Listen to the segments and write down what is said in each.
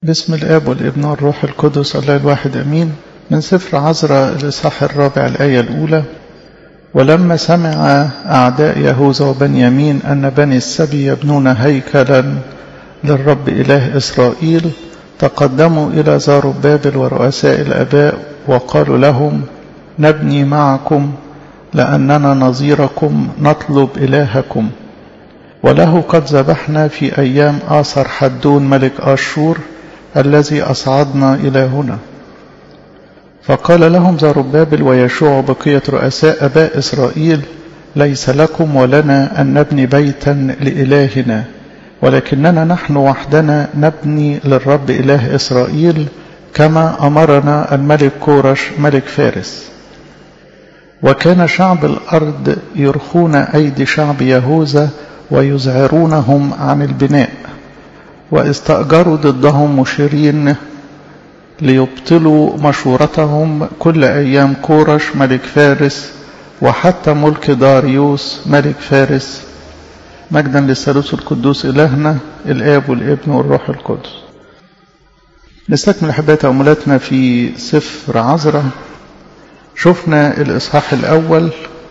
بسم الآب والابن والروح القدس الله الواحد أمين من سفر عزرا الإصحاح الرابع الآية الأولى ولما سمع أعداء يهوذا وبنيامين أن بني السبي يبنون هيكلا للرب إله إسرائيل تقدموا إلى زاربابل ورؤساء الآباء وقالوا لهم نبني معكم لأننا نظيركم نطلب إلهكم وله قد ذبحنا في أيام آثر حدون ملك آشور الذي أصعدنا إلى هنا فقال لهم زربابل ويشوع بقية رؤساء أباء إسرائيل ليس لكم ولنا أن نبني بيتا لإلهنا ولكننا نحن وحدنا نبني للرب إله إسرائيل كما أمرنا الملك كورش ملك فارس وكان شعب الأرض يرخون أيدي شعب يهوذا ويزعرونهم عن البناء واستأجروا ضدهم مشيرين ليبطلوا مشورتهم كل أيام كورش ملك فارس وحتى ملك داريوس ملك فارس مجدا للثالوث القدوس إلهنا الآب والابن والروح القدس نستكمل أحباء تأملاتنا في سفر عزرة شفنا الإصحاح الأول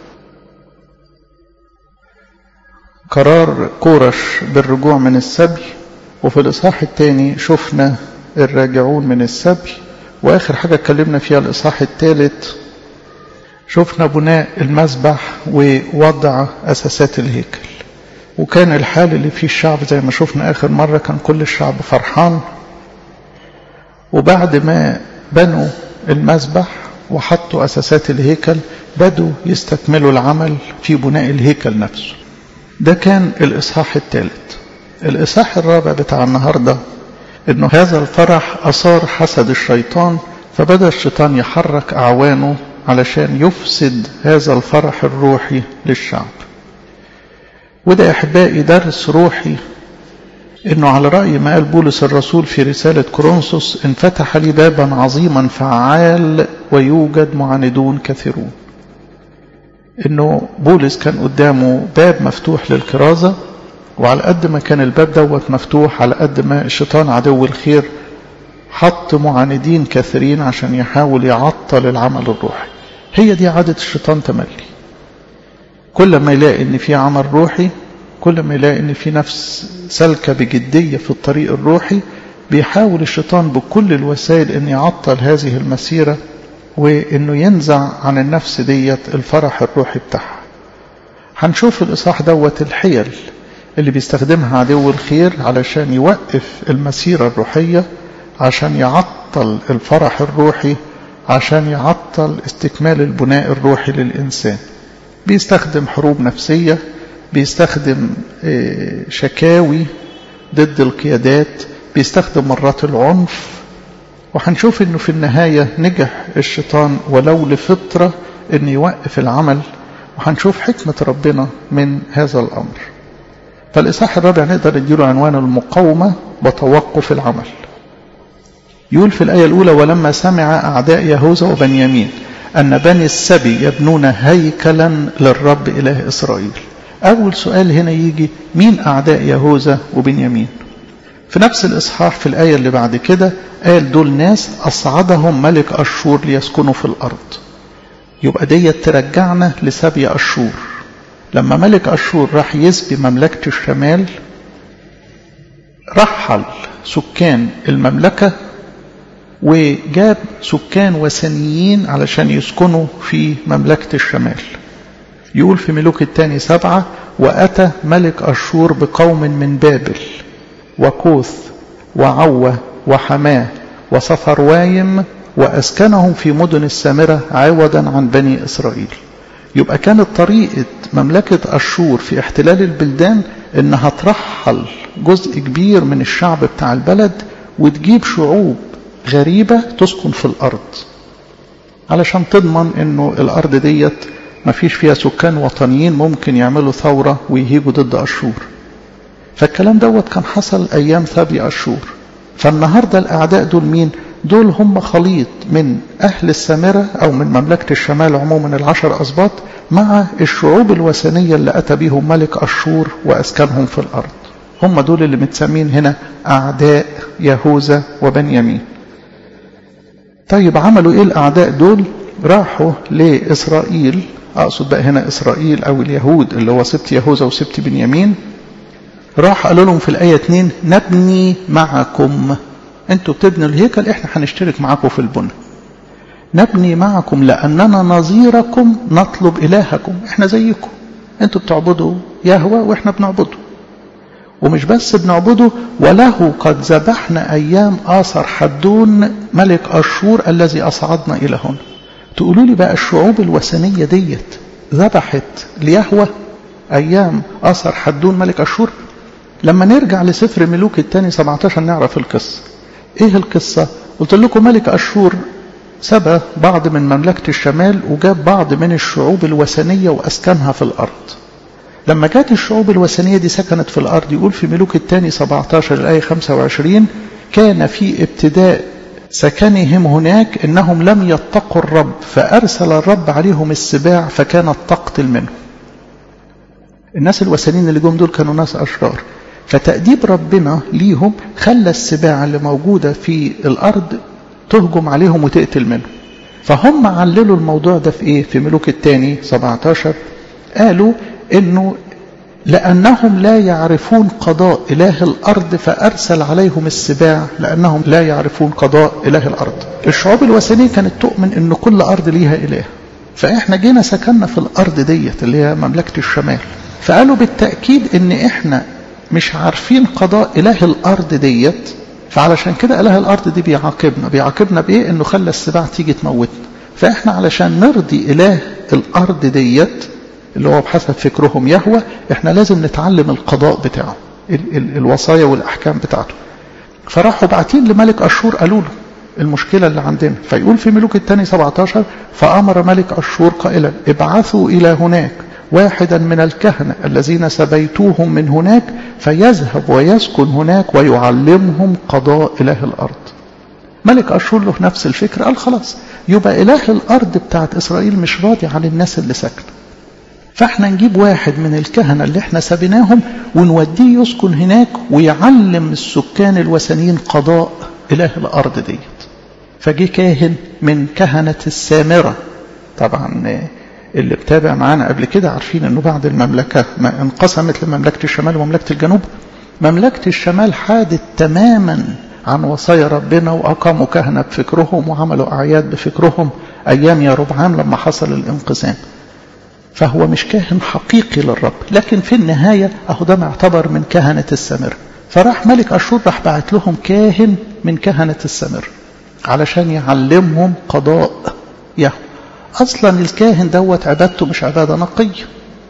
قرار كورش بالرجوع من السبي وفي الإصحاح الثاني شفنا الراجعون من السبي وآخر حاجة اتكلمنا فيها الإصحاح الثالث شفنا بناء المسبح ووضع أساسات الهيكل وكان الحال اللي فيه الشعب زي ما شفنا آخر مرة كان كل الشعب فرحان وبعد ما بنوا المسبح وحطوا أساسات الهيكل بدوا يستكملوا العمل في بناء الهيكل نفسه ده كان الإصحاح الثالث الإصحاح الرابع بتاع النهاردة إنه هذا الفرح أثار حسد الشيطان فبدأ الشيطان يحرك أعوانه علشان يفسد هذا الفرح الروحي للشعب وده يا أحبائي درس روحي إنه على رأي ما قال بولس الرسول في رسالة كورنثوس انفتح لي بابا عظيما فعال ويوجد معاندون كثيرون إنه بولس كان قدامه باب مفتوح للكرازة وعلى قد ما كان الباب دوت مفتوح على قد ما الشيطان عدو الخير حط معاندين كثيرين عشان يحاول يعطل العمل الروحي هي دي عادة الشيطان تملي كل ما يلاقي ان في عمل روحي كل ما يلاقي ان في نفس سلكة بجدية في الطريق الروحي بيحاول الشيطان بكل الوسائل ان يعطل هذه المسيرة وانه ينزع عن النفس ديت الفرح الروحي بتاعها هنشوف الاصحاح دوت الحيل اللي بيستخدمها عدو الخير علشان يوقف المسيرة الروحية عشان يعطل الفرح الروحي عشان يعطل استكمال البناء الروحي للإنسان بيستخدم حروب نفسية بيستخدم شكاوي ضد القيادات بيستخدم مرات العنف وهنشوف انه في النهاية نجح الشيطان ولو لفترة ان يوقف العمل وهنشوف حكمة ربنا من هذا الأمر فالإصحاح الرابع نقدر نديله عنوان المقاومة وتوقف العمل يقول في الآية الأولى ولما سمع أعداء يهوذا وبنيامين أن بني السبي يبنون هيكلا للرب إله إسرائيل أول سؤال هنا يجي مين أعداء يهوذا وبنيامين في نفس الإصحاح في الآية اللي بعد كده قال دول ناس أصعدهم ملك أشور ليسكنوا في الأرض يبقى ديت ترجعنا لسبي أشور لما ملك أشور راح يسبي مملكة الشمال رحل سكان المملكة وجاب سكان وثنيين علشان يسكنوا في مملكة الشمال يقول في ملوك الثاني سبعة وأتى ملك أشور بقوم من بابل وكوث وعوة وحماه وصفروايم وأسكنهم في مدن السامرة عوضا عن بني إسرائيل يبقى كانت طريقة مملكة أشور في احتلال البلدان إنها ترحل جزء كبير من الشعب بتاع البلد وتجيب شعوب غريبة تسكن في الأرض علشان تضمن إنه الأرض ديت ما فيش فيها سكان وطنيين ممكن يعملوا ثورة ويهيجوا ضد أشور فالكلام دوت كان حصل أيام ثابي أشور فالنهاردة الأعداء دول مين؟ دول هم خليط من أهل السامرة أو من مملكة الشمال عموما العشر أسباط مع الشعوب الوثنية اللي أتى بهم ملك أشور وأسكنهم في الأرض هم دول اللي متسمين هنا أعداء يهوذا وبنيامين طيب عملوا إيه الأعداء دول راحوا لإسرائيل أقصد بقى هنا إسرائيل أو اليهود اللي هو سبت يهوذا وسبت بنيامين راح قالوا لهم في الآية 2 نبني معكم انتوا بتبنوا الهيكل احنا هنشترك معاكم في البنى نبني معكم لأننا نظيركم نطلب إلهكم احنا زيكم انتوا بتعبدوا يهوى واحنا بنعبده ومش بس بنعبده وله قد ذبحنا أيام آثر حدون ملك أشور الذي أصعدنا إلى هنا تقولوا لي بقى الشعوب الوثنية ديت ذبحت ليهوى أيام آثر حدون ملك أشور لما نرجع لسفر ملوك الثاني 17 نعرف القصة ايه القصة قلت لكم ملك أشور سبى بعض من مملكة الشمال وجاب بعض من الشعوب الوثنية وأسكنها في الأرض لما جات الشعوب الوثنية دي سكنت في الأرض يقول في ملوك الثاني 17 الآية 25 كان في ابتداء سكنهم هناك إنهم لم يتقوا الرب فأرسل الرب عليهم السباع فكانت تقتل منهم الناس الوثنيين اللي جم دول كانوا ناس أشرار فتأديب ربنا ليهم خلى السباع اللي موجودة في الأرض تهجم عليهم وتقتل منهم فهم عللوا الموضوع ده في ايه في ملوك الثاني 17 قالوا انه لأنهم لا يعرفون قضاء إله الأرض فأرسل عليهم السباع لأنهم لا يعرفون قضاء إله الأرض الشعوب الوثنية كانت تؤمن أن كل أرض ليها إله فإحنا جينا سكننا في الأرض ديت اللي هي مملكة الشمال فقالوا بالتأكيد أن إحنا مش عارفين قضاء إله الأرض ديت فعلشان كده إله الأرض دي بيعاقبنا بيعاقبنا بإيه إنه خلى السباع تيجي تموتنا فإحنا علشان نرضي إله الأرض ديت اللي هو بحسب فكرهم يهوى إحنا لازم نتعلم القضاء بتاعه ال ال الوصايا والأحكام بتاعته فراحوا باعتين لملك أشور قالوا له المشكلة اللي عندنا فيقول في ملوك الثاني 17 فأمر ملك أشور قائلا ابعثوا إلى هناك واحدا من الكهنة الذين سبيتوهم من هناك فيذهب ويسكن هناك ويعلمهم قضاء إله الأرض ملك أشور له نفس الفكرة قال خلاص يبقى إله الأرض بتاعت إسرائيل مش راضي عن الناس اللي ساكنة فاحنا نجيب واحد من الكهنة اللي احنا سبيناهم ونوديه يسكن هناك ويعلم السكان الوثنيين قضاء إله الأرض ديت فجي كاهن من كهنة السامرة طبعا اللي بتابع معانا قبل كده عارفين انه بعد المملكة ما انقسمت لمملكة الشمال ومملكة الجنوب مملكة الشمال حادت تماما عن وصايا ربنا وأقاموا كهنة بفكرهم وعملوا أعياد بفكرهم أيام يا ربعام لما حصل الانقسام فهو مش كاهن حقيقي للرب لكن في النهاية أهو ده معتبر من كهنة السامرة فراح ملك أشور راح بعت لهم كاهن من كهنة السامرة علشان يعلمهم قضاء يهوه أصلا الكاهن دوت عبادته مش عبادة نقية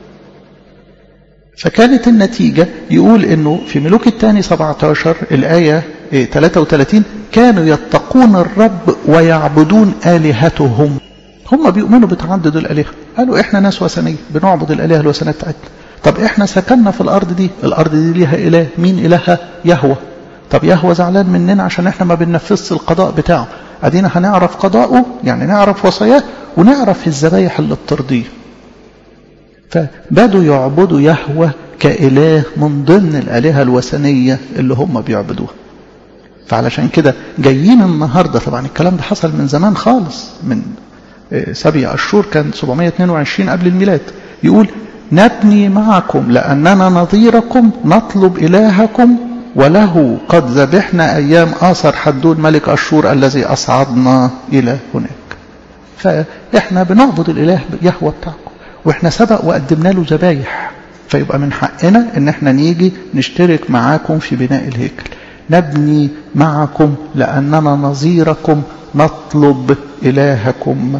فكانت النتيجة يقول أنه في ملوك الثاني 17 الآية 33 كانوا يتقون الرب ويعبدون آلهتهم هم بيؤمنوا بتعدد الآلهة قالوا إحنا ناس وثنية بنعبد الآلهة الوثنية بتاعتنا طب إحنا سكننا في الأرض دي الأرض دي ليها إله مين إلهها يهوى طب يهوى زعلان مننا عشان إحنا ما بننفذش القضاء بتاعه أدينا هنعرف قضاءه يعني نعرف وصاياه ونعرف الذبايح اللي بترضيه فبدوا يعبدوا يهوى كإله من ضمن الآلهة الوثنية اللي هم بيعبدوها فعلشان كده جايين النهاردة طبعا الكلام ده حصل من زمان خالص من سبي أشهر كان 722 قبل الميلاد يقول نبني معكم لأننا نظيركم نطلب إلهكم وله قد ذبحنا أيام آثر حدون ملك أشور الذي أصعدنا إلى هناك فإحنا بنعبد الإله يهوى بتاعكم وإحنا سبق وقدمنا له ذبايح فيبقى من حقنا إن إحنا نيجي نشترك معاكم في بناء الهيكل نبني معكم لأننا نظيركم نطلب إلهكم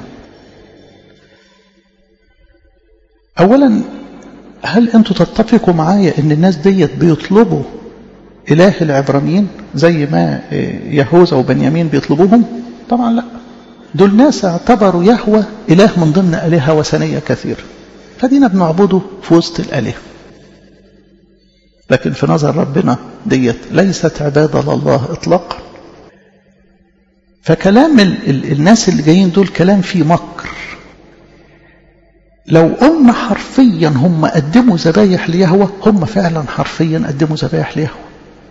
أولا هل أنتوا تتفقوا معايا أن الناس ديت بيطلبوا إله العبرانيين زي ما يهوذا وبنيامين بيطلبوهم طبعا لا دول ناس اعتبروا يهوى إله من ضمن آلهة وثنية كثيرة فدينا بنعبده في وسط الآلهة لكن في نظر ربنا ديت ليست عبادة لله إطلاقا فكلام ال ال الناس اللي جايين دول كلام فيه مكر لو قلنا حرفيا هم قدموا ذبايح ليهوى هم فعلا حرفيا قدموا ذبايح ليهوى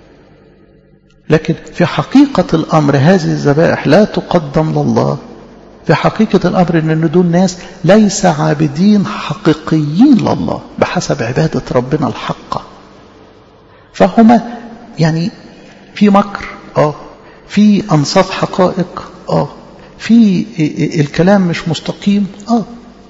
لكن في حقيقة الأمر هذه الذبائح لا تقدم لله في حقيقة الأمر أن دول ناس ليس عابدين حقيقيين لله بحسب عبادة ربنا الحقة فهما يعني في مكر آه في أنصاف حقائق آه في الكلام مش مستقيم آه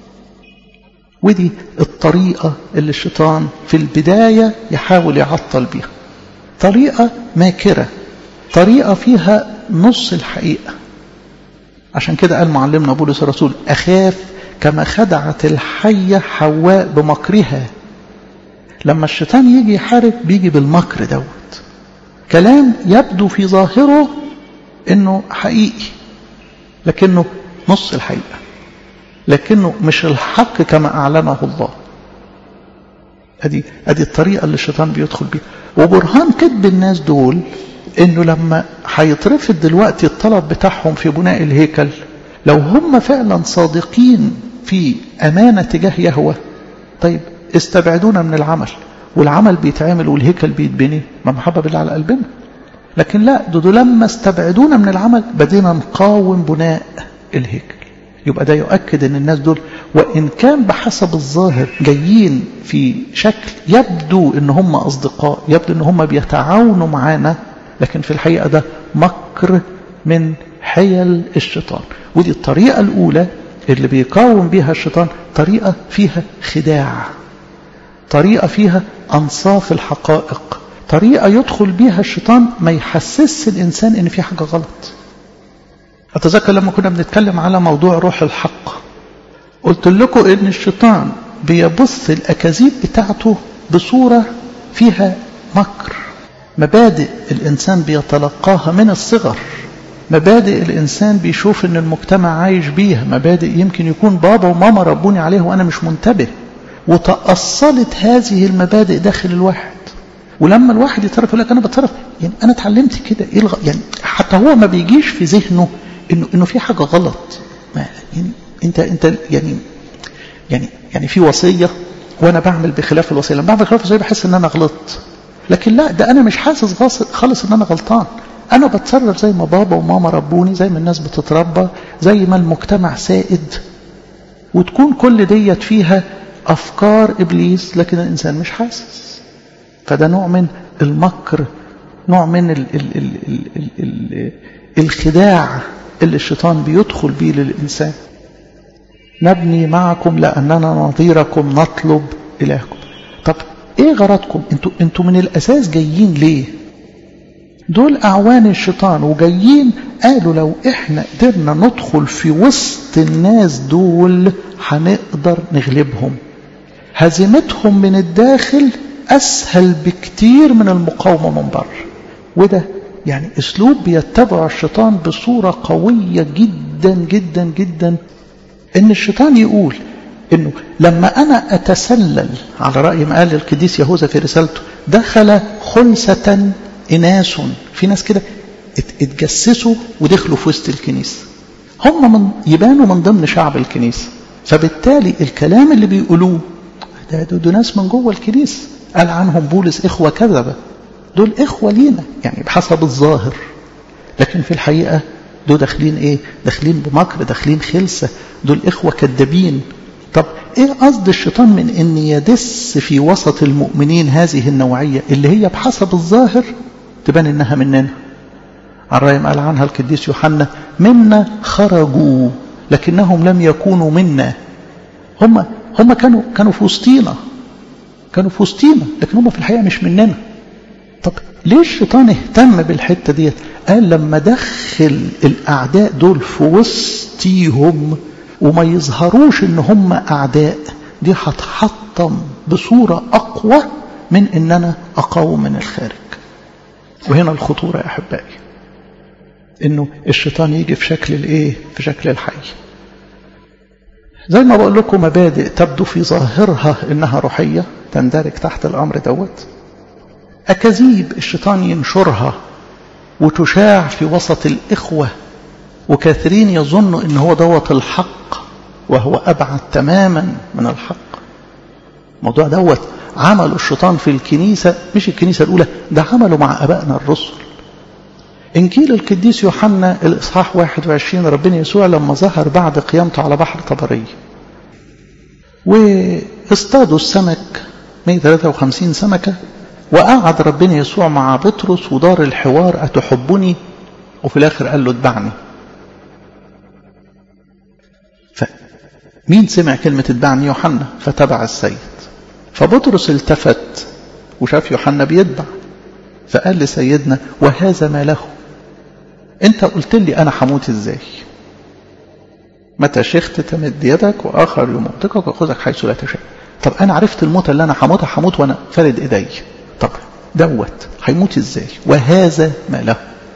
ودي الطريقة اللي الشيطان في البداية يحاول يعطل بيها طريقة ماكرة طريقة فيها نص الحقيقة عشان كده قال معلمنا بولس الرسول أخاف كما خدعت الحية حواء بمكرها لما الشيطان يجي يحارب بيجي بالمكر دوت كلام يبدو في ظاهره انه حقيقي لكنه نص الحقيقة لكنه مش الحق كما أعلنه الله ادي ادي الطريقة اللي الشيطان بيدخل بيها وبرهان كذب الناس دول انه لما هيترفض دلوقتي الطلب بتاعهم في بناء الهيكل لو هم فعلا صادقين في امانه تجاه يهوه طيب استبعدونا من العمل والعمل بيتعمل والهيكل بيتبني ما محبه بالله على قلبنا لكن لا دول لما استبعدونا من العمل بدينا نقاوم بناء الهيكل يبقى ده يؤكد ان الناس دول وان كان بحسب الظاهر جايين في شكل يبدو ان هم اصدقاء يبدو ان هم بيتعاونوا معانا لكن في الحقيقة ده مكر من حيل الشيطان ودي الطريقة الأولى اللي بيقاوم بها الشيطان طريقة فيها خداع طريقة فيها أنصاف الحقائق طريقة يدخل بها الشيطان ما يحسسش الإنسان إن في حاجة غلط أتذكر لما كنا بنتكلم على موضوع روح الحق قلت لكم إن الشيطان بيبث الأكاذيب بتاعته بصورة فيها مكر مبادئ الإنسان بيتلقاها من الصغر مبادئ الإنسان بيشوف إن المجتمع عايش بيها مبادئ يمكن يكون بابا وماما ربوني عليها وأنا مش منتبه وتأصلت هذه المبادئ داخل الواحد ولما الواحد يتصرف يقول لك أنا بتصرف يعني أنا اتعلمت كده إيه الغ... يعني حتى هو ما بيجيش في ذهنه إنه إنه في حاجة غلط ما يعني أنت أنت يعني يعني يعني في وصية وأنا بعمل بخلاف الوصية لما بعمل بخلاف الوصية بحس إن أنا غلطت لكن لا ده أنا مش حاسس خالص إن أنا غلطان أنا بتصرف زي ما بابا وماما ربوني زي ما الناس بتتربى زي ما المجتمع سائد وتكون كل ديت فيها أفكار إبليس لكن الإنسان مش حاسس فده نوع من المكر نوع من ال ال ال ال ال ال الخداع اللي الشيطان بيدخل بيه للإنسان نبني معكم لأننا نظيركم نطلب إلهكم طب ايه غرضكم انتوا انتوا من الاساس جايين ليه دول اعوان الشيطان وجايين قالوا لو احنا قدرنا ندخل في وسط الناس دول هنقدر نغلبهم هزيمتهم من الداخل اسهل بكتير من المقاومه من بره وده يعني اسلوب بيتبع الشيطان بصوره قويه جدا جدا جدا ان الشيطان يقول انه لما انا اتسلل على راي ما قال القديس يهوذا في رسالته دخل خنثة اناس في ناس كده اتجسسوا ودخلوا في وسط الكنيسه هم من يبانوا من ضمن شعب الكنيسه فبالتالي الكلام اللي بيقولوه ده, ده, ده ناس من جوه الكنيسه قال عنهم بولس اخوه كذبه دول اخوه لينا يعني بحسب الظاهر لكن في الحقيقه دول داخلين ايه داخلين بمكر داخلين خلسه دول اخوه كذابين طب ايه قصد الشيطان من ان يدس في وسط المؤمنين هذه النوعية اللي هي بحسب الظاهر تبان انها مننا الرأي قال عنها القديس يوحنا منا خرجوا لكنهم لم يكونوا منا هم هم كانوا كانوا في وسطينا كانوا في وسطينا لكن هم في الحقيقة مش مننا طب ليه الشيطان اهتم بالحتة ديت قال لما دخل الأعداء دول في وسطيهم وما يظهروش ان هم اعداء دي هتحطم بصورة اقوى من ان انا اقاوم من الخارج وهنا الخطورة يا احبائي انه الشيطان يجي في شكل الايه في شكل الحي زي ما بقول لكم مبادئ تبدو في ظاهرها انها روحية تندرج تحت الامر دوت اكاذيب الشيطان ينشرها وتشاع في وسط الاخوه وكثيرين يظنوا ان هو دوت الحق وهو أبعد تماما من الحق الموضوع دوت عمله الشيطان في الكنيسة مش الكنيسة الأولى ده عمله مع أبائنا الرسل إنجيل القديس يوحنا الإصحاح 21 ربنا يسوع لما ظهر بعد قيامته على بحر طبرية واصطادوا السمك 153 سمكة وقعد ربنا يسوع مع بطرس ودار الحوار أتحبني وفي الآخر قال له اتبعني فمين سمع كلمة اتبعني يوحنا فتبع السيد فبطرس التفت وشاف يوحنا بيتبع فقال لسيدنا وهذا ما له انت قلت لي انا هموت ازاي متى شخت تمد يدك واخر يموتك وياخذك حيث لا تشاء طب انا عرفت الموت اللي انا هموتها هموت وانا فارد ايدي طب دوت هيموت ازاي وهذا ما له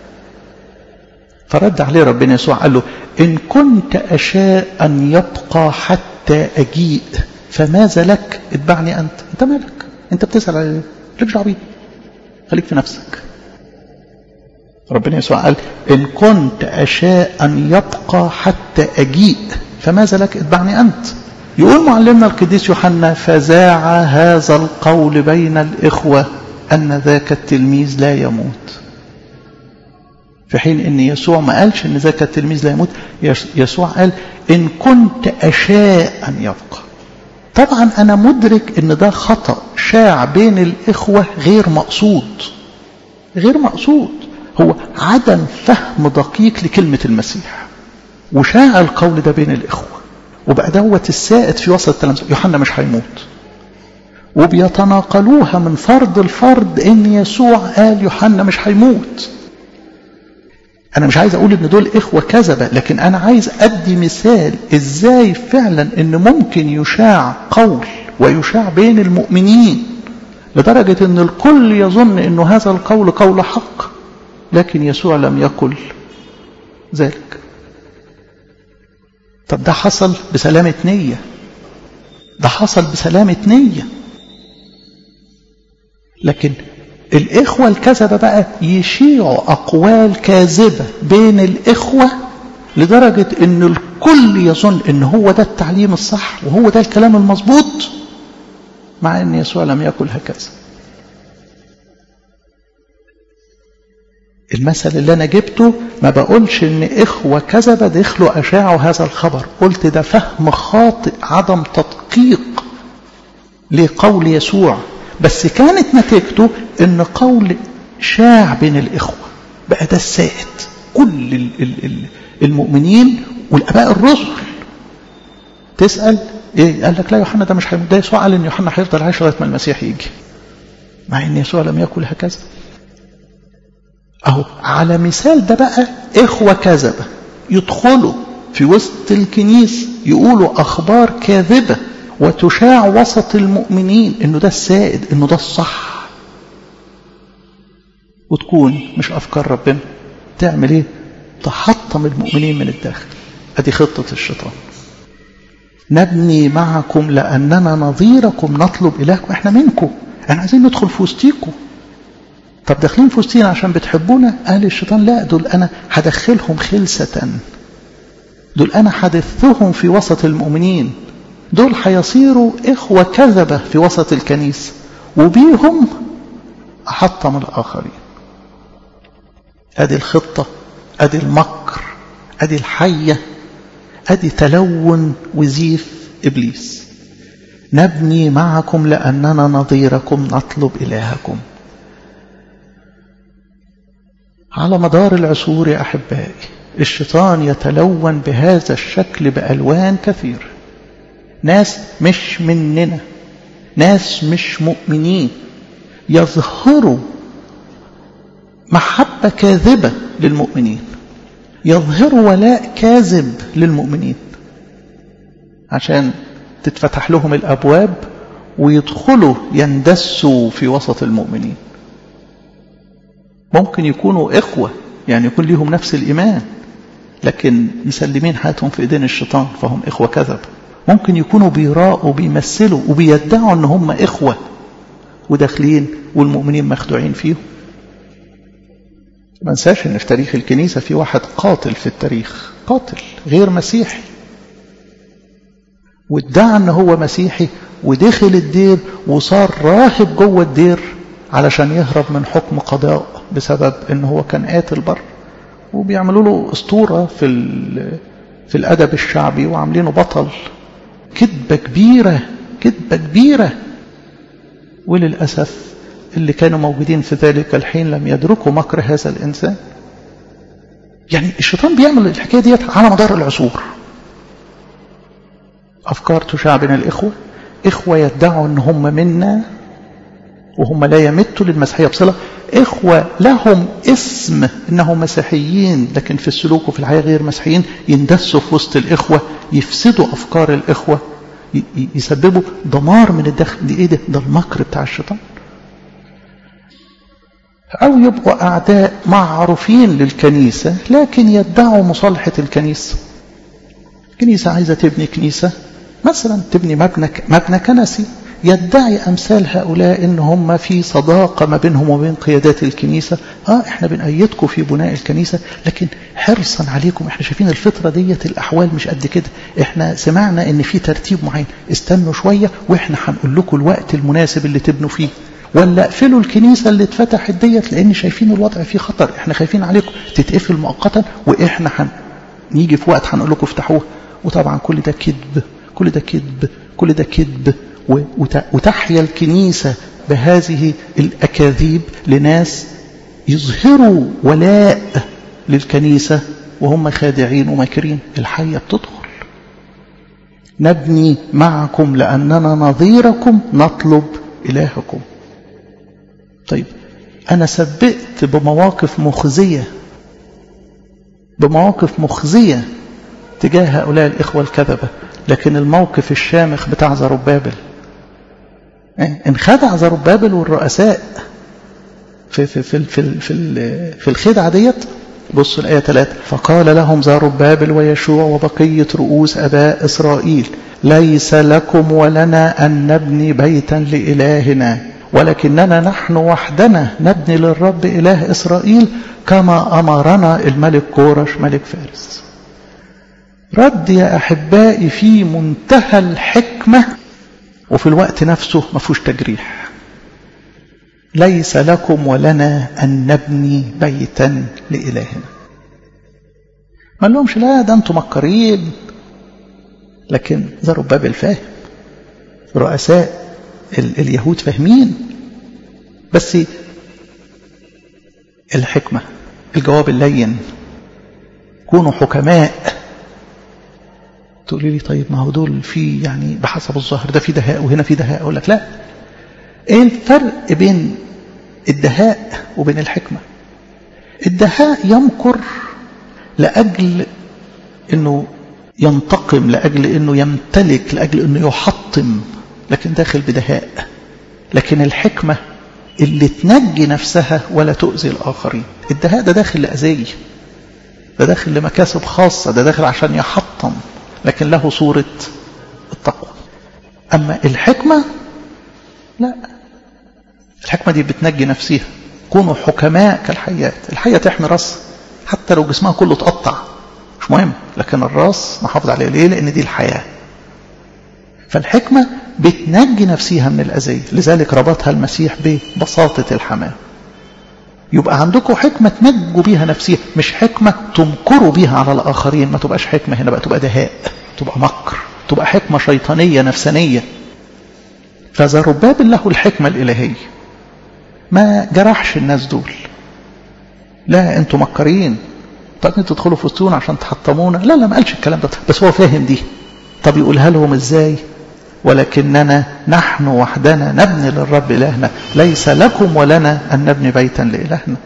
فرد عليه ربنا يسوع قال له ان كنت اشاء ان يبقى حتى اجيء فماذا لك اتبعني انت انت مالك انت بتسال على ليك دعوه بيه خليك في نفسك ربنا يسوع قال إن كنت أشاء أن يبقى حتى أجيء فماذا لك اتبعني أنت يقول معلمنا القديس يوحنا فزاع هذا القول بين الإخوة أن ذاك التلميذ لا يموت في حين أن يسوع ما قالش أن ذاك التلميذ لا يموت يسوع قال إن كنت أشاء أن يبقى طبعا أنا مدرك أن ده خطأ شاع بين الإخوة غير مقصود غير مقصود هو عدم فهم دقيق لكلمة المسيح وشاع القول ده بين الإخوة وبقى دوت السائد في وسط التلامذة يوحنا مش هيموت وبيتناقلوها من فرد لفرد ان يسوع قال يوحنا مش هيموت انا مش عايز اقول ان دول اخوه كذبه لكن انا عايز ادي مثال ازاي فعلا ان ممكن يشاع قول ويشاع بين المؤمنين لدرجه ان الكل يظن انه هذا القول قول حق لكن يسوع لم يقل ذلك طب ده حصل بسلامة نية ده حصل بسلامة نية لكن الإخوة الكذبة بقى يشيعوا أقوال كاذبة بين الإخوة لدرجة أن الكل يظن أن هو ده التعليم الصح وهو ده الكلام المظبوط مع أن يسوع لم يقل هكذا المثل اللي أنا جبته ما بقولش إن إخوة كذبة دخلوا أشاعوا هذا الخبر قلت ده فهم خاطئ عدم تدقيق لقول يسوع بس كانت نتيجته إن قول شاع بين الإخوة بقى ده السائد كل المؤمنين والآباء الرسل تسأل إيه قال لك لا يوحنا ده مش هيموت ده يسوع قال إن يوحنا هيفضل عايش لغاية ما المسيح يجي مع إن يسوع لم يقل هكذا أهو على مثال ده بقى إخوة كذبة يدخلوا في وسط الكنيسة يقولوا أخبار كاذبة وتشاع وسط المؤمنين إنه ده السائد إنه ده الصح وتكون مش أفكار ربنا تعمل إيه؟ تحطم المؤمنين من الداخل أدي خطة الشيطان نبني معكم لأننا نظيركم نطلب إلهكم إحنا منكم احنا عايزين ندخل في وسطيكم طب داخلين في وسطينا عشان بتحبونا قال الشيطان لا دول انا هدخلهم خلسة دول انا هدثهم في وسط المؤمنين دول هيصيروا اخوة كذبة في وسط الكنيسة وبيهم احطم الاخرين ادي الخطة ادي المكر ادي الحية ادي تلون وزيف ابليس نبني معكم لاننا نظيركم نطلب الهكم على مدار العصور يا أحبائي الشيطان يتلون بهذا الشكل بألوان كثيرة ناس مش مننا ناس مش مؤمنين يظهروا محبة كاذبة للمؤمنين يظهروا ولاء كاذب للمؤمنين عشان تتفتح لهم الأبواب ويدخلوا يندسوا في وسط المؤمنين ممكن يكونوا إخوة يعني يكون لهم نفس الإيمان لكن مسلمين حياتهم في إيدين الشيطان فهم إخوة كذب ممكن يكونوا بيراءوا وبيمثلوا وبيدعوا أن هم إخوة وداخلين والمؤمنين مخدوعين فيهم ما ننساش ان في تاريخ الكنيسة في واحد قاتل في التاريخ قاتل غير مسيحي وادعى ان هو مسيحي ودخل الدير وصار راهب جوه الدير علشان يهرب من حكم قضاء بسبب ان هو كان قاتل بره وبيعملوا له اسطوره في في الادب الشعبي وعاملينه بطل كذبه كبيره كذبه كبيره وللاسف اللي كانوا موجودين في ذلك الحين لم يدركوا مكر هذا الانسان يعني الشيطان بيعمل الحكايه ديت على مدار العصور افكار تشاع بين الاخوه اخوه يدعوا ان هم منا وهم لا يمتوا للمسيحيه بصله اخوه لهم اسم انهم مسيحيين لكن في السلوك وفي الحياه غير مسيحيين يندسوا في وسط الاخوه يفسدوا افكار الاخوه يسببوا دمار من الداخل دي ايه ده ده المكر بتاع الشيطان أو يبقوا أعداء معروفين للكنيسة لكن يدعوا مصالحة الكنيسة الكنيسة عايزة تبني كنيسة مثلا تبني مبنى مبنى كنسي يدعي أمثال هؤلاء إن هم في صداقة ما بينهم وبين قيادات الكنيسة آه إحنا بنأيدكم في بناء الكنيسة لكن حرصا عليكم إحنا شايفين الفترة ديت الأحوال مش قد كده إحنا سمعنا إن في ترتيب معين استنوا شوية وإحنا هنقول لكم الوقت المناسب اللي تبنوا فيه ولا اقفلوا الكنيسة اللي اتفتحت ديت لأن شايفين الوضع فيه خطر احنا خايفين عليكم تتقفل مؤقتا واحنا هن نيجي في وقت هنقول لكم افتحوها وطبعا كل ده كذب كل ده كذب كل ده كذب وتحيا الكنيسة بهذه الأكاذيب لناس يظهروا ولاء للكنيسة وهم خادعين وماكرين الحية بتدخل نبني معكم لأننا نظيركم نطلب إلهكم طيب أنا سبقت بمواقف مخزية بمواقف مخزية تجاه هؤلاء الإخوة الكذبة لكن الموقف الشامخ بتاع زربابل انخدع زربابل والرؤساء في في في في في, في الخدعة ديت بصوا الآية 3 فقال لهم زربابل ويشوع وبقية رؤوس أباء إسرائيل ليس لكم ولنا أن نبني بيتا لإلهنا ولكننا نحن وحدنا نبني للرب إله إسرائيل كما أمرنا الملك كورش ملك فارس رد يا أحبائي في منتهى الحكمة وفي الوقت نفسه ما فيهوش تجريح ليس لكم ولنا أن نبني بيتا لإلهنا ما لهمش لا ده أنتم مكرين لكن زربابل فاهم رؤساء اليهود فاهمين بس الحكمة الجواب اللين كونوا حكماء تقولي لي طيب ما هو دول في يعني بحسب الظاهر ده في دهاء وهنا في دهاء اقول لك لا ايه الفرق بين الدهاء وبين الحكمة الدهاء يمكر لأجل انه ينتقم لأجل انه يمتلك لأجل انه يحطم لكن داخل بدهاء لكن الحكمة اللي تنجي نفسها ولا تؤذي الآخرين الدهاء ده داخل لأذية ده داخل لمكاسب خاصة ده داخل عشان يحطم لكن له صورة التقوى أما الحكمة لا الحكمة دي بتنجي نفسها كونوا حكماء كالحيات الحية تحمي راسها حتى لو جسمها كله اتقطع مش مهم لكن الراس نحافظ عليه ليه لأن دي الحياة فالحكمة بتنجي نفسها من الأذية لذلك ربطها المسيح ببساطة الحمام يبقى عندكم حكمة تنجوا بيها نفسها مش حكمة تمكروا بيها على الآخرين ما تبقاش حكمة هنا بقى تبقى دهاء تبقى مكر تبقى حكمة شيطانية نفسانية فزربابل له الحكمة الإلهية ما جرحش الناس دول لا انتوا مكرين طب انتوا تدخلوا في وسطونا عشان تحطمونا لا لا ما قالش الكلام ده بس هو فاهم دي طب يقولها لهم ازاي ولكننا نحن وحدنا نبني للرب إلهنا ليس لكم ولنا أن نبني بيتا لإلهنا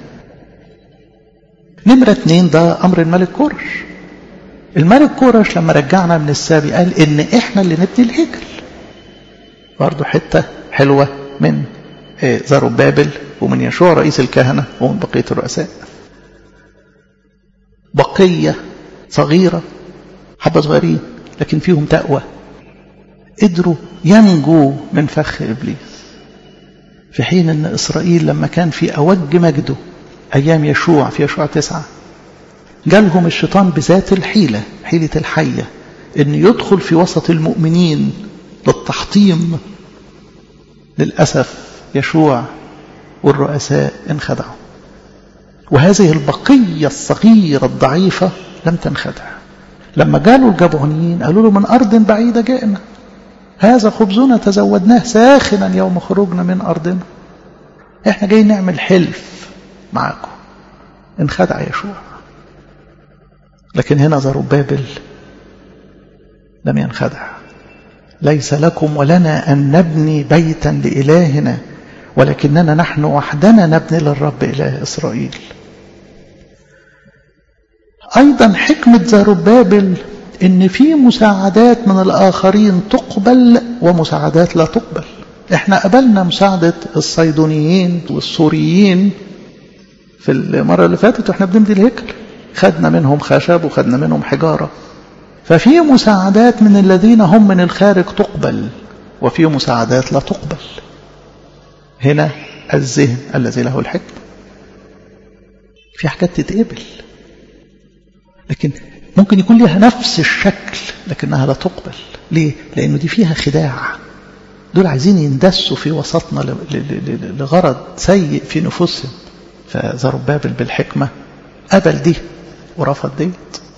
نمرة اتنين ده أمر الملك كورش الملك كورش لما رجعنا من السابي قال إن إحنا اللي نبني الهيكل برضه حتة حلوة من زربابل ومن يشوع رئيس الكهنة ومن بقية الرؤساء بقية صغيرة حبة صغيرين لكن فيهم تقوى قدروا ينجوا من فخ إبليس في حين أن إسرائيل لما كان في أوج مجده أيام يشوع في يشوع تسعة جالهم الشيطان بذات الحيلة حيلة الحية ان يدخل في وسط المؤمنين للتحطيم للأسف يشوع والرؤساء انخدعوا وهذه البقية الصغيرة الضعيفة لم تنخدع لما قالوا الجبعونيين قالوا له من أرض بعيدة جئنا هذا خبزنا تزودناه ساخنا يوم خروجنا من أرضنا احنا جايين نعمل حلف معاكم انخدع يشوع لكن هنا زربابل لم ينخدع ليس لكم ولنا أن نبني بيتا لإلهنا ولكننا نحن وحدنا نبني للرب إله إسرائيل أيضا حكمة زربابل إن في مساعدات من الآخرين تقبل ومساعدات لا تقبل إحنا قبلنا مساعدة الصيدونيين والسوريين في المرة اللي فاتت وإحنا بنبني الهيكل خدنا منهم خشب وخدنا منهم حجارة ففي مساعدات من الذين هم من الخارج تقبل وفي مساعدات لا تقبل هنا الذهن الذي له الحكمة في حاجات تتقبل لكن ممكن يكون لها نفس الشكل لكنها لا تقبل ليه؟ لأنه دي فيها خداع دول عايزين يندسوا في وسطنا لغرض سيء في نفوسهم فزربابل بالحكمة قبل دي ورفض ديت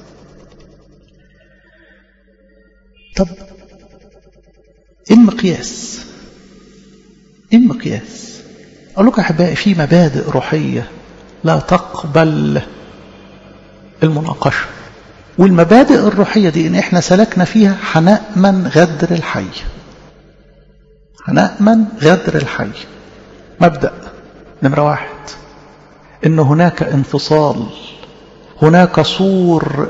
طب ايه المقياس ايه المقياس اقول لكم احبائي في مبادئ روحيه لا تقبل المناقشه والمبادئ الروحيه دي ان احنا سلكنا فيها هنأمن غدر الحي هنأمن غدر الحي مبدأ نمرة واحد ان هناك انفصال هناك سور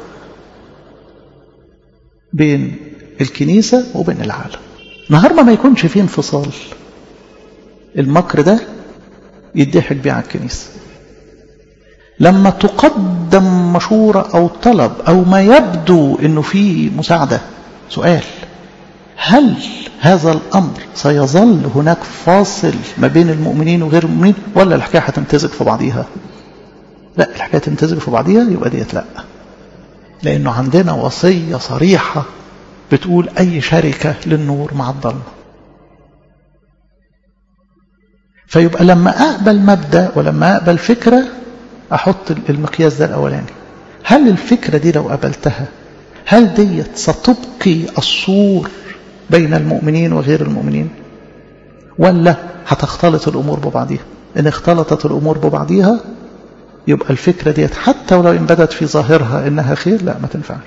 بين الكنيسة وبين العالم نهار ما ما يكونش فيه انفصال المكر ده يضحك بيه على الكنيسة لما تقدم مشورة أو طلب أو ما يبدو أنه فيه مساعدة سؤال هل هذا الأمر سيظل هناك فاصل ما بين المؤمنين وغير المؤمنين ولا الحكاية هتمتزج في بعضيها لا الحكاية تمتزج في بعضيها يبقى ديت لا لأنه عندنا وصية صريحة بتقول أي شركة للنور مع الظلمة فيبقى لما أقبل مبدأ ولما أقبل فكرة أحط المقياس ده الأولاني هل الفكرة دي لو قبلتها هل ديت ستبقي الصور بين المؤمنين وغير المؤمنين ولا هتختلط الأمور ببعضها إن اختلطت الأمور ببعضها يبقى الفكرة ديت حتى ولو إن بدت في ظاهرها إنها خير لا ما تنفعش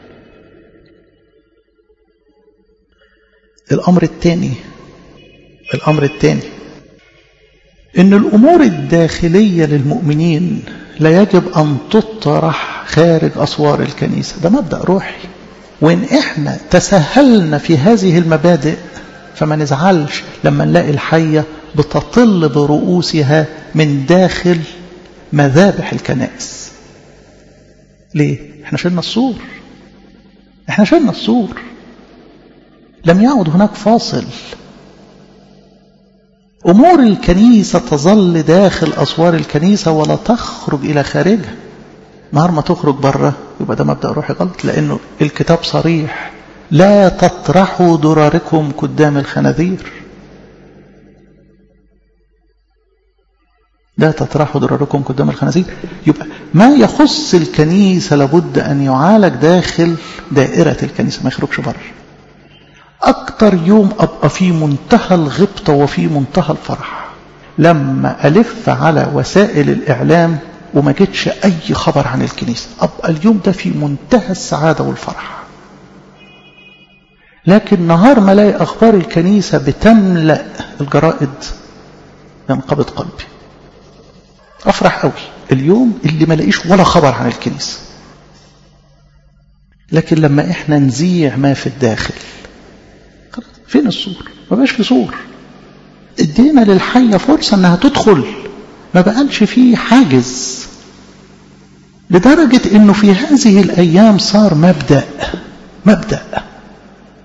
الأمر الثاني الأمر الثاني إن الأمور الداخلية للمؤمنين لا يجب أن تطرح خارج أسوار الكنيسة ده مبدأ روحي وإن إحنا تسهلنا في هذه المبادئ فما نزعلش لما نلاقي الحية بتطل برؤوسها من داخل مذابح الكنائس ليه؟ احنا شلنا السور احنا شلنا السور لم يعد هناك فاصل أمور الكنيسة تظل داخل أسوار الكنيسة ولا تخرج إلى خارجها نهار ما تخرج بره يبقى ده مبدأ روحي غلط لأنه الكتاب صريح لا تطرحوا دراركم قدام الخناذير لا تطرحوا دراركم قدام الخنازير يبقى ما يخص الكنيسة لابد أن يعالج داخل دائرة الكنيسة ما يخرجش بره أكتر يوم أبقى في منتهى الغبطة وفي منتهى الفرح لما ألف على وسائل الإعلام وما جتش أي خبر عن الكنيسة أبقى اليوم ده في منتهى السعادة والفرح لكن نهار ما الاقي أخبار الكنيسة بتملأ الجرائد ينقبض قلبي أفرح قوي اليوم اللي ما لاقيش ولا خبر عن الكنيسة لكن لما إحنا نزيع ما في الداخل فين السور ما بقاش في سور ادينا للحية فرصة انها تدخل ما بقالش فيه حاجز لدرجة انه في هذه الايام صار مبدأ مبدأ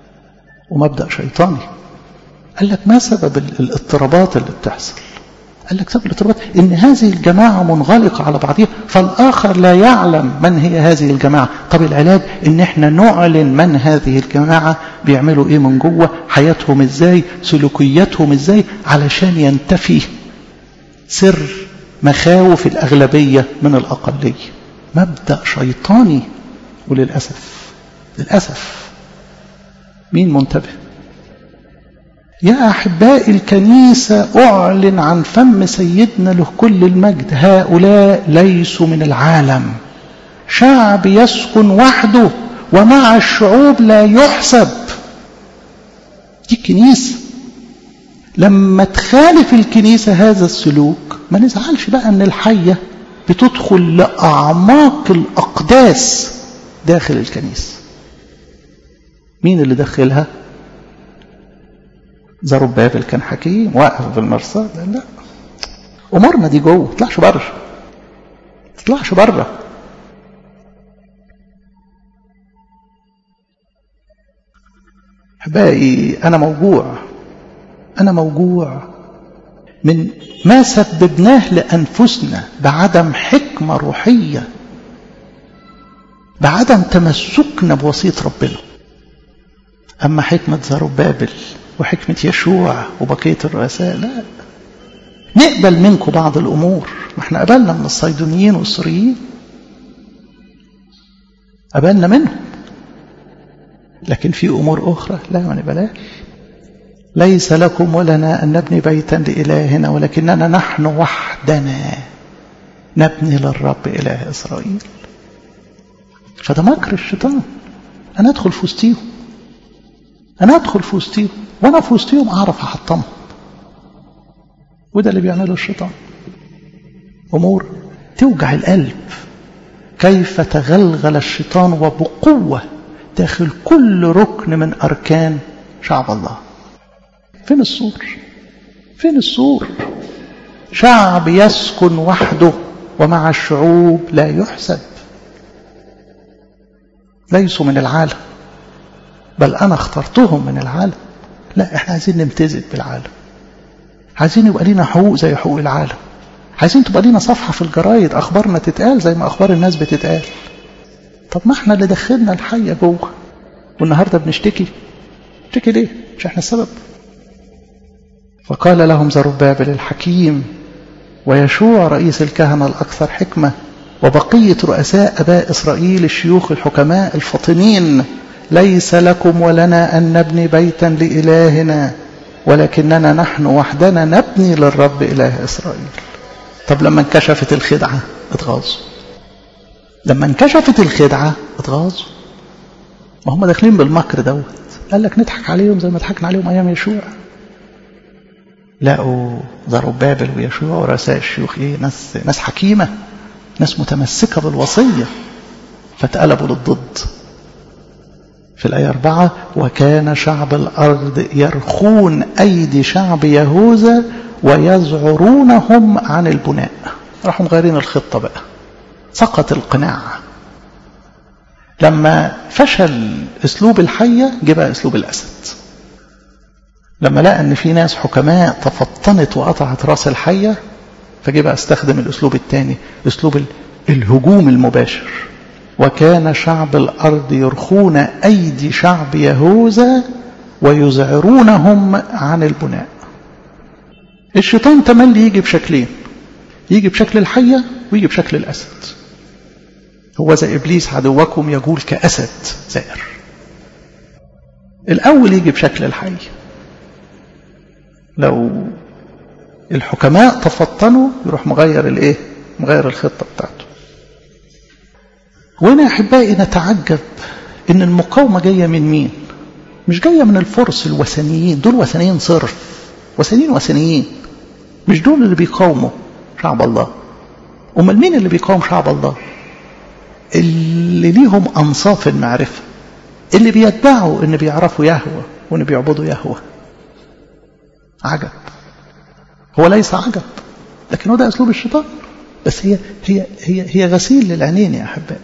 ومبدأ شيطاني قال لك ما سبب الاضطرابات اللي بتحصل قال لك سبب الارتباط ان هذه الجماعة منغلقة على بعضها فالآخر لا يعلم من هي هذه الجماعة طب العلاج ان احنا نعلن من هذه الجماعة بيعملوا ايه من جوه حياتهم ازاي سلوكياتهم ازاي علشان ينتفي سر مخاوف الأغلبية من الأقلية مبدأ شيطاني وللأسف للأسف مين منتبه يا أحباء الكنيسة أعلن عن فم سيدنا له كل المجد هؤلاء ليسوا من العالم شعب يسكن وحده ومع الشعوب لا يحسب دي الكنيسة لما تخالف الكنيسة هذا السلوك ما نزعلش بقى ان الحية بتدخل لأعماق الأقداس داخل الكنيسة مين اللي دخلها زربابل كان حكيم واقف بالمرصاد لا أمورنا دي جوه تطلعش بره تطلعش بره أحبائي أنا موجوع أنا موجوع من ما سببناه لأنفسنا بعدم حكمة روحية بعدم تمسكنا بوصية ربنا أما حكمة زربابل وحكمة يشوع وبقية الرؤساء لا نقبل منكم بعض الأمور ما احنا قبلنا من الصيدونيين والسوريين قبلنا منهم لكن في أمور أخرى لا ما نقبلهاش ليس لكم ولنا أن نبني بيتا لإلهنا ولكننا نحن وحدنا نبني للرب إله إسرائيل فده مكر الشيطان أنا أدخل في وسطيهم أنا أدخل في وسطيهم وأنا في وسطيهم أعرف أحطمهم وده اللي بيعمله الشيطان أمور توجع القلب كيف تغلغل الشيطان وبقوة داخل كل ركن من أركان شعب الله فين السور فين السور شعب يسكن وحده ومع الشعوب لا يحسب ليسوا من العالم بل أنا اخترتهم من العالم لا احنا عايزين نمتزج بالعالم عايزين يبقى لنا حقوق زي حقوق العالم عايزين تبقى لنا صفحة في الجرايد أخبارنا تتقال زي ما أخبار الناس بتتقال طب ما احنا اللي دخلنا الحية جوه والنهاردة بنشتكي نشتكي ليه مش احنا السبب فقال لهم زربابل الحكيم ويشوع رئيس الكهنة الأكثر حكمة وبقية رؤساء أباء إسرائيل الشيوخ الحكماء الفطنين ليس لكم ولنا أن نبني بيتا لإلهنا ولكننا نحن وحدنا نبني للرب إله إسرائيل طب لما انكشفت الخدعة اتغاظوا لما انكشفت الخدعة اتغاظوا ما هم داخلين بالمكر دوت قال لك نضحك عليهم زي ما ضحكنا عليهم أيام يشوع لقوا زربابل ويشوع ورؤساء الشيوخ ايه ناس ناس حكيمه ناس متمسكه بالوصيه فاتقلبوا للضد في الآية أربعة وكان شعب الأرض يرخون أيدي شعب يهوذا ويزعرونهم عن البناء راحوا مغيرين الخطة بقى سقط القناع لما فشل أسلوب الحية جه بقى أسلوب الأسد لما لقى ان في ناس حكماء تفطنت وقطعت راس الحيه فجه بقى استخدم الاسلوب الثاني اسلوب الهجوم المباشر وكان شعب الارض يرخون ايدي شعب يهوذا ويزعرونهم عن البناء الشيطان تملي يجي بشكلين يجي بشكل الحيه ويجي بشكل الاسد هو زي ابليس عدوكم يقول كاسد زائر الاول يجي بشكل الحيه لو الحكماء تفطنوا يروح مغير الايه مغير الخطة بتاعته وهنا احبائي نتعجب ان المقاومة جاية من مين مش جاية من الفرس الوثنيين دول وثنيين صرف وثنيين وثنيين مش دول اللي بيقاوموا شعب الله امال مين اللي بيقاوم شعب الله اللي ليهم انصاف المعرفة اللي بيدعوا ان بيعرفوا يهوى وان بيعبدوا يهوى عجب هو ليس عجب لكن هو ده اسلوب الشيطان بس هي هي هي هي غسيل للعينين يا احبائي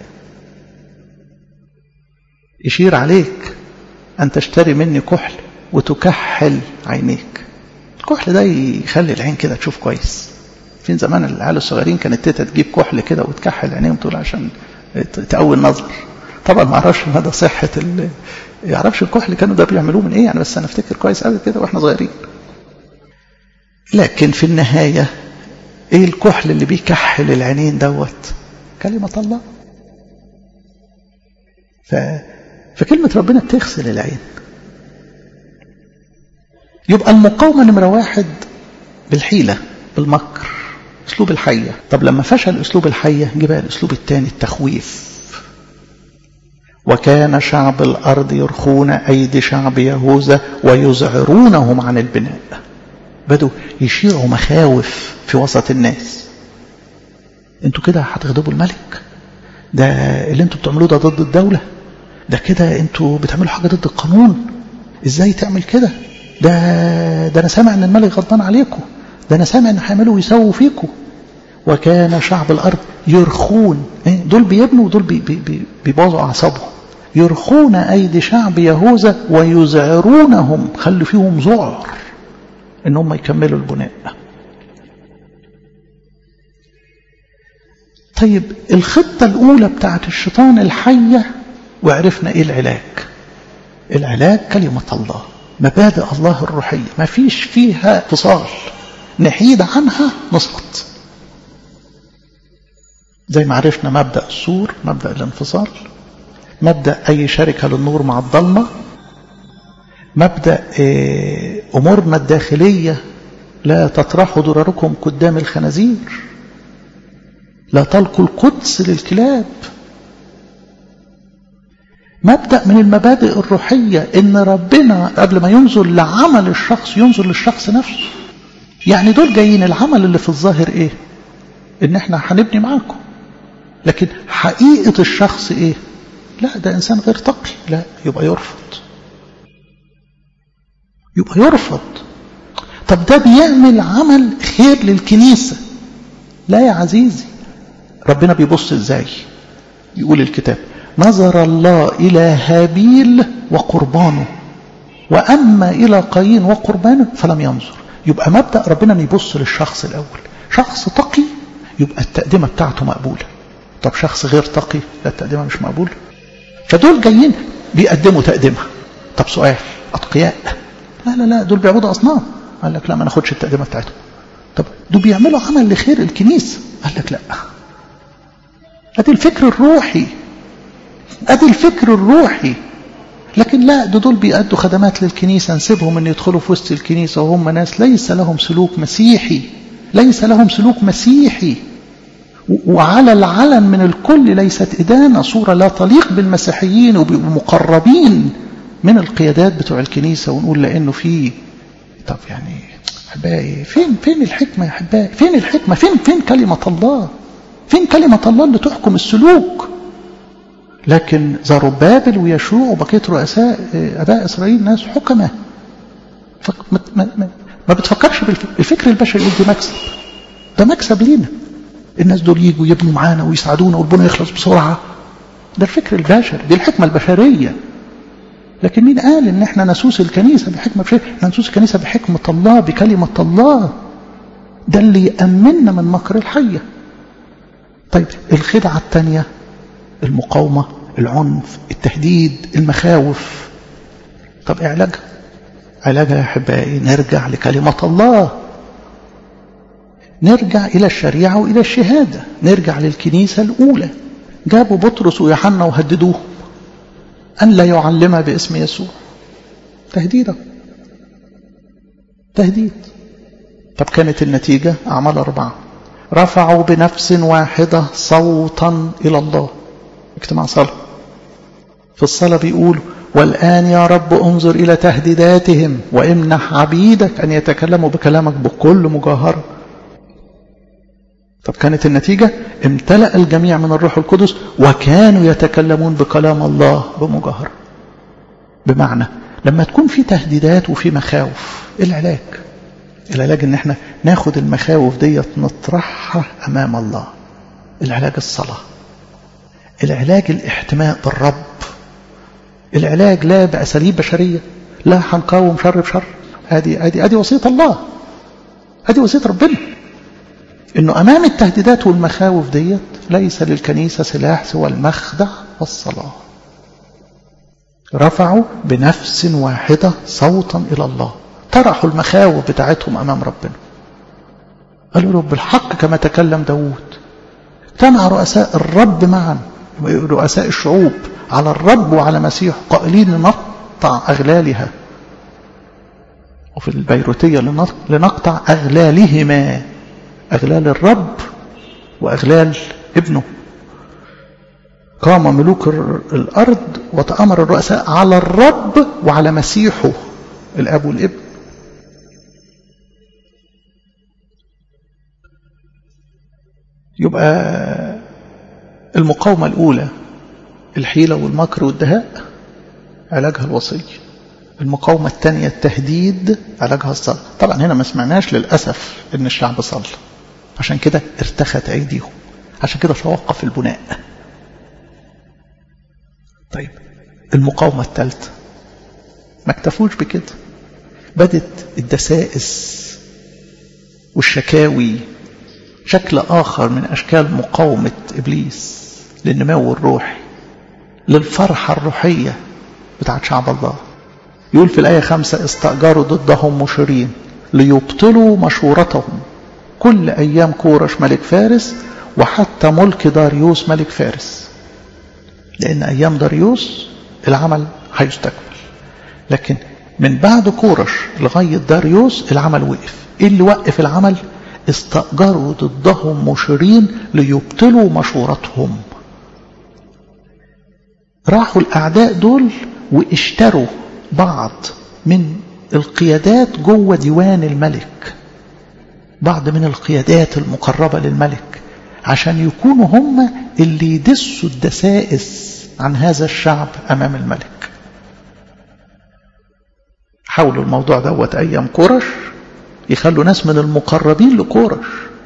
يشير عليك ان تشتري مني كحل وتكحل عينيك الكحل ده يخلي العين كده تشوف كويس فين زمان العيال الصغيرين كانت تيتا تجيب كحل كده وتكحل عينيهم تقول عشان تقوي النظر طبعا ما اعرفش مدى صحه ال يعرفش الكحل كانوا ده بيعملوه من ايه يعني بس انا افتكر كويس قوي كده واحنا صغيرين لكن في النهايه ايه الكحل اللي بيكحل العينين دوت كلمه الله ف... فكلمه ربنا بتغسل العين يبقى المقاومه نمره واحد بالحيله بالمكر اسلوب الحيه طب لما فشل اسلوب الحيه جه بقى الاسلوب الثاني التخويف وكان شعب الأرض يرخون أيدي شعب يهوذا ويزعرونهم عن البناء بدوا يشيعوا مخاوف في وسط الناس انتوا كده هتغضبوا الملك ده اللي انتوا بتعملوه ده ضد الدولة ده كده انتوا بتعملوا حاجة ضد القانون ازاي تعمل كده ده ده انا سامع ان الملك غضبان عليكم ده انا سامع ان هيعملوا ويسووا فيكم وكان شعب الارض يرخون دول بيبنوا ودول بي بي بيبوظوا اعصابهم يرخون ايدي شعب يهوذا ويزعرونهم خلوا فيهم ذعر ان هم يكملوا البناء طيب الخطه الاولى بتاعت الشيطان الحيه وعرفنا ايه العلاج العلاج كلمه الله مبادئ الله الروحيه ما فيش فيها فصال نحيد عنها نسقط زي ما عرفنا مبدأ السور مبدأ الانفصال مبدأ أي شركة للنور مع الضلمة مبدأ أمورنا الداخلية لا تطرحوا ضرركم قدام الخنازير لا تلقوا القدس للكلاب مبدأ من المبادئ الروحية إن ربنا قبل ما ينظر لعمل الشخص ينظر للشخص نفسه يعني دول جايين العمل اللي في الظاهر إيه إن إحنا هنبني معاكم لكن حقيقة الشخص إيه لا ده إنسان غير تقي لا يبقى يرفض يبقى يرفض طب ده بيعمل عمل خير للكنيسة لا يا عزيزي ربنا بيبص ازاي يقول الكتاب نظر الله إلى هابيل وقربانه وأما إلى قايين وقربانه فلم ينظر يبقى مبدأ ربنا يبص للشخص الأول شخص تقي يبقى التقدمة بتاعته مقبولة طب شخص غير تقي لا التقدمة مش مقبولة فدول جايين بيقدموا تقدمة طب سؤال أتقياء لا لا لا دول بيعبدوا أصنام قال لك لا ما ناخدش التقدمة بتاعتهم طب دول بيعملوا عمل لخير الكنيسة قال لك لا ادي الفكر الروحي ادي الفكر الروحي لكن لا ده دول بيأدوا خدمات للكنيسة نسيبهم ان يدخلوا في وسط الكنيسة وهم ناس ليس لهم سلوك مسيحي ليس لهم سلوك مسيحي وعلى العلن من الكل ليست إدانة صورة لا تليق بالمسيحيين وبالمقربين من القيادات بتوع الكنيسة ونقول لأنه في طب يعني أحبائي فين فين الحكمة يا أحبائي فين الحكمة فين فين كلمة الله فين كلمة الله اللي تحكم السلوك لكن زربابل ويشوع وبقية رؤساء أباء إسرائيل ناس حكمة ما, ما, ما بتفكرش بالفكر البشري دي مكسب ده مكسب لينا الناس دول يجوا يبنوا معانا ويساعدونا والبنا يخلص بسرعة ده الفكر البشري دي الحكمة البشرية لكن مين قال ان احنا نسوس الكنيسة بحكمة بشرية احنا نسوس الكنيسة بحكمة الله بكلمة الله ده اللي يأمننا من مكر الحية طيب الخدعة الثانية المقاومة العنف التهديد المخاوف طب ايه علاجها علاجها يا احبائي نرجع لكلمة الله نرجع إلى الشريعة وإلى الشهادة نرجع للكنيسة الأولى جابوا بطرس ويوحنا وهددوهم أن لا يعلم باسم يسوع تهديدا تهديد طب كانت النتيجة أعمال أربعة رفعوا بنفس واحدة صوتا إلى الله اجتماع صلاة في الصلاة بيقول والآن يا رب انظر إلى تهديداتهم وامنح عبيدك أن يتكلموا بكلامك بكل مجاهرة طب كانت النتيجة امتلأ الجميع من الروح القدس وكانوا يتكلمون بكلام الله بمجاهرة بمعنى لما تكون في تهديدات وفي مخاوف العلاج العلاج ان احنا ناخد المخاوف ديت نطرحها امام الله العلاج الصلاة العلاج الاحتماء بالرب العلاج لا بأساليب بشرية لا هنقاوم شر بشر هذه هذه هذه وصية الله هذه وصية ربنا انه امام التهديدات والمخاوف ديت ليس للكنيسة سلاح سوى المخدع والصلاة رفعوا بنفس واحدة صوتا إلى الله طرحوا المخاوف بتاعتهم أمام ربنا قالوا له بالحق كما تكلم داود اجتمع رؤساء الرب معا رؤساء الشعوب على الرب وعلى مسيح قائلين نقطع أغلالها وفي البيروتية لنقطع أغلالهما أغلال الرب وأغلال ابنه قام ملوك الأرض وتأمر الرؤساء على الرب وعلى مسيحه الأب والابن يبقى المقاومة الأولى الحيلة والمكر والدهاء علاجها الوصية المقاومة الثانية التهديد علاجها الصلاة طبعا هنا ما سمعناش للأسف ان الشعب صلى عشان كده ارتخت أيديهم عشان كده توقف البناء طيب المقاومة الثالثة ما اكتفوش بكده بدت الدسائس والشكاوي شكل آخر من أشكال مقاومة إبليس للنمو الروحي للفرحة الروحية بتاعت شعب الله يقول في الآية خمسة استأجروا ضدهم مشيرين ليبطلوا مشورتهم كل أيام كورش ملك فارس وحتى ملك داريوس ملك فارس لأن أيام داريوس العمل هيستكمل لكن من بعد كورش لغاية داريوس العمل وقف إيه اللي وقف العمل استأجروا ضدهم مشيرين ليبطلوا مشورتهم راحوا الأعداء دول واشتروا بعض من القيادات جوه ديوان الملك بعض من القيادات المقربة للملك عشان يكونوا هم اللي يدسوا الدسائس عن هذا الشعب أمام الملك حاولوا الموضوع دوت أيام كورش يخلوا ناس من المقربين لكورش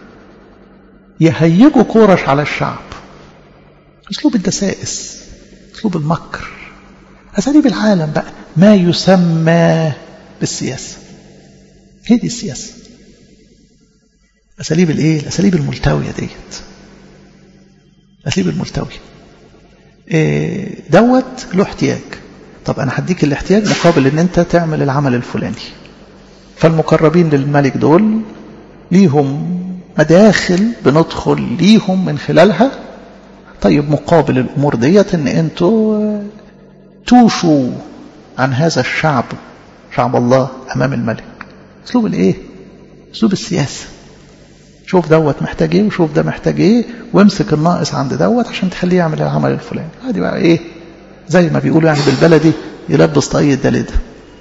يهيجوا كورش على الشعب أسلوب الدسائس أسلوب المكر أساليب العالم بقى ما يسمى بالسياسة هي دي السياسة أساليب الإيه؟ الأساليب الملتوية ديت أساليب الملتوية إيه دوت له احتياج طب أنا هديك الاحتياج مقابل إن أنت تعمل العمل الفلاني فالمقربين للملك دول ليهم مداخل بندخل ليهم من خلالها طيب مقابل الأمور ديت إن أنتوا توشوا عن هذا الشعب شعب الله أمام الملك أسلوب الإيه؟ أسلوب السياسة شوف دوت محتاج ايه وشوف ده محتاج ايه وامسك الناقص عند دوت عشان تخليه يعمل العمل الفلاني ادي بقى ايه زي ما بيقولوا يعني بالبلدي يلبس طاقية ده لده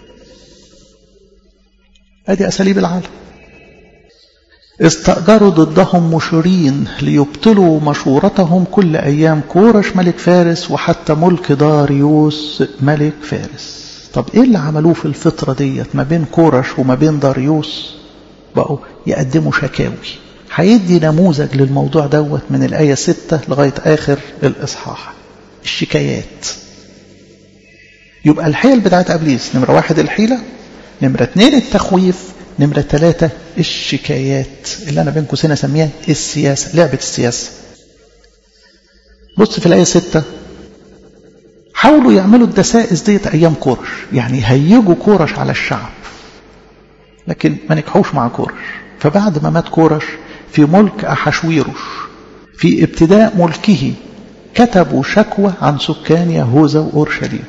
ادي اساليب العالم استأجروا ضدهم مشيرين ليبطلوا مشورتهم كل أيام كورش ملك فارس وحتى ملك داريوس ملك فارس طب إيه اللي عملوه في الفترة ديت ما بين كورش وما بين داريوس بقوا يقدموا شكاوي هيدي نموذج للموضوع دوت من الآية 6 لغاية آخر الإصحاح الشكايات يبقى الحيل بتاعت أبليس نمرة واحد الحيلة نمرة اتنين التخويف نمرة ثلاثة الشكايات اللي أنا بين قوسين أسميها السياسة لعبة السياسة بص في الآية ستة حاولوا يعملوا الدسائس ديت أيام كورش يعني هيجوا كورش على الشعب لكن ما نجحوش مع كورش فبعد ما مات كورش في ملك أحشويروش في ابتداء ملكه كتبوا شكوى عن سكان يهوذا وأورشليم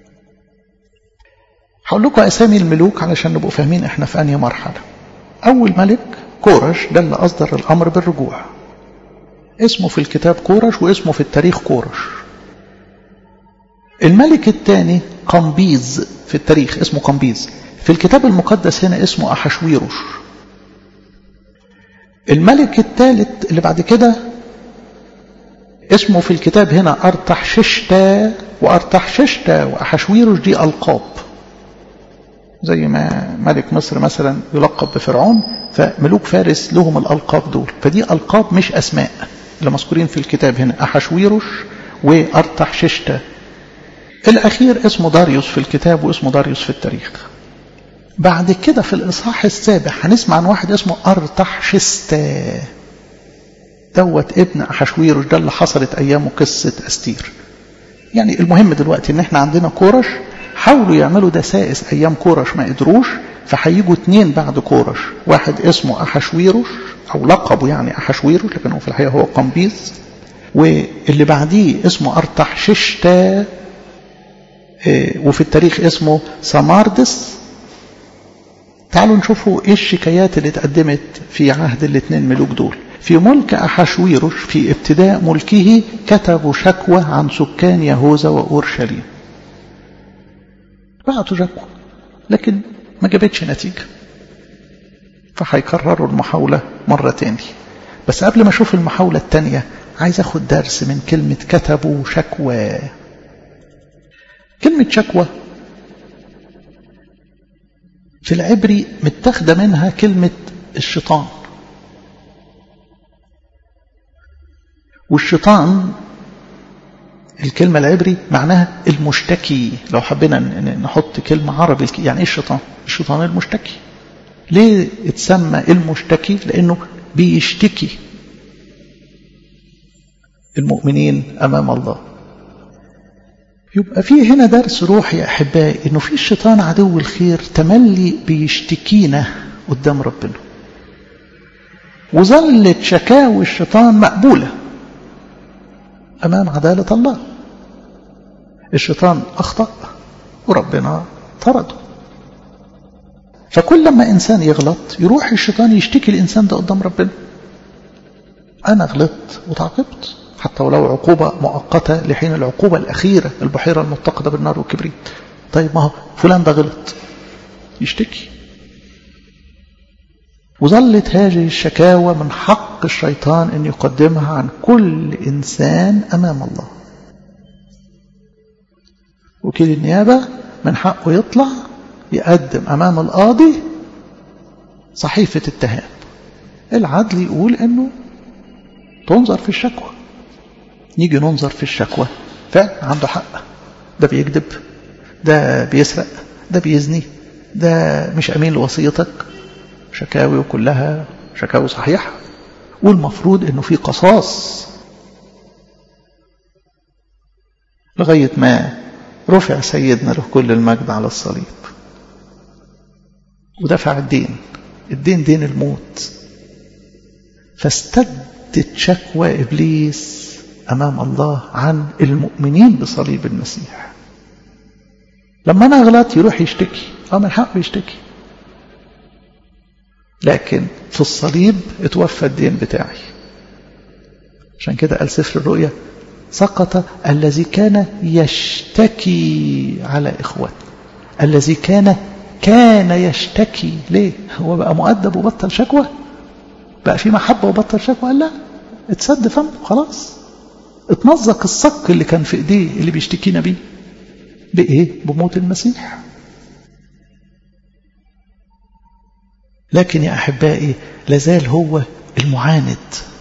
هقول لكم أسامي الملوك علشان نبقوا فاهمين احنا في أنهي مرحلة أول ملك كورش ده اللي أصدر الأمر بالرجوع اسمه في الكتاب كورش واسمه في التاريخ كورش الملك الثاني قمبيز في التاريخ اسمه قمبيز في الكتاب المقدس هنا اسمه أحشويروش الملك الثالث اللي بعد كده اسمه في الكتاب هنا أرتحششتا وأرتحششتا وأحشويروش دي ألقاب زي ما ملك مصر مثلا يلقب بفرعون فملوك فارس لهم الألقاب دول فدي ألقاب مش أسماء اللي مذكورين في الكتاب هنا أحشويروش وأرتحششتا الأخير اسمه داريوس في الكتاب واسمه داريوس في التاريخ بعد كده في الإصحاح السابع هنسمع عن واحد اسمه أرتحشستا دوت ابن أحشويروش ده اللي حصلت أيامه قصة أستير يعني المهم دلوقتي ان احنا عندنا كورش حاولوا يعملوا دسائس ايام كورش ما قدروش فهيجوا اتنين بعد كورش واحد اسمه احشويروش او لقبه يعني احشويروش لكن هو في الحقيقه هو قمبيز واللي بعديه اسمه ارتحششتا وفي التاريخ اسمه سماردس تعالوا نشوفوا ايه الشكايات اللي اتقدمت في عهد الاثنين ملوك دول في ملك أحشويروش في ابتداء ملكه كتبوا شكوى عن سكان يهوذا وأورشليم بعتوا شكوى لكن ما جابتش نتيجة فهيكرروا المحاولة مرة تاني بس قبل ما أشوف المحاولة التانية عايز أخد درس من كلمة كتبوا شكوى كلمة شكوى في العبري متاخدة منها كلمة الشيطان والشيطان الكلمة العبري معناها المشتكي لو حبينا نحط كلمة عربي يعني ايه الشيطان الشيطان المشتكي ليه اتسمى المشتكي لانه بيشتكي المؤمنين امام الله يبقى في هنا درس روحي يا احبائي انه في الشيطان عدو الخير تملي بيشتكينا قدام ربنا وظلت شكاوي الشيطان مقبوله أمام عدالة الله الشيطان أخطأ وربنا طرده فكل لما إنسان يغلط يروح الشيطان يشتكي الإنسان ده قدام ربنا أنا غلطت وتعاقبت حتى ولو عقوبة مؤقتة لحين العقوبة الأخيرة البحيرة المتقدة بالنار والكبريت طيب ما هو فلان ده غلط يشتكي وظلت هذه الشكاوى من حق الشيطان أن يقدمها عن كل إنسان أمام الله وكيل النيابة من حقه يطلع يقدم أمام القاضي صحيفة اتهام العدل يقول أنه تنظر في الشكوى نيجي ننظر في الشكوى فعلا عنده حق ده بيكذب ده بيسرق ده بيزني ده مش أمين لوصيتك شكاوي وكلها شكاوي صحيحة والمفروض انه في قصاص لغاية ما رفع سيدنا له كل المجد على الصليب ودفع الدين الدين دين الموت فاستدت شكوى إبليس أمام الله عن المؤمنين بصليب المسيح لما أنا أغلط يروح يشتكي أه من حقه يشتكي لكن في الصليب اتوفى الدين بتاعي عشان كده قال سفر الرؤيا سقط الذي كان يشتكي على إخوته الذي كان كان يشتكي ليه هو بقى مؤدب وبطل شكوى بقى في محبة وبطل شكوى قال لا اتسد فمه خلاص اتمزق الصك اللي كان في ايديه اللي بيشتكينا بيه بايه بموت المسيح لكن يا أحبائي لازال هو المعاند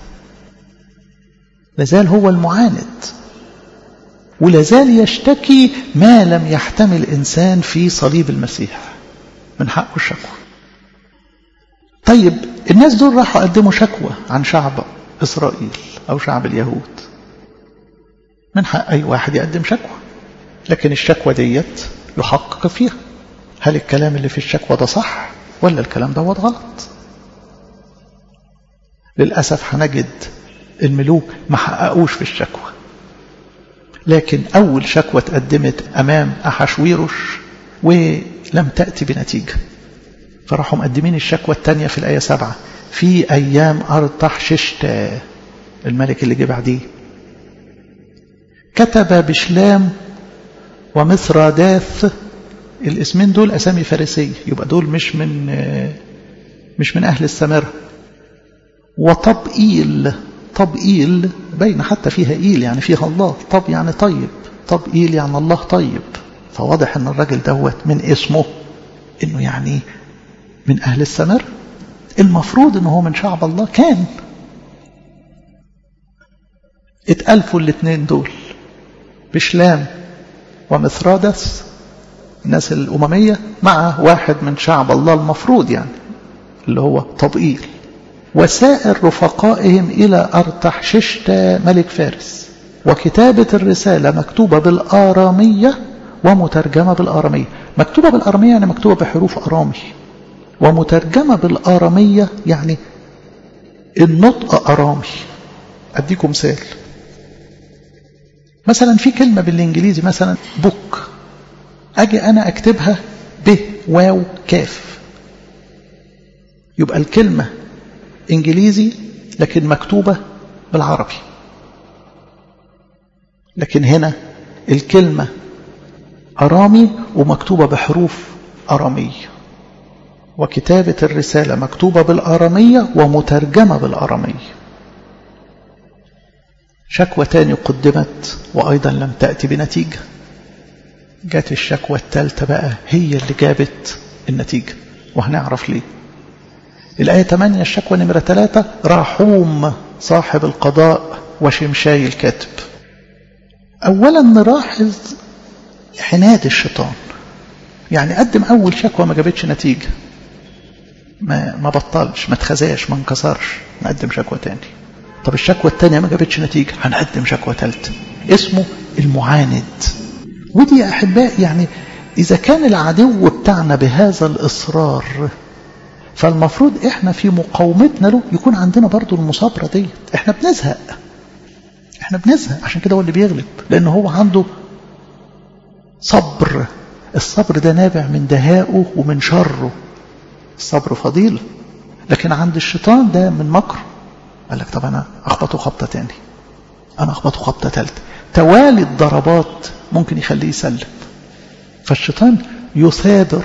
لازال هو المعاند ولازال يشتكي ما لم يحتمل إنسان في صليب المسيح من حقه الشكوى طيب الناس دول راحوا قدموا شكوى عن شعب إسرائيل أو شعب اليهود من حق أي واحد يقدم شكوى لكن الشكوى ديت يحقق فيها هل الكلام اللي في الشكوى ده صح ولا الكلام دوت غلط للأسف هنجد الملوك ما حققوش في الشكوى لكن أول شكوى تقدمت أمام أحشويروش ولم تأتي بنتيجة فراحوا مقدمين الشكوى الثانية في الآية سبعة في أيام أرتحششتا الملك اللي جه بعديه كتب بشلام ومثراداث الاسمين دول أسامي فارسية يبقى دول مش من مش من أهل السمرة وطبئيل طبئيل بين حتى فيها إيل يعني فيها الله طب يعني طيب طبئيل يعني الله طيب فواضح أن الراجل دوت من اسمه أنه يعني من أهل السمر المفروض أنه هو من شعب الله كان اتألفوا الاثنين دول بشلام ومثرادس الناس الأممية مع واحد من شعب الله المفروض يعني اللي هو طبئيل وسائر رفقائهم إلى أرتحششتا ملك فارس وكتابة الرسالة مكتوبة بالآرامية ومترجمة بالآرامية مكتوبة بالآرامية يعني مكتوبة بحروف أرامي ومترجمة بالآرامية يعني النطق أرامي أديكم مثال مثلا في كلمة بالإنجليزي مثلا بوك أجي أنا أكتبها ب واو كاف يبقى الكلمة إنجليزي لكن مكتوبة بالعربي لكن هنا الكلمة أرامي ومكتوبة بحروف أرامية وكتابة الرسالة مكتوبة بالآرامية ومترجمة بالآرامية شكوى تاني قدمت وأيضا لم تأتي بنتيجة جات الشكوى الثالثة بقى هي اللي جابت النتيجة وهنعرف ليه الآية 8 الشكوى نمرة 3 راحوم صاحب القضاء وشمشاي الكاتب أولا نلاحظ عناد الشيطان يعني قدم أول شكوى ما جابتش نتيجة ما ما بطلش ما اتخزاش ما انكسرش نقدم شكوى تاني طب الشكوى التانية ما جابتش نتيجة هنقدم شكوى تالتة اسمه المعاند ودي يا أحباء يعني إذا كان العدو بتاعنا بهذا الإصرار فالمفروض إحنا في مقاومتنا له يكون عندنا برضو المصابرة ديت إحنا بنزهق إحنا بنزهق عشان كده هو اللي بيغلب لأن هو عنده صبر الصبر ده نابع من دهائه ومن شره الصبر فضيلة لكن عند الشيطان ده من مكره قال لك طب أنا أخبطه خبطة تاني أنا أخبطه خبطة تالتة توالي الضربات ممكن يخليه يسلم فالشيطان يثابر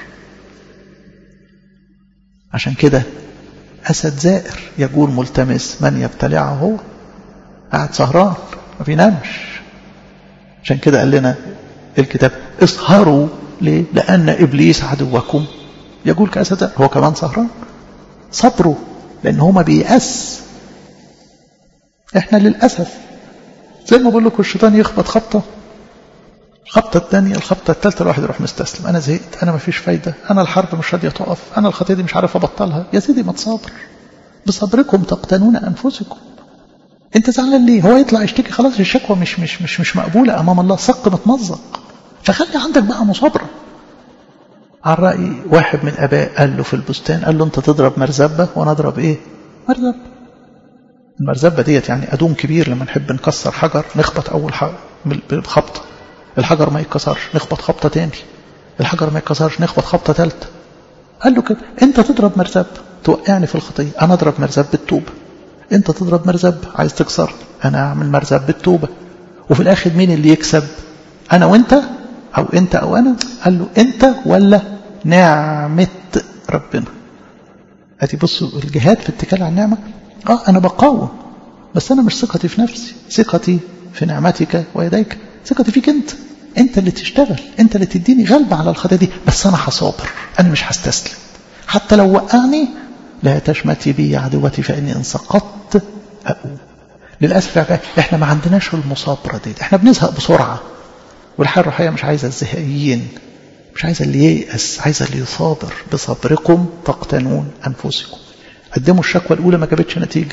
عشان كده أسد زائر يقول ملتمس من يبتلعه هو قاعد سهران ما بينامش عشان كده قال لنا الكتاب اسهروا ليه؟ لأن إبليس عدوكم يقول كأسد هو كمان سهران صبروا لأن هو ما بيأس احنا للأسف زي ما بقول لكم الشيطان يخبط خبطة الخبطة الثانية الخبطة الثالثة الواحد يروح مستسلم أنا زهقت أنا ما فيش فايدة أنا الحرب مش راضية تقف أنا الخطية دي مش عارف أبطلها يا سيدي ما تصابر بصبركم تقتنون أنفسكم أنت زعلان ليه هو يطلع يشتكي خلاص الشكوى مش مش مش مش مقبولة أمام الله صق متمزق فخلي عندك بقى مصابرة على رأي واحد من الآباء قال له في البستان قال له أنت تضرب مرزبة وأنا أضرب إيه مرزبة المرزبة ديت يعني أدوم كبير لما نحب نكسر حجر نخبط أول حجر بخبطة الحجر ما يتكسرش نخبط خبطة تاني الحجر ما يتكسرش نخبط خبطة ثالثة قال له كده أنت تضرب مرزبة توقعني في الخطية أنا أضرب مرزبة بالتوبة أنت تضرب مرزبة عايز تكسر أنا أعمل مرزبة بالتوبة وفي الآخر مين اللي يكسب أنا وأنت أو أنت أو أنا قال له أنت ولا نعمة ربنا أدي بصوا الجهاد في اتكال على النعمة آه أنا بقاوم بس أنا مش ثقتي في نفسي ثقتي في نعمتك ويديك ثقتي فيك أنت أنت اللي تشتغل أنت اللي تديني غلبة على الخطية دي بس أنا هصابر أنا مش هستسلم حتى لو وقعني لا تشمتي بي عدوتي فإني إن سقطت أقوم للأسف إحنا ما عندناش المصابرة دي إحنا بنزهق بسرعة والحياة الروحية مش عايزة الزهقيين مش عايزة اللي ييأس عايزة اللي يصابر بصبركم تقتنون أنفسكم قدموا الشكوى الأولى ما جابتش نتيجة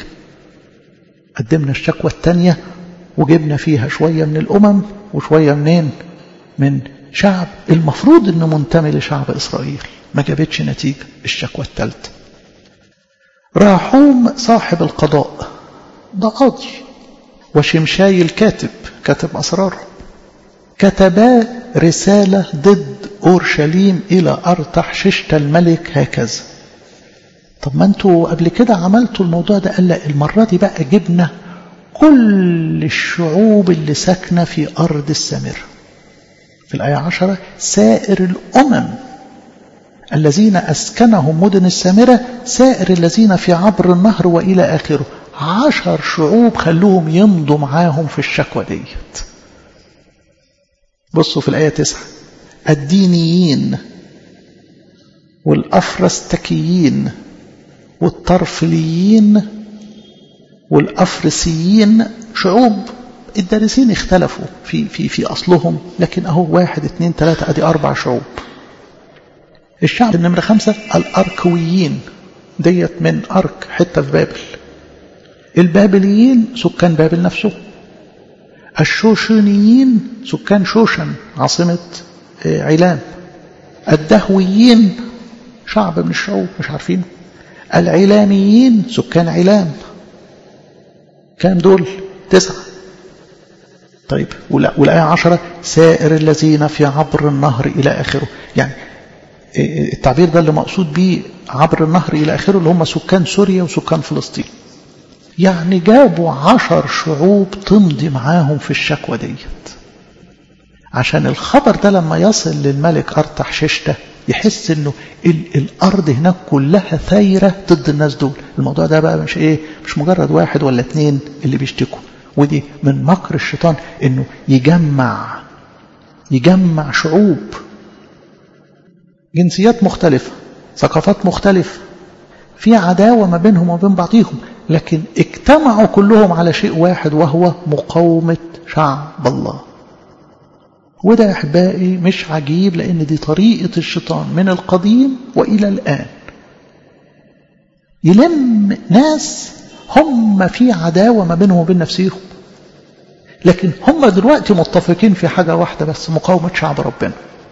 قدمنا الشكوى الثانية وجبنا فيها شوية من الأمم وشوية منين من شعب المفروض أنه منتمي لشعب إسرائيل ما جابتش نتيجة الشكوى الثالثة راحوم صاحب القضاء ده قاضي وشمشاي الكاتب كاتب أسراره كتبا رسالة ضد أورشليم أرتح أرتحششت الملك هكذا طب ما انتوا قبل كده عملتوا الموضوع ده قال لا المرة دي بقى جبنا كل الشعوب اللي ساكنة في أرض السامرة في الآية عشرة سائر الأمم الذين أسكنهم مدن السامرة سائر الذين في عبر النهر وإلى آخره عشر شعوب خلوهم يمضوا معاهم في الشكوى ديت بصوا في الآية تسعة الدينيين والأفرستكيين والطرفليين والأفرسيين شعوب الدارسين اختلفوا في في في أصلهم لكن أهو واحد اثنين ثلاثة أدي أربع شعوب الشعب النمرة خمسة الأركويين ديت من أرك حتة في بابل البابليين سكان بابل نفسه الشوشنيين سكان شوشن عاصمة علام الدهويين شعب من الشعوب مش عارفين العلاميين سكان علام كام دول تسعة طيب والآية عشرة سائر الذين في عبر النهر إلى آخره يعني التعبير ده اللي مقصود به عبر النهر إلى آخره اللي هم سكان سوريا وسكان فلسطين يعني جابوا عشر شعوب تمضي معاهم في الشكوى ديت عشان الخبر ده لما يصل للملك أرتح ششته يحس انه ال الارض هناك كلها ثايرة ضد الناس دول الموضوع ده بقى مش ايه مش مجرد واحد ولا اتنين اللي بيشتكوا ودي من مكر الشيطان انه يجمع يجمع شعوب جنسيات مختلفة ثقافات مختلفة في عداوة ما بينهم وبين بعضهم لكن اجتمعوا كلهم على شيء واحد وهو مقاومة شعب الله وده يا احبائي مش عجيب لان دي طريقة الشيطان من القديم والى الان يلم ناس هم في عداوة ما بينهم وبين نفسهم لكن هم دلوقتي متفقين في حاجة واحدة بس مقاومة شعب ربنا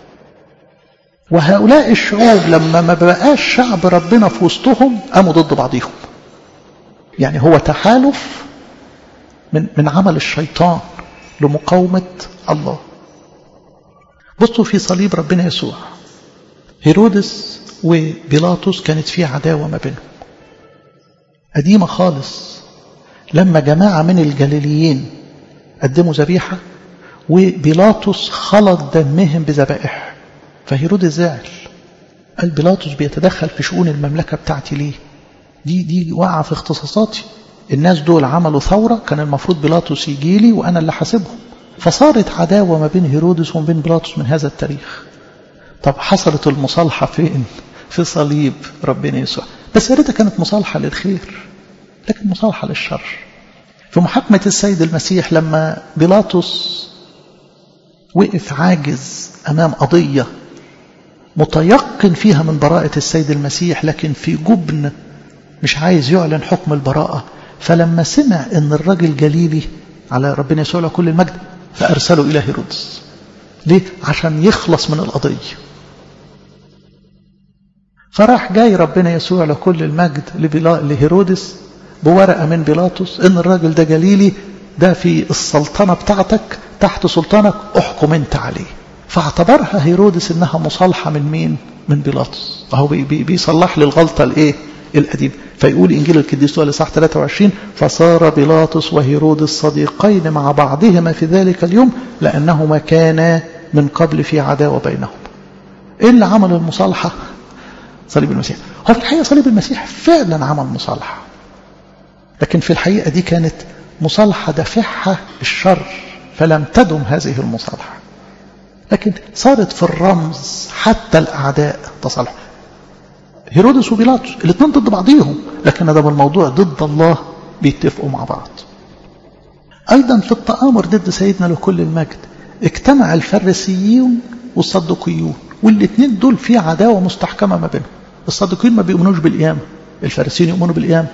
وهؤلاء الشعوب لما ما بقاش شعب ربنا في وسطهم قاموا ضد بعضهم يعني هو تحالف من من عمل الشيطان لمقاومة الله بصوا في صليب ربنا يسوع هيرودس وبيلاطس كانت في عداوة ما بينهم قديمة خالص لما جماعة من الجليليين قدموا ذبيحة وبيلاطس خلط دمهم بذبائح فهيرودس زعل قال بيلاطس بيتدخل في شؤون المملكة بتاعتي ليه دي دي واقعة في اختصاصاتي الناس دول عملوا ثورة كان المفروض بيلاطس يجي لي وأنا اللي حاسبهم فصارت عداوة ما بين هيرودس وما بين بيلاطس من هذا التاريخ طب حصلت المصالحة فين في صليب ربنا يسوع بس يا ريتها كانت مصالحة للخير لكن مصالحة للشر في محاكمة السيد المسيح لما بيلاطس وقف عاجز أمام قضية متيقن فيها من براءة السيد المسيح لكن في جبن مش عايز يعلن حكم البراءة فلما سمع ان الراجل جليلي على ربنا يسوع له كل المجد فأرسله إلى هيرودس ليه؟ عشان يخلص من القضية فراح جاي ربنا يسوع لكل المجد لهيرودس بورقة من بيلاطس إن الراجل ده جليلي ده في السلطنة بتاعتك تحت سلطانك احكم انت عليه فاعتبرها هيرودس انها مصالحة من مين من بيلاطس اهو بي بي بيصلح لي الغلطة الايه القديم فيقول انجيل القديس لوقا صح 23 فصار بيلاطس وهيرودس صديقين مع بعضهما في ذلك اليوم لانهما كانا من قبل في عداوة بينهم ايه اللي عمل المصالحة صليب المسيح هو في الحقيقة صليب المسيح فعلا عمل مصالحة لكن في الحقيقة دي كانت مصالحة دافعها الشر فلم تدم هذه المصالحة لكن صارت في الرمز حتى الأعداء تصالحوا هيرودس وبيلاطس الاثنين ضد بعضهم لكن ده الموضوع ضد الله بيتفقوا مع بعض أيضا في التآمر ضد سيدنا لكل المجد اجتمع الفريسيون والصدقيون والاثنين دول في عداوة مستحكمة ما بينهم الصدقيين ما بيؤمنوش بالقيامة الفارسيين يؤمنوا بالقيامة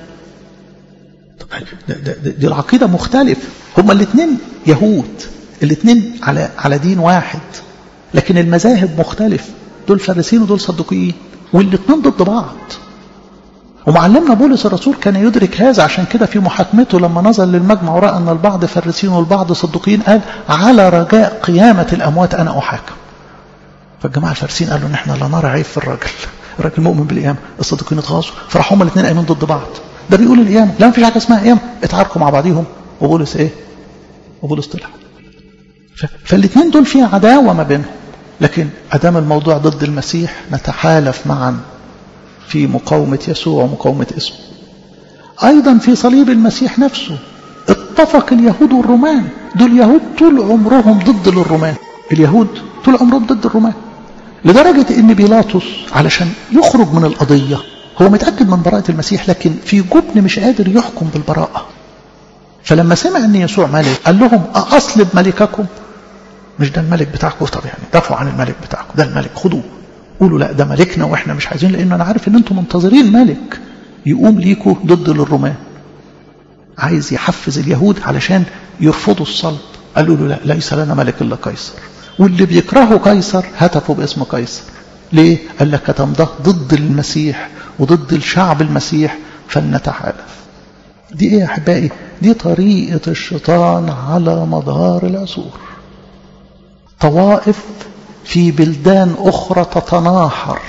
دي العقيدة مختلفة هما الاثنين يهود الاثنين على على دين واحد لكن المذاهب مختلف دول فارسيين ودول صدقيين والاثنين ضد بعض ومعلمنا بولس الرسول كان يدرك هذا عشان كده في محاكمته لما نزل للمجمع ورأى أن البعض فارسيين والبعض صدقيين قال على رجاء قيامة الأموات أنا أحاكم فالجماعة الفارسيين قالوا إن إحنا لا نرى عيب في الراجل الراجل مؤمن بالقيامة الصدقيين اتغاظوا فراحوا هما الاثنين قايمين ضد بعض ده بيقول القيامة لا مفيش حاجة اسمها قيامة اتعاركوا مع بعضيهم وبولس ايه وبولس طلع فالاثنين دول فيها عداوة ما بينهم لكن أدام الموضوع ضد المسيح نتحالف معا في مقاومة يسوع ومقاومة اسمه أيضا في صليب المسيح نفسه اتفق اليهود والرومان دول يهود طول عمرهم ضد الرومان اليهود طول عمرهم ضد الرومان لدرجة ان بيلاطس علشان يخرج من القضية هو متأكد من براءة المسيح لكن في جبن مش قادر يحكم بالبراءة فلما سمع ان يسوع ملك قال لهم أصلب ملككم مش ده الملك بتاعكم طب يعني دافعوا عن الملك بتاعكم ده الملك خدوه قولوا لا ده ملكنا واحنا مش عايزين لان انا عارف ان انتم منتظرين ملك يقوم ليكوا ضد الرومان عايز يحفز اليهود علشان يرفضوا الصلب قالوا له لا ليس لنا ملك إلا قيصر واللي بيكرهوا قيصر هتفوا باسم قيصر ليه؟ قال لك كتم ده ضد المسيح وضد الشعب المسيح فلنتحالف دي ايه يا احبائي دي طريقة الشيطان على مدار العصور طوائف في بلدان أخرى تتناحر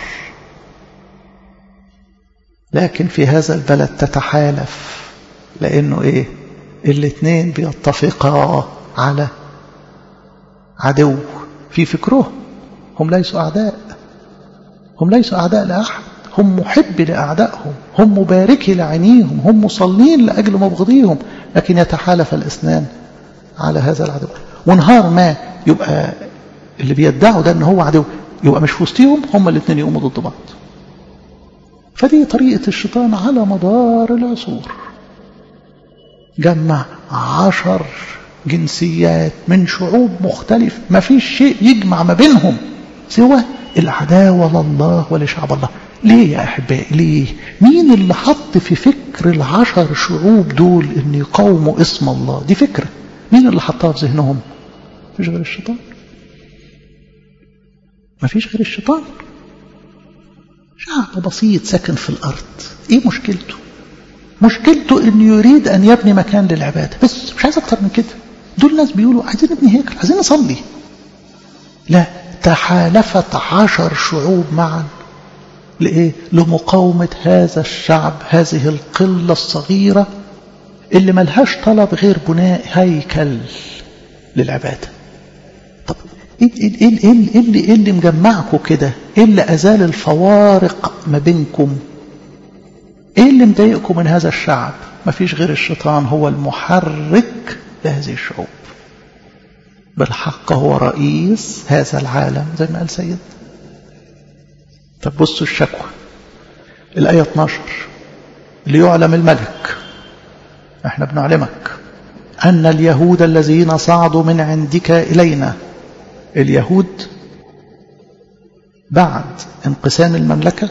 لكن في هذا البلد تتحالف لأنه إيه الاثنين بيتفقا على عدو في فكره هم ليسوا أعداء هم ليسوا أعداء لأحد هم محب لأعدائهم هم مباركي لعينيهم هم مصلين لأجل مبغضيهم لكن يتحالف الاثنان على هذا العدو ونهار ما يبقى اللي بيدعوا ده ان هو عدو يبقى مش في وسطهم هم الاثنين يقوموا ضد بعض فدي طريقة الشيطان على مدار العصور جمع عشر جنسيات من شعوب مختلف ما فيش شيء يجمع ما بينهم سوى العداوة لله ولشعب الله ليه يا أحبائي ليه مين اللي حط في فكر العشر شعوب دول ان يقاوموا اسم الله دي فكرة مين اللي حطها في ذهنهم مفيش غير الشيطان مفيش غير الشيطان شعب بسيط ساكن في الأرض ايه مشكلته مشكلته انه يريد ان يبني مكان للعبادة بس مش عايز اكتر من كده دول ناس بيقولوا عايزين نبني هيكل عايزين نصلي لا تحالفت عشر شعوب معا لإيه؟ لمقاومة هذا الشعب هذه القلة الصغيرة اللي ملهاش طلب غير بناء هيكل للعبادة طب ايه ايه ايه ايه اللي, إيه اللي مجمعكم كده ايه اللي ازال الفوارق ما بينكم ايه اللي مضايقكم من هذا الشعب ما فيش غير الشيطان هو المحرك لهذه الشعوب بالحق هو رئيس هذا العالم زي ما قال سيد طب بصوا الشكوى الآية 12 ليعلم الملك احنا بنعلمك أن اليهود الذين صعدوا من عندك إلينا اليهود بعد انقسام المملكة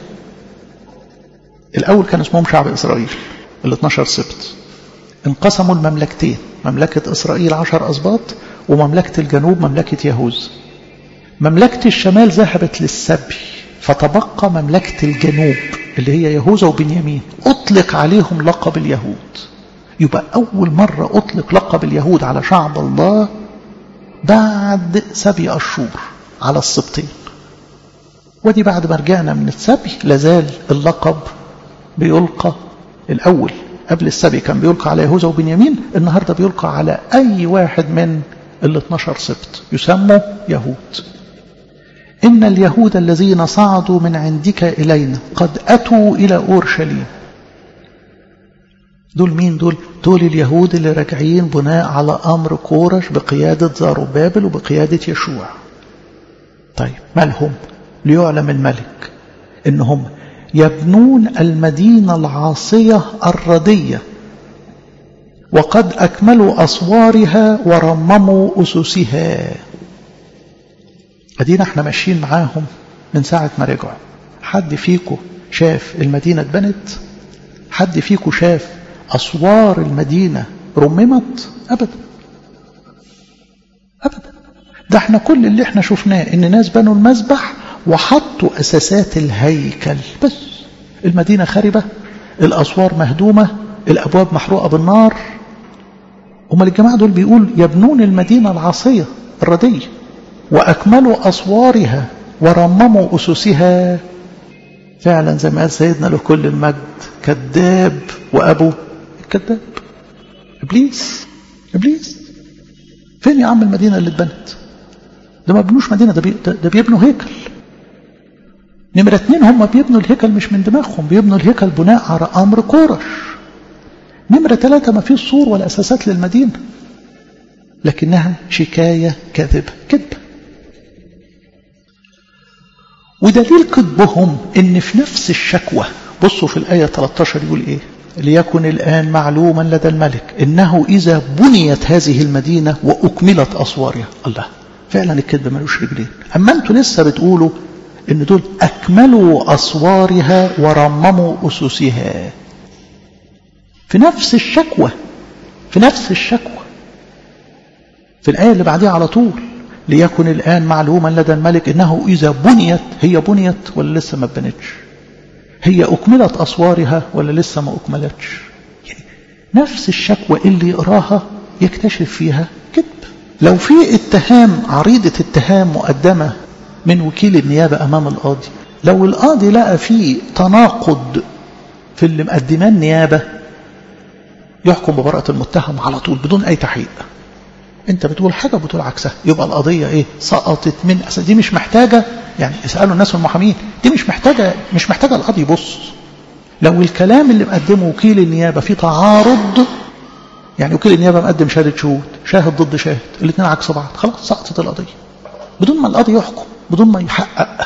الأول كان اسمهم شعب إسرائيل ال 12 سبت انقسموا المملكتين مملكة إسرائيل عشر أسباط ومملكة الجنوب مملكة يهوذا مملكة الشمال ذهبت للسبي فتبقى مملكة الجنوب اللي هي يهوذا وبنيامين أطلق عليهم لقب اليهود يبقى أول مرة أطلق لقب اليهود على شعب الله بعد سبي أشهر على السبطين ودي بعد ما رجعنا من السبي لازال اللقب بيلقى الأول قبل السبي كان بيلقى على يهوذا وبنيامين النهاردة بيلقى على أي واحد من ال 12 سبط يسمى يهود إن اليهود الذين صعدوا من عندك إلينا قد أتوا إلى أورشليم دول مين دول دول اليهود اللي راجعين بناء على أمر كورش بقيادة زاروبابل وبقيادة يشوع طيب مالهم ليعلم الملك إنهم يبنون المدينة العاصية الردية وقد أكملوا أسوارها ورمموا أسسها أدينا احنا ماشيين معاهم من ساعة ما رجعوا حد فيكم شاف المدينة اتبنت حد فيكم شاف أسوار المدينة رممت أبدا أبدا ده احنا كل اللي احنا شفناه ان ناس بنوا المذبح وحطوا أساسات الهيكل بس المدينة خربة الأسوار مهدومة الأبواب محروقة بالنار هم الجماعة دول بيقول يبنون المدينة العاصية الردية وأكملوا أسوارها ورمموا أسسها فعلا زي ما قال سيدنا لكل المجد كذاب وأبو الكذاب إبليس إبليس فين يا عم المدينة اللي اتبنت ده ما بنوش مدينة ده, بي ده بيبنوا هيكل نمرة اتنين هم بيبنوا الهيكل مش من دماغهم بيبنوا الهيكل بناء على أمر كورش نمرة ثلاثة ما فيش سور ولا أساسات للمدينة لكنها شكاية كاذبة كذبة ودليل كذبهم ان في نفس الشكوى بصوا في الآية 13 يقول ايه ليكن الآن معلوما لدى الملك إنه إذا بنيت هذه المدينة وأكملت أسوارها الله فعلا الكذب ملوش رجلين أما أنتوا لسه بتقولوا إن دول أكملوا أسوارها ورمموا أسسها في نفس الشكوى في نفس الشكوى في الآية اللي بعديها على طول ليكن الآن معلوما لدى الملك إنه إذا بنيت هي بنيت ولا لسه ما بنتش هي أكملت أسوارها ولا لسه ما أكملتش يعني نفس الشكوى اللي يقراها يكتشف فيها كذب لو في اتهام عريضة اتهام مقدمة من وكيل النيابة أمام القاضي لو القاضي لقى فيه تناقض في اللي مقدماه النيابة يحكم ببراءة المتهم على طول بدون أي تحقيق انت بتقول حاجة بتقول عكسها يبقى القضية ايه سقطت من أساس دي مش محتاجة يعني اسألوا الناس المحامين دي مش محتاجة مش محتاجة القاضي يبص لو الكلام اللي مقدمه وكيل النيابة فيه تعارض يعني وكيل النيابة مقدم شهادة شهود شاهد ضد شاهد الاثنين عكس بعض خلاص سقطت القضية بدون ما القاضي يحكم بدون ما يحقق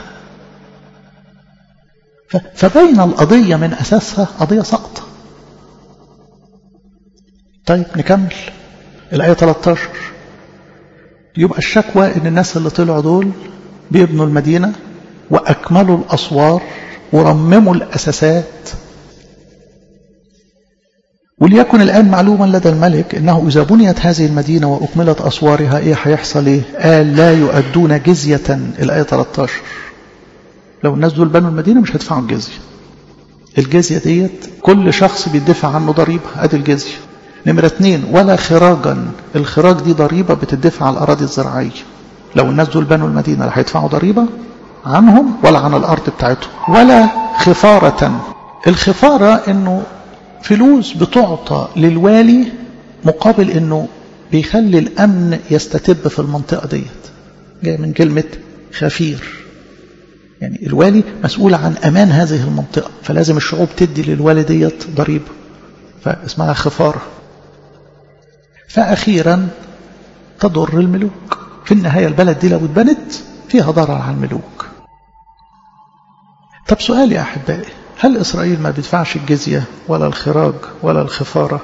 فبين القضية من أساسها قضية سقطة طيب نكمل الآية 13 يبقى الشكوى ان الناس اللي طلعوا دول بيبنوا المدينة وأكملوا الأسوار ورمموا الأساسات وليكن الآن معلوما لدى الملك إنه إذا بنيت هذه المدينة وأكملت أسوارها إيه هيحصل إيه قال لا يؤدون جزية الآية 13 لو الناس دول بنوا المدينة مش هيدفعوا الجزية الجزية ديت كل شخص بيدفع عنه ضريبة أدي الجزية نمرة اتنين ولا خراجا الخراج دي ضريبة بتدفع على الأراضي الزراعية لو الناس دول بنوا المدينة لا هيدفعوا ضريبة عنهم ولا عن الأرض بتاعتهم ولا خفارة الخفارة إنه فلوس بتعطى للوالي مقابل إنه بيخلي الأمن يستتب في المنطقة ديت جاي من كلمة خفير يعني الوالي مسؤول عن أمان هذه المنطقة فلازم الشعوب تدي للوالي ديت ضريبة فاسمها خفارة فأخيرا تضر الملوك في النهاية البلد دي لو اتبنت فيها ضرر على الملوك طب سؤال يا أحبائي هل إسرائيل ما بيدفعش الجزية ولا الخراج ولا الخفارة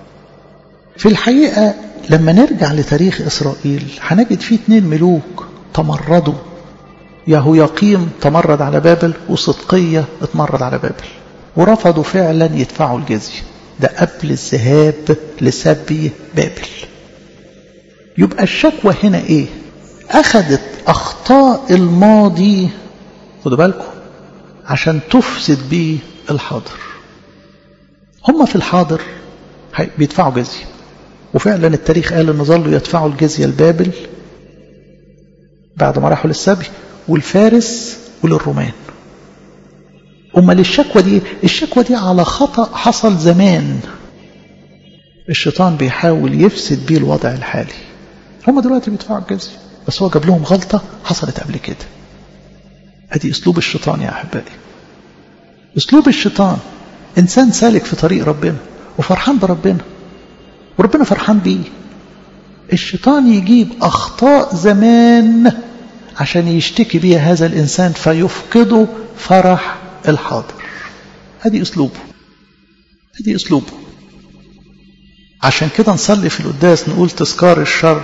في الحقيقة لما نرجع لتاريخ إسرائيل هنجد فيه اتنين ملوك تمردوا يهوياقيم تمرد على بابل وصدقية اتمرد على بابل ورفضوا فعلا يدفعوا الجزية ده قبل الذهاب لسبي بابل يبقى الشكوى هنا ايه اخذت اخطاء الماضي خدوا بالكم عشان تفسد بيه الحاضر هم في الحاضر بيدفعوا جزية وفعلا التاريخ قال ان ظلوا يدفعوا الجزية لبابل بعد ما راحوا للسبي والفارس وللرومان أمال الشكوى دي الشكوى دي على خطأ حصل زمان الشيطان بيحاول يفسد بيه الوضع الحالي هم دلوقتي بيدفعوا الجزية بس هو جاب لهم غلطة حصلت قبل كده ادي اسلوب الشيطان يا احبائي اسلوب الشيطان انسان سالك في طريق ربنا وفرحان بربنا وربنا فرحان بيه الشيطان يجيب اخطاء زمان عشان يشتكي بيها هذا الانسان فيفقده فرح الحاضر هذه اسلوبه هذه اسلوبه عشان كده نصلي في القداس نقول تذكار الشر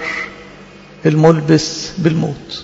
الملبس بالموت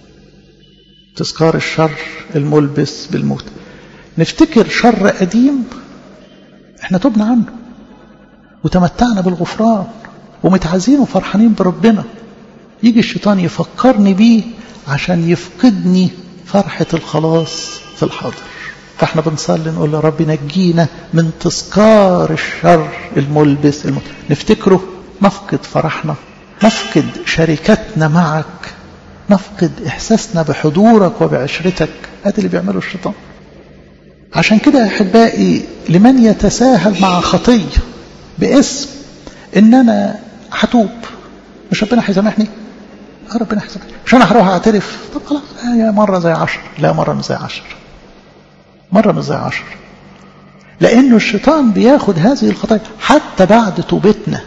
تذكار الشر الملبس بالموت نفتكر شر قديم احنا تبنا عنه وتمتعنا بالغفران ومتعزين وفرحانين بربنا يجي الشيطان يفكرني بيه عشان يفقدني فرحة الخلاص في الحاضر فاحنا بنصلي نقول يا رب نجينا من تذكار الشر الملبس الموت نفتكره نفقد فرحنا نفقد شركتنا معك نفقد إحساسنا بحضورك وبعشرتك هذا اللي بيعمله الشيطان عشان كده يا أحبائي لمن يتساهل مع خطية باسم إن أنا هتوب مش ربنا هيسامحني اه ربنا هيسامحني مش أنا هروح أعترف طب خلاص هي مرة زي عشر لا مرة مش زي عشر مرة مش زي عشر لأنه الشيطان بياخد هذه الخطايا حتى بعد توبتنا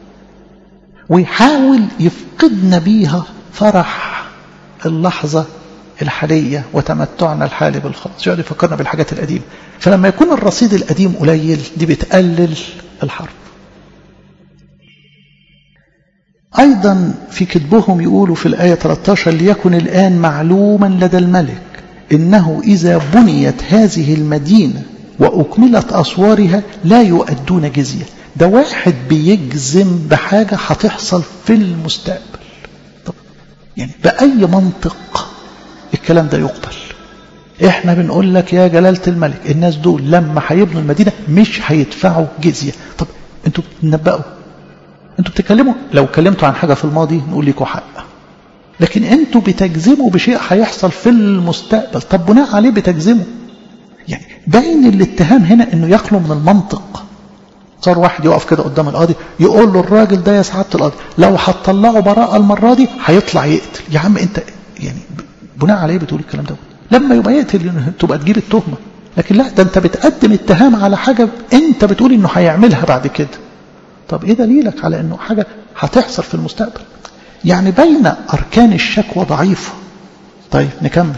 ويحاول يفقدنا بيها فرح اللحظة الحالية وتمتعنا الحالي بالخلاص يقعد يفكرنا بالحاجات القديمة فلما يكون الرصيد القديم قليل دي بتقلل الحرب أيضا في كتبهم يقولوا في الآية 13 ليكن الآن معلوما لدى الملك إنه إذا بنيت هذه المدينة وأكملت أسوارها لا يؤدون جزية ده واحد بيجزم بحاجة هتحصل في المستقبل طب يعني بأي منطق الكلام ده يقبل احنا بنقول لك يا جلالة الملك الناس دول لما هيبنوا المدينة مش هيدفعوا جزية طب انتوا بتنبأوا انتوا بتتكلموا لو اتكلمتوا عن حاجة في الماضي نقول لكم حق لكن انتوا بتجزموا بشيء هيحصل في المستقبل طب بناء عليه بتجزموا يعني باين الاتهام هنا انه يخلو من المنطق صار واحد يقف كده قدام القاضي يقول له الراجل ده يا سعاده القاضي لو هتطلعه براءه المره دي هيطلع يقتل يا عم انت يعني بناء على ايه بتقول الكلام ده لما يبقى يقتل تبقى تجيب التهمه لكن لا ده انت بتقدم اتهام على حاجه انت بتقول انه هيعملها بعد كده طب ايه دليلك على انه حاجه هتحصل في المستقبل يعني بين اركان الشكوى ضعيفه طيب نكمل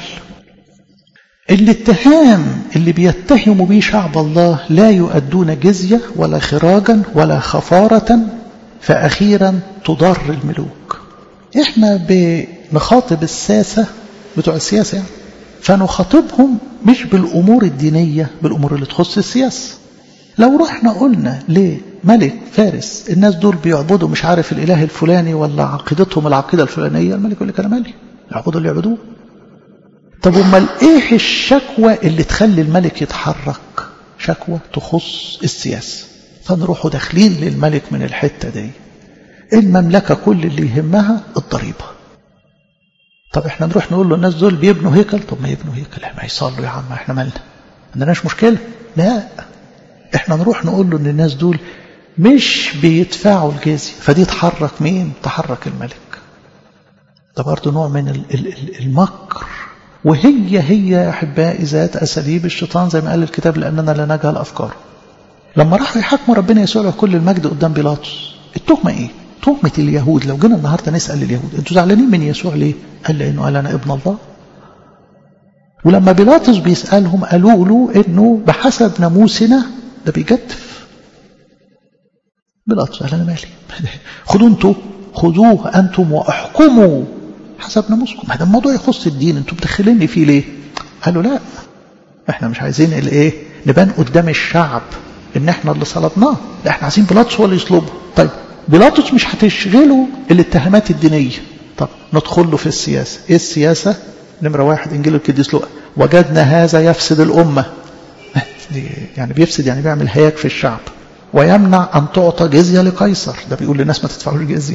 الاتهام اللي بيتهموا به شعب الله لا يؤدون جزية ولا خراجا ولا خفارة فأخيرا تضر الملوك احنا بنخاطب الساسة بتوع السياسة يعني فنخاطبهم مش بالأمور الدينية بالأمور اللي تخص السياسة لو رحنا قلنا لملك فارس الناس دول بيعبدوا مش عارف الإله الفلاني ولا عقيدتهم العقيدة الفلانية الملك يقول لك أنا مالي يعبدوا اللي يعبدوه طب امال ايه الشكوى اللي تخلي الملك يتحرك شكوى تخص السياسة فنروحوا داخلين للملك من الحتة دي المملكة كل اللي يهمها الضريبة طب احنا نروح نقول له الناس دول بيبنوا هيكل طب ما يبنوا هيكل ما يصلوا يا عم احنا مالنا ما عندناش مشكلة لا احنا نروح نقول له ان الناس دول مش بيدفعوا الجزية فدي تحرك مين تحرك الملك ده برضه نوع من المكر وهي هي يا أحبائي ذات أساليب الشيطان زي ما قال الكتاب لأننا لا نجهل أفكاره لما راحوا يحاكموا ربنا يسوع له كل المجد قدام بيلاطس التهمة إيه؟ تهمة اليهود لو جينا النهاردة نسأل اليهود أنتوا زعلانين من يسوع ليه؟ قال لأنه قال أنا ابن الله ولما بيلاطس بيسألهم قالوا له إنه بحسب ناموسنا ده بيجدف بيلاطس قال أنا مالي خدوا أنتوا خذوه أنتم وأحكموا حسب ناموسكم هذا الموضوع يخص الدين انتوا مدخليني فيه ليه قالوا لا احنا مش عايزين الايه نبان قدام الشعب ان احنا اللي صلبناه لا احنا عايزين بيلاطس هو اللي يصلبه طيب بيلاطس مش هتشغله الاتهامات الدينيه طب ندخل له في السياسه ايه السياسه نمره واحد انجيل القديس لوقا وجدنا هذا يفسد الامه يعني بيفسد يعني بيعمل هياك في الشعب ويمنع ان تعطى جزيه لقيصر ده بيقول للناس ما تدفعوش جزيه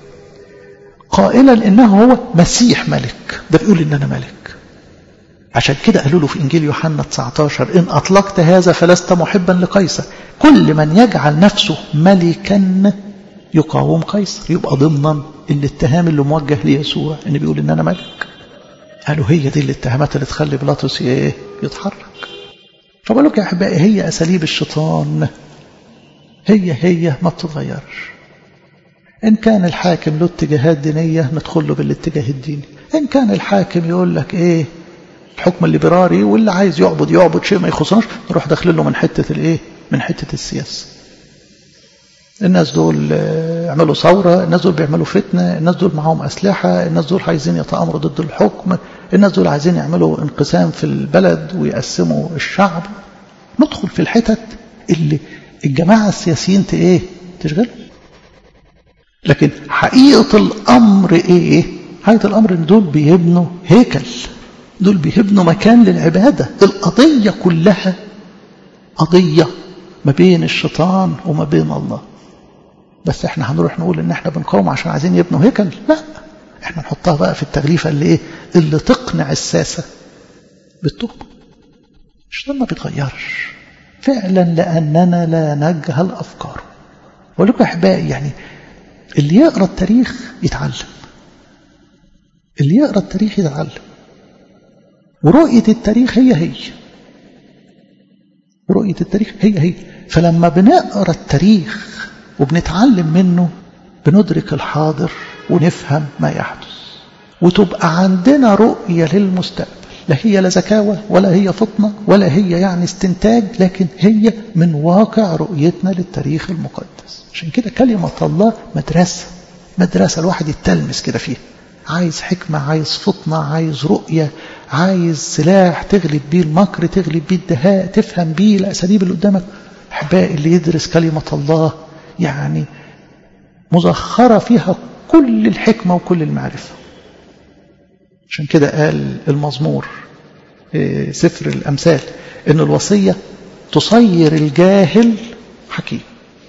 قائلا انه هو مسيح ملك ده بيقول ان انا ملك عشان كده قالوا له في انجيل يوحنا 19 ان اطلقت هذا فلست محبا لقيصر كل من يجعل نفسه ملكا يقاوم قيصر يبقى ضمنا الاتهام اللي موجه ليسوع ان بيقول ان انا ملك قالوا هي دي الاتهامات اللي تخلي بيلاطس ايه يتحرك فبقول لك يا احبائي هي اساليب الشيطان هي هي ما بتتغيرش إن كان الحاكم له اتجاهات دينية ندخل له بالاتجاه الديني إن كان الحاكم يقول لك إيه الحكم الليبراري واللي عايز يعبد يعبد شيء ما يخصناش نروح داخل له من حتة الإيه من حتة السياسة الناس دول يعملوا ثورة الناس دول بيعملوا فتنة الناس دول معاهم أسلحة الناس دول عايزين يتآمروا ضد الحكم الناس دول عايزين يعملوا انقسام في البلد ويقسموا الشعب ندخل في الحتت اللي الجماعة السياسيين ايه تشغلهم لكن حقيقة الأمر إيه حقيقة الأمر إن دول بيبنوا هيكل دول بيبنوا مكان للعبادة القضية كلها قضية ما بين الشيطان وما بين الله بس احنا هنروح نقول ان احنا بنقاوم عشان عايزين يبنوا هيكل لا احنا نحطها بقى في التغليفة اللي ايه اللي تقنع الساسة بالتهمة الشيطان ما بيتغيرش فعلا لأننا لا نجهل أفكاره أقول لكم أحبائي يعني اللي يقرأ التاريخ يتعلم اللي يقرأ التاريخ يتعلم ورؤية التاريخ هي هي رؤية التاريخ هي هي فلما بنقرأ التاريخ وبنتعلم منه بندرك الحاضر ونفهم ما يحدث وتبقى عندنا رؤية للمستقبل لا هي لا زكاوة ولا هي فطنة ولا هي يعني استنتاج لكن هي من واقع رؤيتنا للتاريخ المقدس عشان كده كلمة الله مدرسة مدرسة الواحد يتلمس كده فيها عايز حكمة عايز فطنة عايز رؤية عايز سلاح تغلب بيه المكر تغلب بيه الدهاء تفهم بيه الأساليب اللي قدامك أحبائي اللي يدرس كلمة الله يعني مزخرة فيها كل الحكمة وكل المعرفة عشان كده قال المزمور سفر الأمثال إن الوصية تصير الجاهل حكيم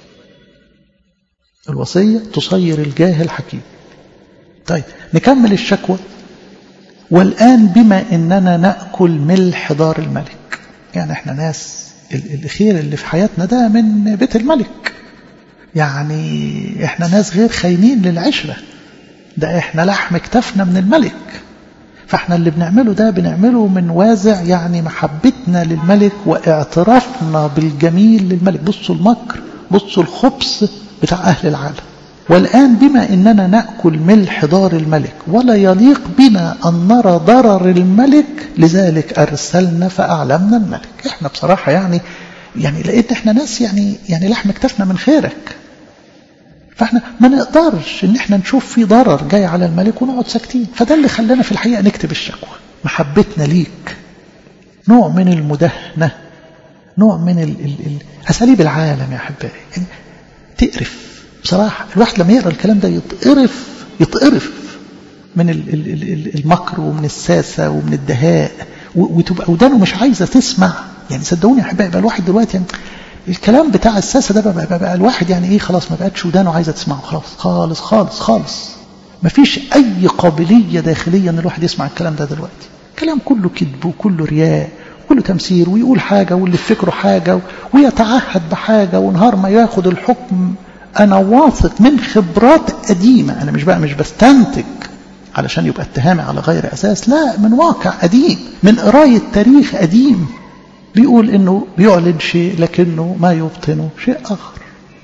الوصية تصير الجاهل حكيم طيب نكمل الشكوى والآن بما إننا نأكل ملح دار الملك يعني احنا ناس الخير اللي في حياتنا ده من بيت الملك يعني احنا ناس غير خاينين للعشرة ده احنا لحم كتفنا من الملك فاحنا اللي بنعمله ده بنعمله من وازع يعني محبتنا للملك واعترافنا بالجميل للملك بصوا المكر بصوا الخبث بتاع أهل العالم والآن بما إننا نأكل ملح دار الملك ولا يليق بنا أن نرى ضرر الملك لذلك أرسلنا فأعلمنا الملك إحنا بصراحة يعني يعني لقيت إحنا ناس يعني يعني لحم كتفنا من خيرك فاحنا ما نقدرش ان احنا نشوف في ضرر جاي على الملك ونقعد ساكتين فده اللي خلانا في الحقيقة نكتب الشكوى محبتنا ليك نوع من المدهنة نوع من ال ال ال أساليب العالم يا أحبائي يعني تقرف بصراحة الواحد لما يقرأ الكلام ده يتقرف يتقرف من ال ال ال المكر ومن الساسة ومن الدهاء وتبقى ودانه مش عايزة تسمع يعني صدقوني يا أحبائي بقى الواحد دلوقتي يعني الكلام بتاع الساسة ده بقى, بقى, بقى الواحد يعني ايه خلاص ما بقتش ودانه عايزة تسمعه خلاص خالص خالص خالص ما فيش أي قابلية داخلية ان الواحد يسمع الكلام ده دلوقتي كلام كله كذب وكله رياء وكله تمثيل ويقول حاجة واللي في فكره حاجة ويتعهد بحاجة ونهار ما ياخد الحكم أنا واثق من خبرات قديمة أنا مش بقى مش بستنتج علشان يبقى اتهامي على غير أساس لا من واقع قديم من قراية تاريخ قديم بيقول انه بيعلن شيء لكنه ما يبطنه شيء اخر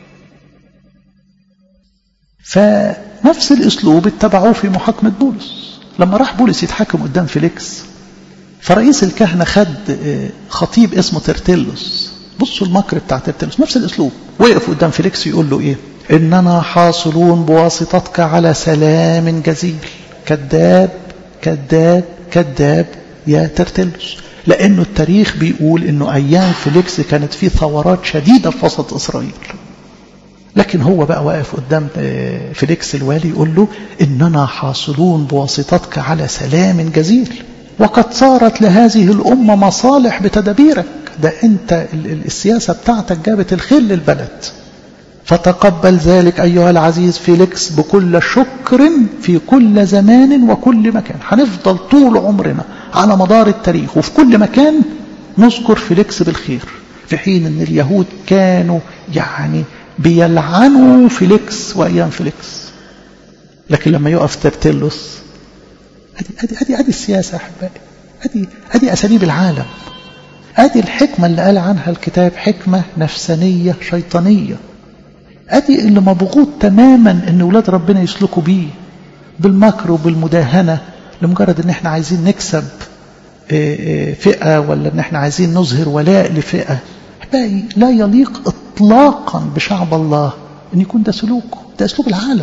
فنفس الاسلوب اتبعوه في محاكمة بولس لما راح بولس يتحاكم قدام فيليكس فرئيس الكهنة خد خطيب اسمه ترتيلوس بصوا المكر بتاع ترتيلوس نفس الاسلوب وقف قدام فيليكس يقول له ايه اننا حاصلون بواسطتك على سلام جزيل كذاب كذاب كذاب يا ترتيلوس لأنه التاريخ بيقول أنه أيام فيليكس كانت فيه ثورات شديدة في وسط إسرائيل لكن هو بقى واقف قدام فيليكس الوالي يقول له إننا حاصلون بواسطتك على سلام جزيل وقد صارت لهذه الأمة مصالح بتدابيرك ده أنت السياسة بتاعتك جابت الخير للبلد فتقبل ذلك أيها العزيز فيليكس بكل شكر في كل زمان وكل مكان هنفضل طول عمرنا على مدار التاريخ وفي كل مكان نذكر فيليكس بالخير في حين ان اليهود كانوا يعني بيلعنوا فيليكس وايام فيليكس لكن لما يقف ترتيلوس ادي ادي ادي ادي السياسه يا احبائي ادي ادي اساليب العالم ادي الحكمه اللي قال عنها الكتاب حكمه نفسانيه شيطانيه ادي اللي مبغوط تماما ان ولاد ربنا يسلكوا بيه بالمكر وبالمداهنه لمجرد ان احنا عايزين نكسب فئة ولا ان احنا عايزين نظهر ولاء لفئة احبائي لا يليق اطلاقا بشعب الله ان يكون ده سلوكه ده اسلوب العالم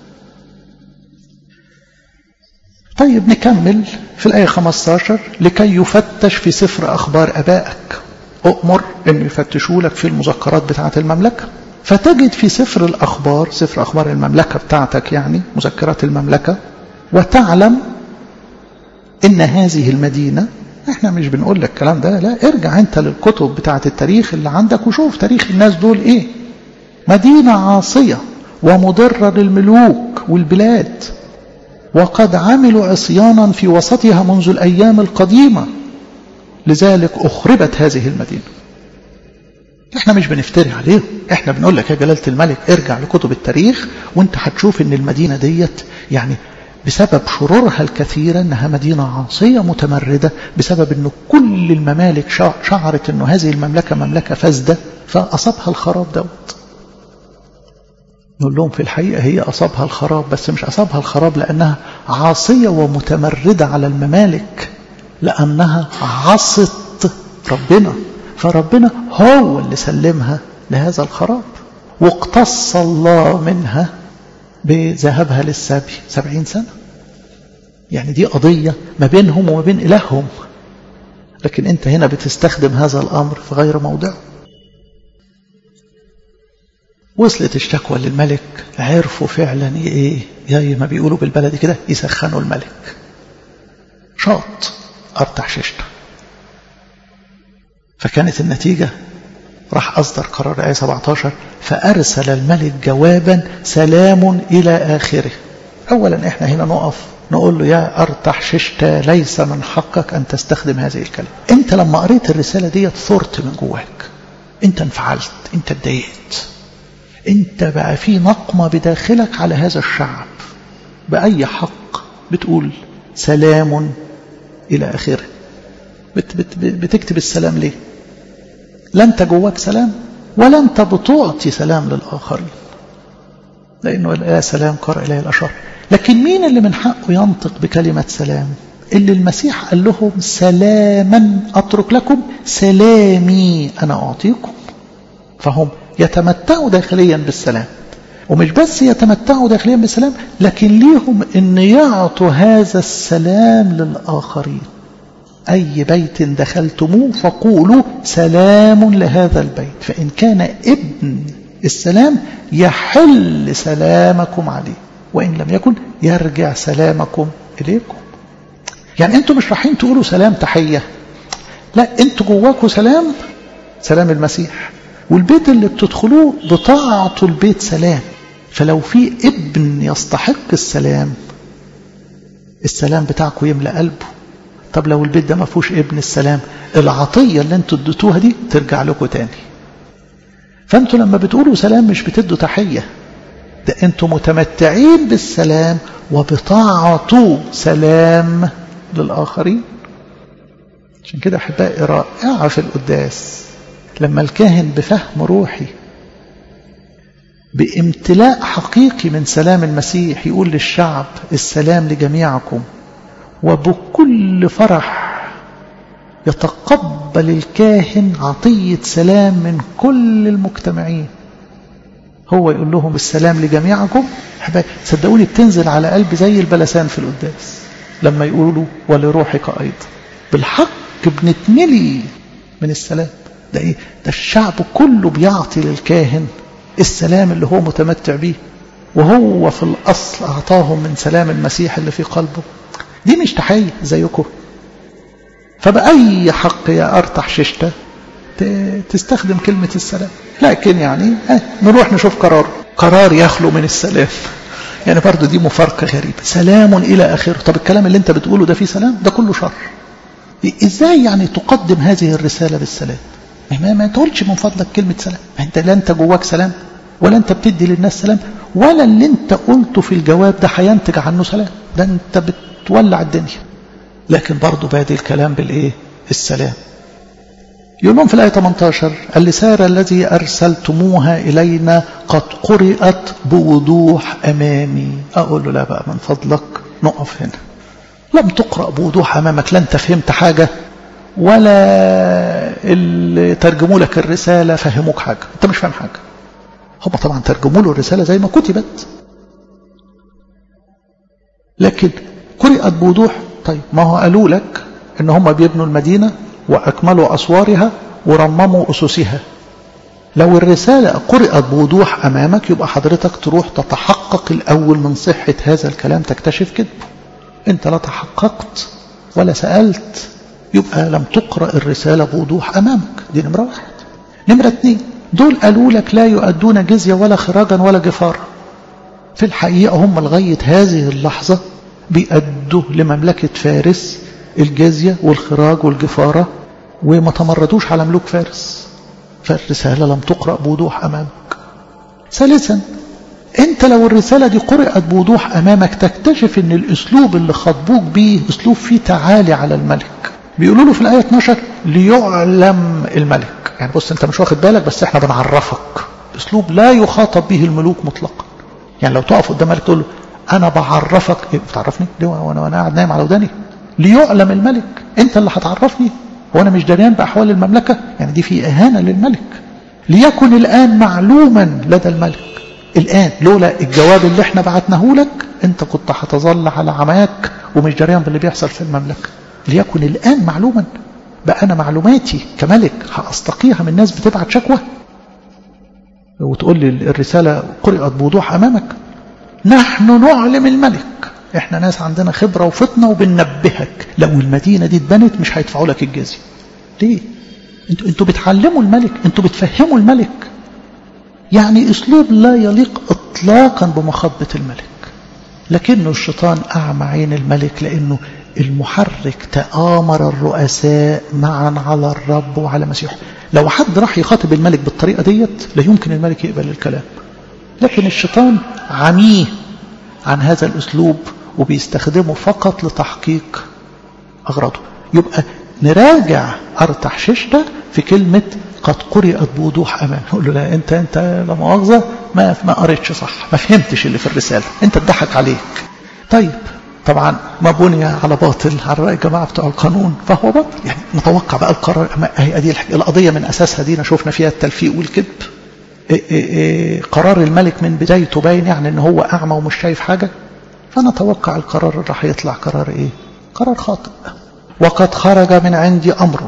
طيب نكمل في الآية 15 لكي يفتش في سفر أخبار أبائك أؤمر أن يفتشوا لك في المذكرات بتاعة المملكة فتجد في سفر الأخبار سفر أخبار المملكة بتاعتك يعني مذكرات المملكة وتعلم إن هذه المدينة احنا مش بنقول لك الكلام ده لا ارجع انت للكتب بتاعة التاريخ اللي عندك وشوف تاريخ الناس دول ايه مدينة عاصية ومضرة للملوك والبلاد وقد عملوا عصيانا في وسطها منذ الأيام القديمة لذلك أخربت هذه المدينة احنا مش بنفتري عليه احنا بنقول لك يا جلالة الملك ارجع لكتب التاريخ وانت هتشوف ان المدينة ديت يعني بسبب شرورها الكثيرة انها مدينة عاصية متمردة بسبب ان كل الممالك شعرت انه هذه المملكة مملكة فاسدة فاصابها الخراب دوت نقول لهم في الحقيقة هي أصابها الخراب بس مش أصابها الخراب لأنها عاصية ومتمردة على الممالك لأنها عصت ربنا فربنا هو اللي سلمها لهذا الخراب واقتص الله منها بذهابها للسبي سبعين سنة يعني دي قضية ما بينهم وما بين إلههم لكن أنت هنا بتستخدم هذا الأمر في غير موضعه وصلت الشكوى للملك عرفوا فعلا ايه زي ما بيقولوا بالبلدي كده يسخنوا الملك شاط ارتحششته فكانت النتيجة راح أصدر قرار آية 17 فأرسل الملك جوابا سلام إلى آخره أولا إحنا هنا نقف نقول له يا أرتحششتا ليس من حقك أن تستخدم هذه الكلمة أنت لما قريت الرسالة دي ثرت من جواك أنت انفعلت أنت اتضايقت أنت بقى في نقمة بداخلك على هذا الشعب بأي حق بتقول سلام إلى آخره بت بت بتكتب السلام ليه لا أنت جواك سلام ولا أنت بتعطي سلام للآخرين لأنه لا سلام قرأ إليه الأشار لكن مين اللي من حقه ينطق بكلمة سلام اللي المسيح قال لهم سلاما أترك لكم سلامي أنا أعطيكم فهم يتمتعوا داخليا بالسلام ومش بس يتمتعوا داخليا بالسلام لكن ليهم ان يعطوا هذا السلام للآخرين أي بيت دخلتموه فقولوا سلام لهذا البيت فإن كان ابن السلام يحل سلامكم عليه وإن لم يكن يرجع سلامكم إليكم يعني أنتم مش رايحين تقولوا سلام تحية لا أنتوا جواكوا سلام سلام المسيح والبيت اللي بتدخلوه بتعطوا البيت سلام فلو في ابن يستحق السلام السلام بتاعكم يملأ قلبه طب لو البيت ده ما فيهوش ابن السلام العطية اللي انتوا اديتوها دي ترجع لكم تاني فانتوا لما بتقولوا سلام مش بتدوا تحية ده انتوا متمتعين بالسلام وبتعطوا سلام للآخرين عشان كده أحبائي رائعة في القداس لما الكاهن بفهم روحي بامتلاء حقيقي من سلام المسيح يقول للشعب السلام لجميعكم وبكل فرح يتقبل الكاهن عطية سلام من كل المجتمعين هو يقول لهم السلام لجميعكم صدقوني بتنزل على قلبي زي البلسان في القداس لما يقولوا ولروحك أيضا بالحق بنتملي من السلام ده ايه ده الشعب كله بيعطي للكاهن السلام اللي هو متمتع به وهو في الأصل أعطاهم من سلام المسيح اللي في قلبه دي مش تحية زيكم فبأي حق يا أرتح ششتة تستخدم كلمة السلام لكن يعني نروح نشوف قرار قرار يخلو من السلام يعني برضو دي مفارقة غريبة سلام إلى آخره طب الكلام اللي انت بتقوله ده فيه سلام ده كله شر ازاي يعني تقدم هذه الرسالة بالسلام ما, ما تقولش من فضلك كلمة سلام انت لا انت جواك سلام ولا انت بتدي للناس سلام ولا اللي انت قلته في الجواب ده هينتج عنه سلام ده انت بتولع الدنيا لكن برضه بادي الكلام بالايه السلام يقول لهم في الآية 18 اللسارة الذي أرسلتموها إلينا قد قرأت بوضوح أمامي أقول له لا بقى من فضلك نقف هنا لم تقرأ بوضوح أمامك لا أنت فهمت حاجة ولا اللي ترجموا لك الرسالة فهموك حاجة أنت مش فاهم حاجة هم طبعا ترجموا له الرسالة زي ما كتبت لكن قرأت بوضوح طيب ما هو قالوا لك ان هم بيبنوا المدينة وأكملوا أسوارها ورمموا أسسها لو الرسالة قرأت بوضوح أمامك يبقى حضرتك تروح تتحقق الأول من صحة هذا الكلام تكتشف كذبه أنت لا تحققت ولا سألت يبقى لم تقرأ الرسالة بوضوح أمامك دي نمرة واحد نمرة اتنين دول قالوا لك لا يؤدون جزية ولا خراجا ولا جفارة في الحقيقة هم لغاية هذه اللحظة بيأدوا لمملكة فارس الجزية والخراج والجفارة وما تمردوش على ملوك فارس فالرسالة لم تقرأ بوضوح أمامك ثالثا انت لو الرسالة دي قرأت بوضوح أمامك تكتشف ان الأسلوب اللي خطبوك بيه أسلوب فيه تعالي على الملك بيقولوا له في الآية 12 ليعلم الملك يعني بص انت مش واخد بالك بس احنا بنعرفك أسلوب لا يخاطب به الملوك مطلقا يعني لو تقف قدام ملك تقول له أنا بعرفك إيه بتعرفني ليه وأنا, وأنا قاعد نايم على وداني ليعلم الملك أنت اللي هتعرفني وأنا مش دريان بأحوال المملكة يعني دي في إهانة للملك ليكن الآن معلوما لدى الملك الآن لولا الجواب اللي احنا بعتناه لك انت كنت هتظل على عماك ومش دريان باللي بيحصل في المملكة ليكن الآن معلوما بقى أنا معلوماتي كملك هأستقيها من ناس بتبعت شكوى وتقول لي الرسالة قرأت بوضوح أمامك نحن نعلم الملك احنا ناس عندنا خبرة وفطنة وبننبهك لو المدينة دي اتبنت مش هيدفعوا لك الجزية ليه انتوا انتوا بتعلموا الملك انتوا بتفهموا الملك يعني اسلوب لا يليق اطلاقا بمخاطبة الملك لكنه الشيطان اعمى عين الملك لانه المحرك تآمر الرؤساء معا على الرب وعلى مسيحه لو حد راح يخاطب الملك بالطريقة ديت لا يمكن الملك يقبل الكلام لكن الشيطان عميه عن هذا الأسلوب وبيستخدمه فقط لتحقيق أغراضه يبقى نراجع أرتحشش ده في كلمة قد قرأت بوضوح أمان نقول له لا أنت أنت لا مؤاخذة ما ما قريتش صح ما فهمتش اللي في الرسالة أنت اتضحك عليك طيب طبعا ما بني على باطل على رأي الجماعة بتوع القانون فهو باطل يعني نتوقع بقى القرار هي دي القضية من أساسها دي شفنا فيها التلفيق والكذب إيه إيه قرار الملك من بدايته باين يعني ان هو اعمى ومش شايف حاجة فنتوقع القرار اللي راح يطلع قرار ايه قرار خاطئ وقد خرج من عندي امر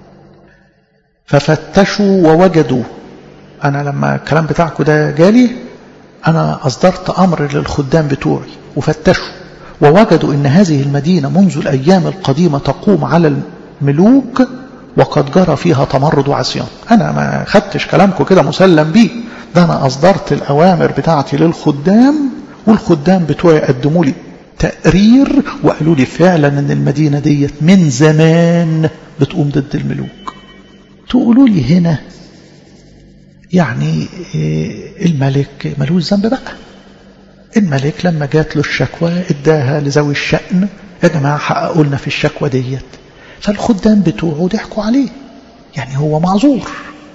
ففتشوا ووجدوا انا لما الكلام بتاعكم ده جالي انا اصدرت امر للخدام بتوعي وفتشوا ووجدوا ان هذه المدينة منذ الايام القديمة تقوم على الملوك وقد جرى فيها تمرد وعصيان أنا ما خدتش كلامكم كده مسلم بيه ده أنا أصدرت الأوامر بتاعتي للخدام والخدام بتوعي قدموا لي تقرير وقالوا لي فعلا أن المدينة ديت من زمان بتقوم ضد الملوك تقولوا لي هنا يعني الملك ملوش ذنب بقى الملك لما جات له الشكوى اداها لذوي الشأن يا جماعة حققوا لنا في الشكوى ديت فالخدام بتوعه ضحكوا عليه يعني هو معذور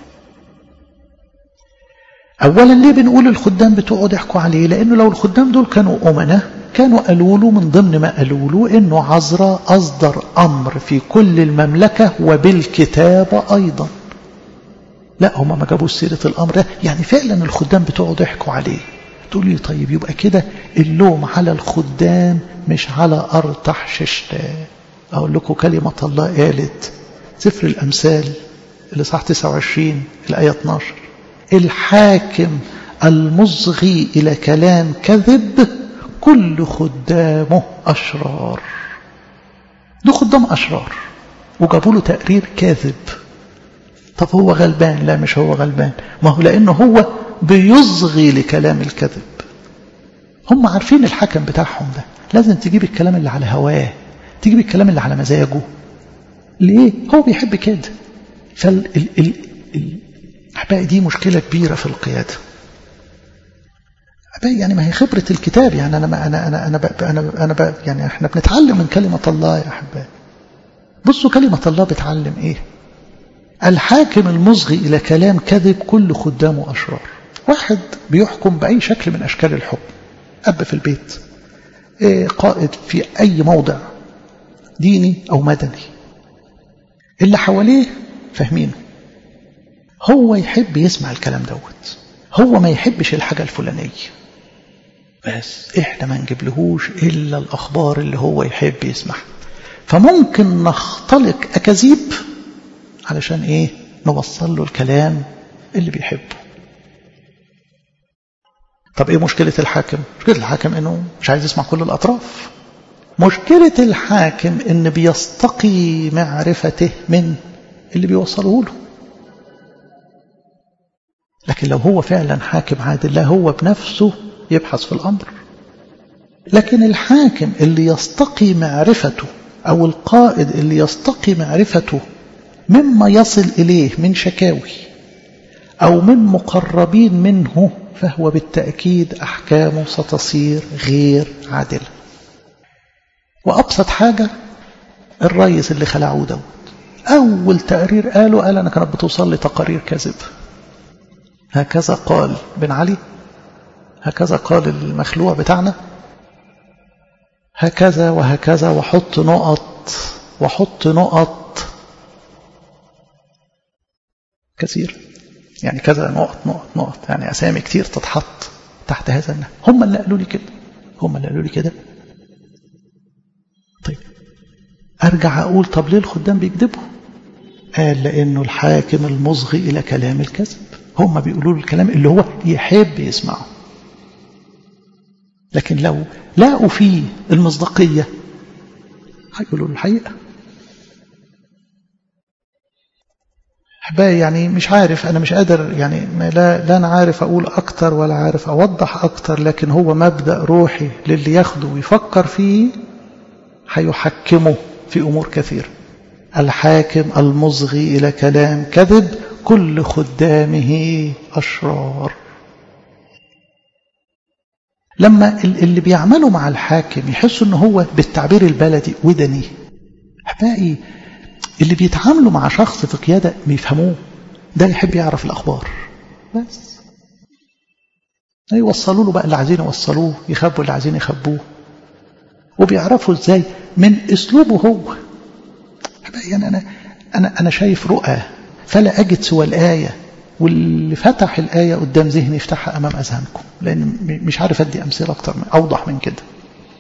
أولا ليه بنقول الخدام بتوعه ضحكوا عليه لأنه لو الخدام دول كانوا أمنة كانوا قالوا له من ضمن ما قالوا له إنه عذراء أصدر أمر في كل المملكة وبالكتابة أيضا لا هم ما جابوش سيرة الأمر ده يعني فعلا الخدام بتوعه ضحكوا عليه تقول لي طيب يبقى كده اللوم على الخدام مش على أرتحشش أقول لكم كلمة الله قالت سفر الأمثال الإصحاح 29 الآية 12 الحاكم المصغي إلى كلام كذب كل خدامه أشرار دول خدام أشرار وجابوا له تقرير كاذب طب هو غلبان لا مش هو غلبان ما هو لأنه هو بيصغي لكلام الكذب هم عارفين الحكم بتاعهم ده لازم تجيب الكلام اللي على هواه تجيب الكلام اللي على مزاجه ليه هو بيحب كده فالأحبائي دي مشكلة كبيرة في القيادة أحبائي يعني ما هي خبرة الكتاب يعني أنا ما أنا أنا أنا بقى أنا أنا بقى يعني إحنا بنتعلم من كلمة الله يا أحبائي بصوا كلمة الله بتعلم إيه الحاكم المصغي إلى كلام كذب كل خدامه أشرار واحد بيحكم بأي شكل من أشكال الحكم أب في البيت قائد في أي موضع ديني أو مدني اللي حواليه فاهمينه هو يحب يسمع الكلام دوت هو ما يحبش الحاجة الفلانية بس احنا ما نجيبلهوش إلا الأخبار اللي هو يحب يسمعها فممكن نختلق أكاذيب علشان ايه نوصل له الكلام اللي بيحبه طب ايه مشكلة الحاكم مشكلة الحاكم انه مش عايز يسمع كل الاطراف مشكلة الحاكم ان بيستقي معرفته من اللي بيوصله له لكن لو هو فعلا حاكم عادل لا هو بنفسه يبحث في الامر لكن الحاكم اللي يستقي معرفته او القائد اللي يستقي معرفته مما يصل إليه من شكاوي أو من مقربين منه فهو بالتأكيد أحكامه ستصير غير عادلة وأبسط حاجة الرئيس اللي خلعوه دوت أول تقرير قاله قال أنا كانت بتوصل لي تقارير كاذبة هكذا قال بن علي هكذا قال المخلوع بتاعنا هكذا وهكذا وحط نقط وحط نقط كثير يعني كذا نقط نقط نقط يعني أسامي كتير تتحط تحت هذا النهر هم اللي قالوا لي كده هم اللي قالوا لي كده طيب أرجع أقول طب ليه الخدام بيكذبوا قال لأنه الحاكم المصغي إلى كلام الكذب هم بيقولوا له الكلام اللي هو يحب يسمعه لكن لو لاقوا فيه المصداقية هيقولوا له الحقيقة أحبائي يعني مش عارف أنا مش قادر يعني لا, لا أنا عارف أقول أكتر ولا عارف أوضح أكتر لكن هو مبدأ روحي للي ياخده ويفكر فيه هيحكمه في أمور كثيرة الحاكم المصغي إلى كلام كذب كل خدامه أشرار لما اللي بيعملوا مع الحاكم يحسوا ان هو بالتعبير البلدي ودني احبائي اللي بيتعاملوا مع شخص في قيادة بيفهموه ده يحب يعرف الأخبار بس يوصلوا له بقى اللي عايزين يوصلوه يخبوا اللي عايزين يخبوه وبيعرفوا ازاي من اسلوبه هو يعني انا انا انا شايف رؤى فلا اجد سوى الايه واللي فتح الايه قدام ذهني يفتحها امام اذهانكم لان مش عارف ادي امثله اكتر من اوضح من كده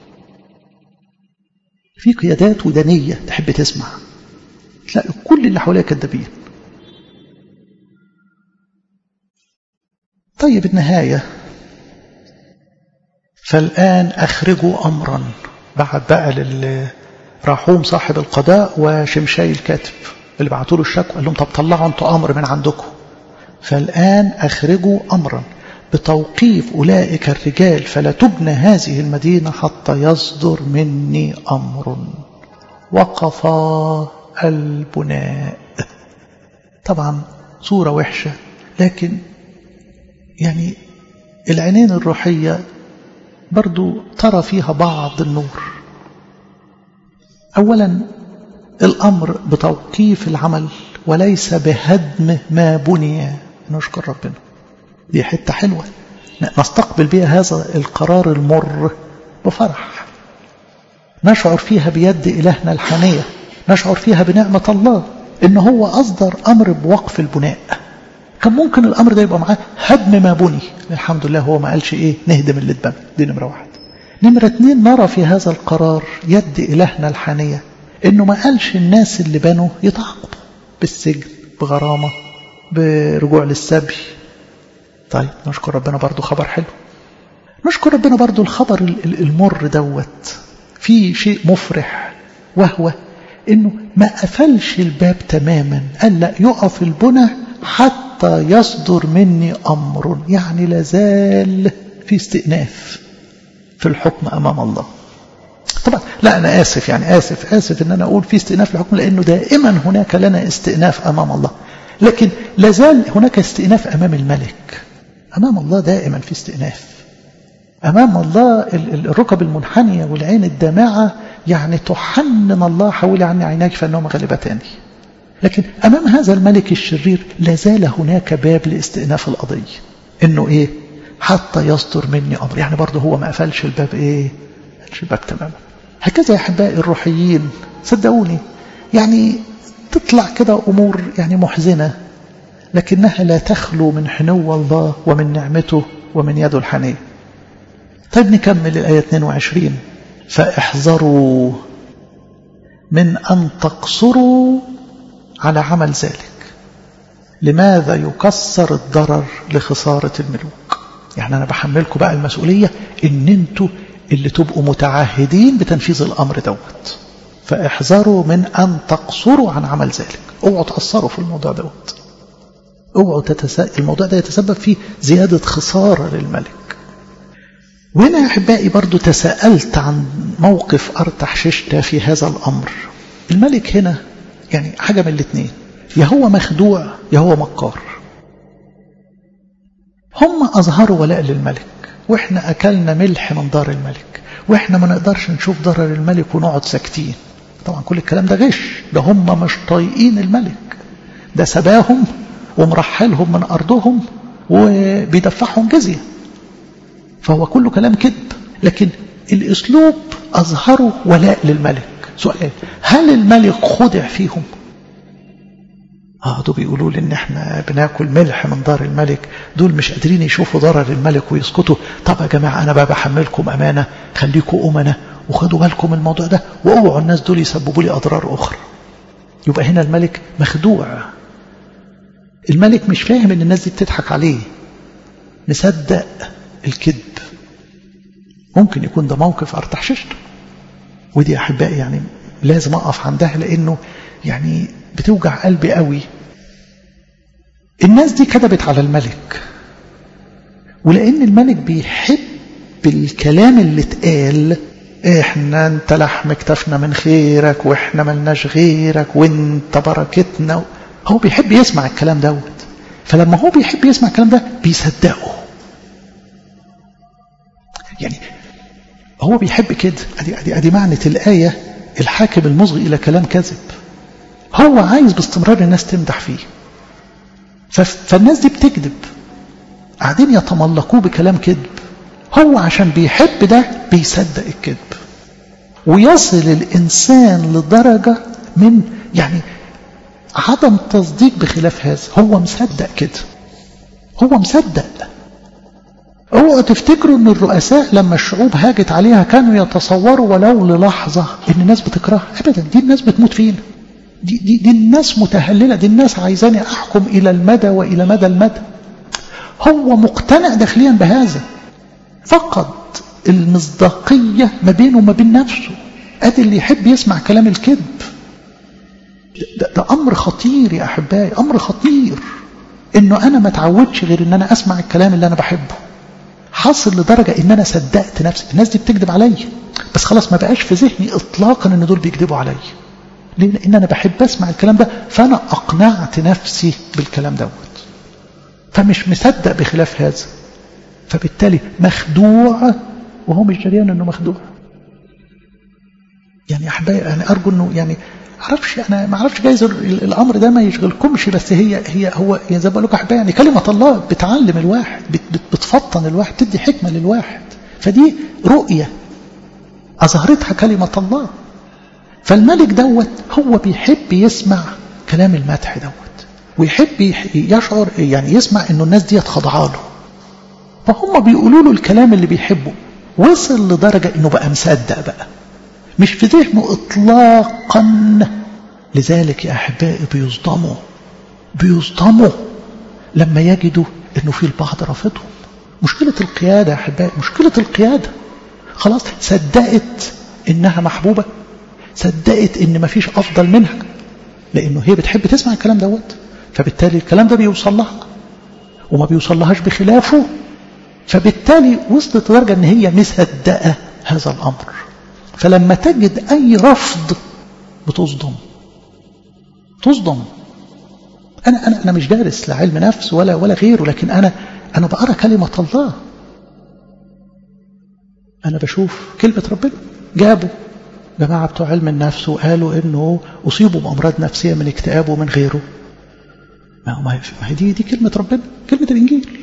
في قيادات ودانيه تحب تسمع تلاقي كل اللي حواليها كذابين طيب النهايه فالان اخرجوا امرا بعد بقى لل راحوم صاحب القضاء وشمشاي الكاتب اللي بعتوا له الشكوى قال لهم طب طلعوا انتوا امر من عندكم فالان اخرجوا امرا بتوقيف اولئك الرجال فلا تبنى هذه المدينه حتى يصدر مني امر وقف البناء طبعا صوره وحشه لكن يعني العينين الروحيه برضو ترى فيها بعض النور أولا الأمر بتوقيف العمل وليس بهدم ما بني نشكر ربنا دي حتة حلوة نستقبل بها هذا القرار المر بفرح نشعر فيها بيد إلهنا الحانية نشعر فيها بنعمة الله إن هو أصدر أمر بوقف البناء كان ممكن الأمر ده يبقى معاه هدم ما بني الحمد لله هو ما قالش إيه نهدم اللي اتبنى دي نمرة واحد نمرة اتنين نرى في هذا القرار يد إلهنا الحانية إنه ما قالش الناس اللي بنوا يتعاقبوا بالسجن بغرامة برجوع للسبي طيب نشكر ربنا برضو خبر حلو نشكر ربنا برضو الخبر المر دوت في شيء مفرح وهو إنه ما قفلش الباب تماما قال لا يقف البنى حتى يصدر مني أمر يعني لازال في استئناف في الحكم أمام الله طبعا لا أنا آسف يعني آسف آسف أن أنا أقول في استئناف الحكم لأنه دائما هناك لنا استئناف أمام الله لكن لازال هناك استئناف أمام الملك أمام الله دائما في استئناف أمام الله الركب المنحنية والعين الدامعة يعني تحنن الله حول عني عيناك فأنهم غالبتان لكن أمام هذا الملك الشرير لازال هناك باب لاستئناف القضية إنه إيه حتى يصدر مني أمر يعني برضه هو ما قفلش الباب إيه قفلش الباب تماما هكذا يا أحبائي الروحيين صدقوني يعني تطلع كده أمور يعني محزنة لكنها لا تخلو من حنو الله ومن نعمته ومن يده الحنية طيب نكمل الآية 22 فاحذروا من أن تقصروا على عمل ذلك لماذا يكسر الضرر لخسارة الملوك يعني أنا بحملكم بقى المسؤولية إن أنتوا اللي تبقوا متعهدين بتنفيذ الأمر دوت فاحذروا من أن تقصروا عن عمل ذلك اوعوا تأثروا في الموضوع دوت اوعوا تتس... الموضوع ده يتسبب في زيادة خسارة للملك وهنا يا أحبائي برضو تساءلت عن موقف أرتح ششتة في هذا الأمر الملك هنا يعني حاجة من الاثنين يا هو مخدوع يا هو مكار هم أظهروا ولاء للملك وإحنا أكلنا ملح من دار الملك وإحنا ما نقدرش نشوف ضرر الملك ونقعد ساكتين طبعا كل الكلام ده غش ده هم مش طايقين الملك ده سباهم ومرحلهم من أرضهم وبيدفعهم جزية فهو كله كلام كذب لكن الأسلوب أظهروا ولاء للملك سؤال هل الملك خدع فيهم اه دول بيقولوا لي ان احنا بناكل ملح من دار الملك دول مش قادرين يشوفوا ضرر الملك ويسكتوا طب يا جماعه انا بقى بحملكم امانه خليكم امنه وخدوا بالكم من الموضوع ده واوعوا الناس دول يسببوا لي اضرار اخرى يبقى هنا الملك مخدوع الملك مش فاهم ان الناس دي بتضحك عليه مصدق الكذب ممكن يكون ده موقف ارتحششته ودي احبائي يعني لازم اقف عندها لانه يعني بتوجع قلبي قوي الناس دي كذبت على الملك ولان الملك بيحب الكلام اللي اتقال احنا انت لحم كتفنا من خيرك واحنا ملناش غيرك وانت بركتنا هو بيحب يسمع الكلام دوت فلما هو بيحب يسمع الكلام ده بيصدقه يعني هو بيحب كده ادي ادي ادي معنى الايه الحاكم المصغي الى كلام كذب هو عايز باستمرار الناس تمدح فيه فالناس دي بتكذب قاعدين يتملقوه بكلام كذب هو عشان بيحب ده بيصدق الكذب ويصل الإنسان لدرجة من يعني عدم تصديق بخلاف هذا هو مصدق كده هو مصدق اوعوا تفتكروا ان الرؤساء لما الشعوب هاجت عليها كانوا يتصوروا ولو للحظة ان الناس بتكرهها ابدا دي الناس بتموت فينا دي, دي, دي الناس متهللة دي الناس عايزاني احكم الى المدى والى مدى المدى هو مقتنع داخليا بهذا فقد المصداقية ما بينه وما بين نفسه ادي اللي يحب يسمع كلام الكذب ده, ده امر خطير يا احبائي امر خطير انه انا ما اتعودش غير ان انا اسمع الكلام اللي انا بحبه حاصل لدرجة ان انا صدقت نفسي الناس دي بتكذب عليا بس خلاص ما بقاش في ذهني اطلاقا ان دول بيكذبوا عليا لان انا بحب اسمع الكلام ده فانا اقنعت نفسي بالكلام دوت فمش مصدق بخلاف هذا فبالتالي مخدوع وهو مش جريان انه مخدوع يعني يا احبائي انا ارجو انه يعني اعرفش انا ما اعرفش جايز الامر ده ما يشغلكمش بس هي هي هو يعني زي ما بقول لكم احبائي يعني كلمه الله بتعلم الواحد بتفطن الواحد تدي حكمه للواحد فدي رؤيه اظهرتها كلمه الله فالملك دوت هو بيحب يسمع كلام المدح دوت ويحب يشعر يعني يسمع انه الناس دي خاضعه له فهم بيقولوا له الكلام اللي بيحبه وصل لدرجه انه بقى مصدق بقى مش في ذهنه اطلاقا لذلك يا احبائي بيصدموا بيصدموا لما يجدوا انه في البعض رافضهم مشكله القياده يا احبائي مشكله القياده خلاص صدقت انها محبوبه صدقت ان مفيش افضل منها لانه هي بتحب تسمع الكلام دوت فبالتالي الكلام ده بيوصل لها وما بيوصلهاش بخلافه فبالتالي وصلت لدرجه ان هي مصدقه هذا الامر فلما تجد اي رفض بتصدم تصدم انا انا انا مش دارس لا علم نفس ولا ولا غيره لكن انا انا بقرا كلمه الله انا بشوف كلمه ربنا جابوا جماعه بتوع علم النفس وقالوا انه اصيبوا بامراض نفسيه من اكتئاب ومن غيره ما هي دي دي كلمه ربنا كلمه الانجيل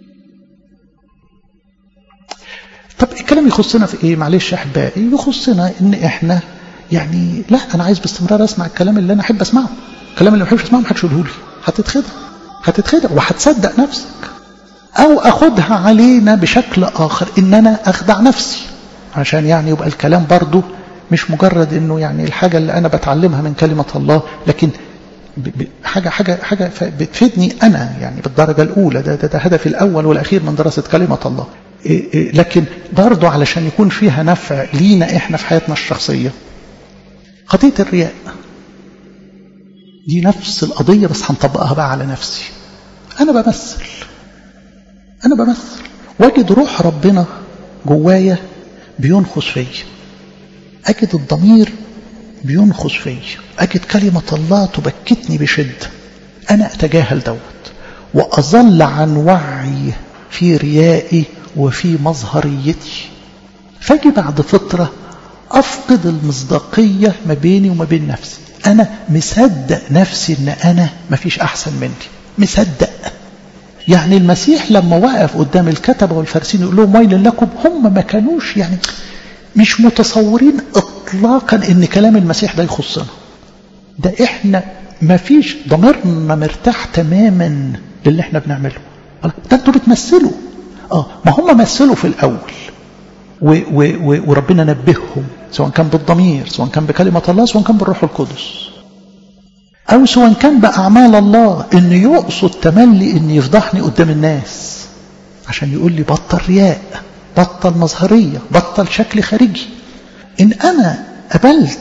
طب الكلام يخصنا في ايه معلش يا احبائي يخصنا ان احنا يعني لا انا عايز باستمرار اسمع الكلام اللي انا احب اسمعه الكلام اللي ما بحبش اسمعه ما حدش يقوله لي هتتخدع هتتخدع وهتصدق نفسك او اخدها علينا بشكل اخر ان انا اخدع نفسي عشان يعني يبقى الكلام برضو مش مجرد انه يعني الحاجة اللي انا بتعلمها من كلمة الله لكن حاجة حاجة حاجة بتفيدني انا يعني بالدرجة الاولى ده, ده, ده هدفي الاول والاخير من دراسة كلمة الله لكن برضه علشان يكون فيها نفع لينا احنا في حياتنا الشخصية قضية الرياء دي نفس القضية بس هنطبقها بقى على نفسي أنا بمثل أنا بمثل واجد روح ربنا جوايا بينخس فيا أجد الضمير بينخس فيا أجد كلمة الله تبكتني بشدة أنا أتجاهل دوت وأظل عن وعي في ريائي وفي مظهريتي فاجي بعد فترة أفقد المصداقية ما بيني وما بين نفسي أنا مصدق نفسي إن أنا مفيش أحسن مني مصدق يعني المسيح لما وقف قدام الكتبة والفارسين يقول لهم ويل لكم هم ما كانوش يعني مش متصورين اطلاقا ان كلام المسيح ده يخصنا ده احنا ما فيش ضميرنا مرتاح تماما للي احنا بنعمله ده انتوا بتمثلوا اه ما هم مثلوا في الاول و و و وربنا نبههم سواء كان بالضمير سواء كان بكلمة الله سواء كان بالروح القدس أو سواء كان بأعمال الله إنه يقصد تملي إن يفضحني قدام الناس عشان يقول لي بطل رياء بطل مظهرية بطل شكل خارجي إن أنا قبلت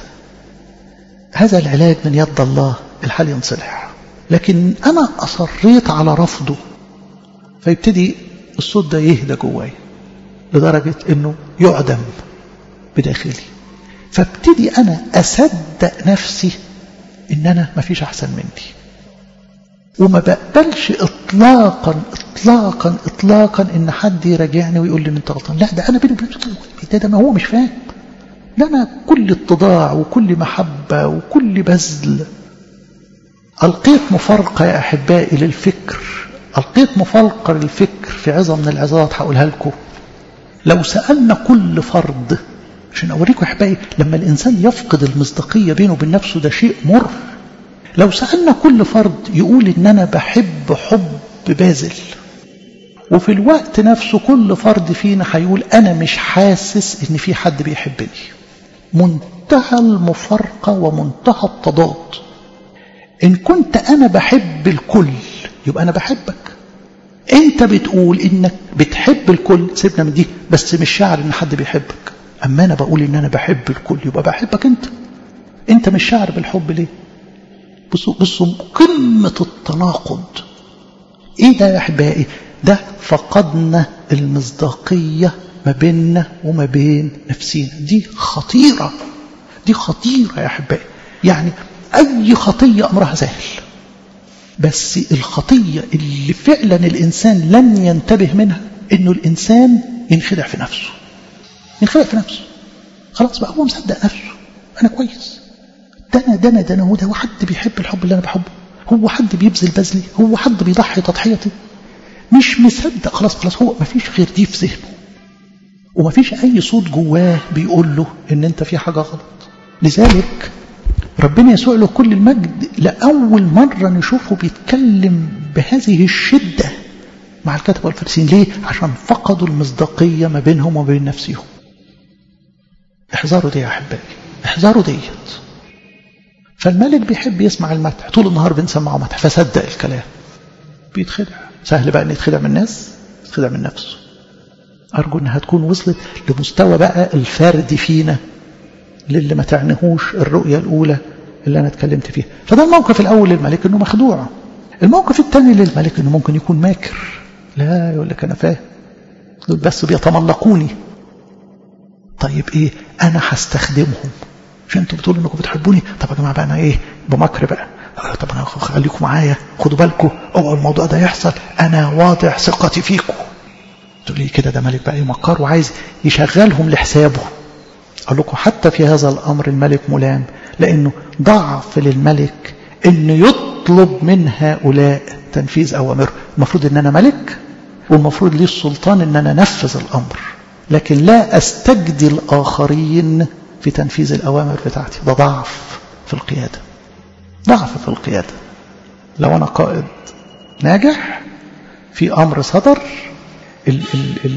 هذا العلاج من يد الله الحال ينصلح لكن أنا أصريت على رفضه فيبتدي الصوت ده يهدى جوايا لدرجة أنه يعدم بداخلي فابتدي أنا أصدق نفسي إن أنا ما فيش أحسن مني وما بقبلش إطلاقا إطلاقا إطلاقا إن حد يراجعني ويقول لي أنت غلطان لا ده أنا بيني وبين ده, ده ما هو مش فاهم ده أنا كل اتضاع وكل محبة وكل بذل ألقيت مفارقة يا أحبائي للفكر ألقيت مفارقة للفكر في عظة من العظات هقولها لكم لو سألنا كل فرد عشان أوريكم أحبائي لما الإنسان يفقد المصداقية بينه وبين نفسه ده شيء مر لو سألنا كل فرد يقول إن أنا بحب حب باذل وفي الوقت نفسه كل فرد فينا هيقول أنا مش حاسس إن في حد بيحبني منتهى المفارقة ومنتهى التضاد إن كنت أنا بحب الكل يبقى أنا بحبك أنت بتقول إنك بتحب الكل سيبنا من دي بس مش شاعر إن حد بيحبك أما أنا بقول إن أنا بحب الكل يبقى بحبك أنت أنت مش شاعر بالحب ليه بصوا بصوا قمة التناقض إيه ده يا أحبائي ده فقدنا المصداقية ما بيننا وما بين نفسينا دي خطيرة دي خطيرة يا أحبائي يعني أي خطية أمرها سهل بس الخطية اللي فعلا الإنسان لن ينتبه منها إنه الإنسان ينخدع في نفسه ينخدع في نفسه خلاص بقى هو مصدق نفسه أنا كويس ده أنا ده أنا ده أنا هو ده هو حد بيحب الحب اللي أنا بحبه هو حد بيبذل بذلي هو حد بيضحي تضحيتي مش مصدق خلاص خلاص هو ما فيش غير دي في ذهنه وما فيش أي صوت جواه بيقول له إن أنت في حاجة غلط لذلك ربنا يسوع له كل المجد لأول مرة نشوفه بيتكلم بهذه الشدة مع الكتبة والفارسين ليه؟ عشان فقدوا المصداقية ما بينهم وما بين نفسهم احذروا دي يا أحبائي احذروا ديت فالملك بيحب يسمع المدح طول النهار بنسمعه مدح فصدق الكلام بيتخدع سهل بقى ان يتخدع من الناس يتخدع من نفسه أرجو أنها تكون وصلت لمستوى بقى الفرد فينا للي ما تعنيهوش الرؤية الأولى اللي أنا اتكلمت فيها فده الموقف الأول للملك أنه مخدوع الموقف الثاني للملك أنه ممكن يكون ماكر لا يقول لك أنا فاهم دول بس بيتملقوني طيب إيه أنا هستخدمهم مش أنتوا بتقولوا أنكم بتحبوني طب يا جماعة بقى أنا إيه بمكر بقى طب أنا خليكم معايا خدوا بالكم اوعوا الموضوع ده يحصل أنا واضع ثقتي فيكم تقول لي كده ده ملك بقى يمكر وعايز يشغلهم لحسابه أقول لكم حتى في هذا الأمر الملك ملام لأنه ضعف للملك أنه يطلب من هؤلاء تنفيذ أوامره المفروض أن أنا ملك والمفروض لي السلطان أن أنا نفذ الأمر لكن لا أستجدي الآخرين في تنفيذ الأوامر بتاعتي ده ضعف في القيادة ضعف في القيادة لو أنا قائد ناجح في أمر صدر ال ال ال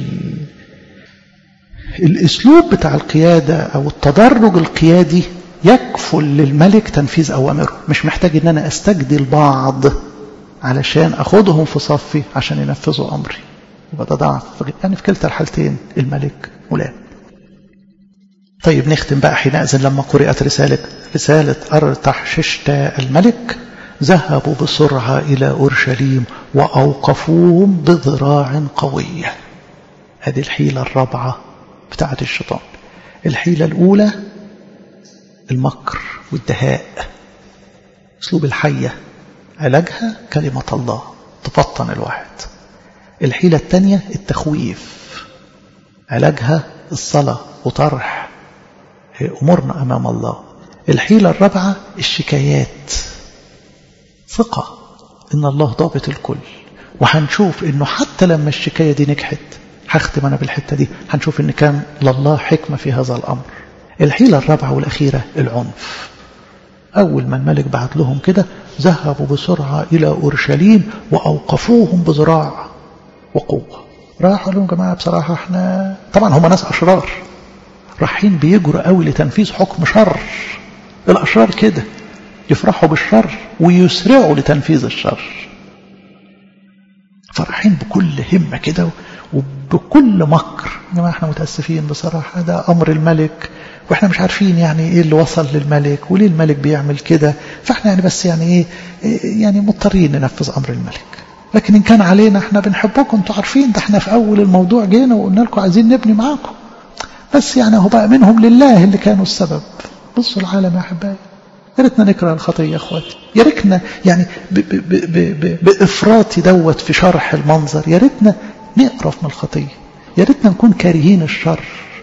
الاسلوب بتاع القيادة او التدرج القيادي يكفل للملك تنفيذ اوامره مش محتاج ان انا استجدي البعض علشان اخدهم في صفي عشان ينفذوا امري يبقى ده ضعف يعني في كلتا الحالتين الملك ملام طيب نختم بقى حينئذ لما قرأت رسالة رسالة أرتحششتا الملك ذهبوا بسرعة إلى أورشليم وأوقفوهم بذراع قوية هذه الحيلة الرابعة بتاعة الشيطان الحيلة الأولى المكر والدهاء أسلوب الحية علاجها كلمة الله تفطن الواحد الحيلة الثانية التخويف علاجها الصلاة وطرح أمورنا أمام الله الحيلة الرابعة الشكايات ثقة إن الله ضابط الكل وهنشوف إنه حتى لما الشكاية دي نجحت هختم أنا بالحتة دي هنشوف إن كان لله حكمة في هذا الأمر الحيلة الرابعة والأخيرة العنف أول ما الملك بعت لهم كده ذهبوا بسرعة إلى أورشليم وأوقفوهم بذراع وقوة راحوا لهم جماعة بصراحة احنا طبعا هم ناس أشرار رايحين بيجروا قوي لتنفيذ حكم شر الأشرار كده يفرحوا بالشر ويسرعوا لتنفيذ الشر فرحين بكل همة كده وبكل مكر يا جماعة احنا متأسفين بصراحة ده أمر الملك واحنا مش عارفين يعني ايه اللي وصل للملك وليه الملك بيعمل كده فاحنا يعني بس يعني ايه يعني مضطرين ننفذ أمر الملك لكن إن كان علينا احنا بنحبكم انتوا عارفين ده احنا في أول الموضوع جينا وقلنا لكم عايزين نبني معاكم بس يعني هو بقى منهم لله اللي كانوا السبب بصوا العالم يا أحبائي يا ريتنا نكره الخطية يا اخواتي يا ريتنا يعني بإفراطي دوت في شرح المنظر يا ريتنا نقرف من الخطية يا ريتنا نكون كارهين الشر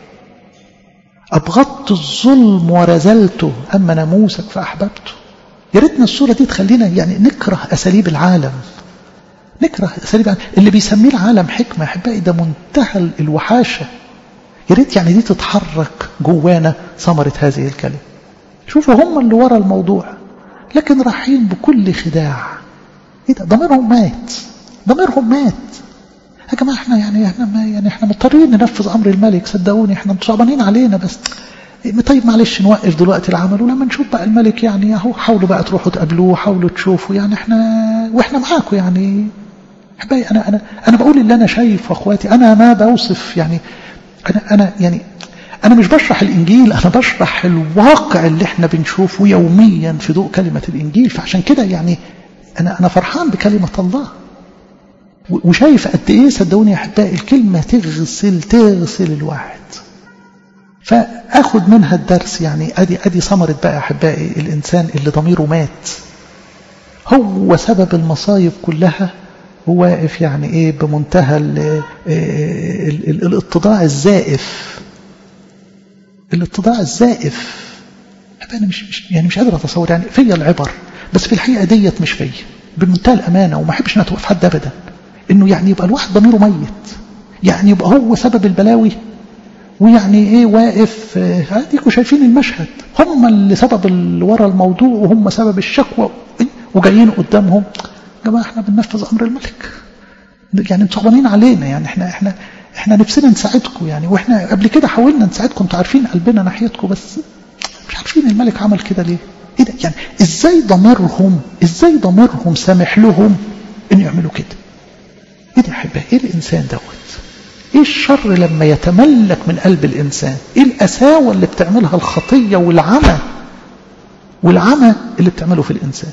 أبغضت الظلم ورزلته أما ناموسك فأحببته يا ريتنا الصورة دي تخلينا يعني نكره أساليب العالم نكره أساليب العالم اللي بيسميه العالم حكمة أحبائي ده منتهى الوحاشة يا ريت يعني دي تتحرك جوانا ثمرة هذه الكلمة شوفوا هم اللي ورا الموضوع لكن رايحين بكل خداع ايه ده ضميرهم مات ضميرهم مات يا جماعه احنا يعني احنا ما يعني احنا مضطرين ننفذ امر الملك صدقوني احنا صعبانين علينا بس طيب معلش نوقف دلوقتي العمل ولما نشوف بقى الملك يعني اهو حاولوا بقى تروحوا تقابلوه حاولوا تشوفوا يعني احنا واحنا معاكم يعني احبائي انا انا انا بقول اللي انا شايفه اخواتي انا ما بوصف يعني انا انا يعني أنا مش بشرح الإنجيل أنا بشرح الواقع اللي احنا بنشوفه يوميا في ضوء كلمة الإنجيل فعشان كده يعني أنا أنا فرحان بكلمة الله وشايف قد إيه صدقوني يا أحبائي الكلمة تغسل تغسل الواحد فأخد منها الدرس يعني أدي أدي ثمرة بقى يا أحبائي الإنسان اللي ضميره مات هو سبب المصايب كلها هو واقف يعني إيه بمنتهى ال ال ال الاتضاع الزائف الاتضاع الزائف انا مش, مش يعني مش قادر اتصور يعني فيا العبر بس في الحقيقه ديت مش فيا بمنتهى الامانه وما احبش انها توقف حد ابدا انه يعني يبقى الواحد ضميره ميت يعني يبقى هو سبب البلاوي ويعني ايه واقف اديكوا شايفين المشهد هم اللي سبب اللي ورا الموضوع وهم سبب الشكوى وجايين قدامهم يا جماعه احنا بننفذ امر الملك يعني انتوا صعبانين علينا يعني احنا احنا احنا نفسنا نساعدكم يعني واحنا قبل كده حاولنا نساعدكم انتوا عارفين قلبنا ناحيتكم بس مش عارفين الملك عمل كده ليه ايه ده يعني ازاي ضميرهم ازاي ضميرهم سامح لهم ان يعملوا كده ايه ده يا احبائي ايه الانسان دوت ايه الشر لما يتملك من قلب الانسان ايه القساوه اللي بتعملها الخطيه والعمى والعمى اللي بتعمله في الانسان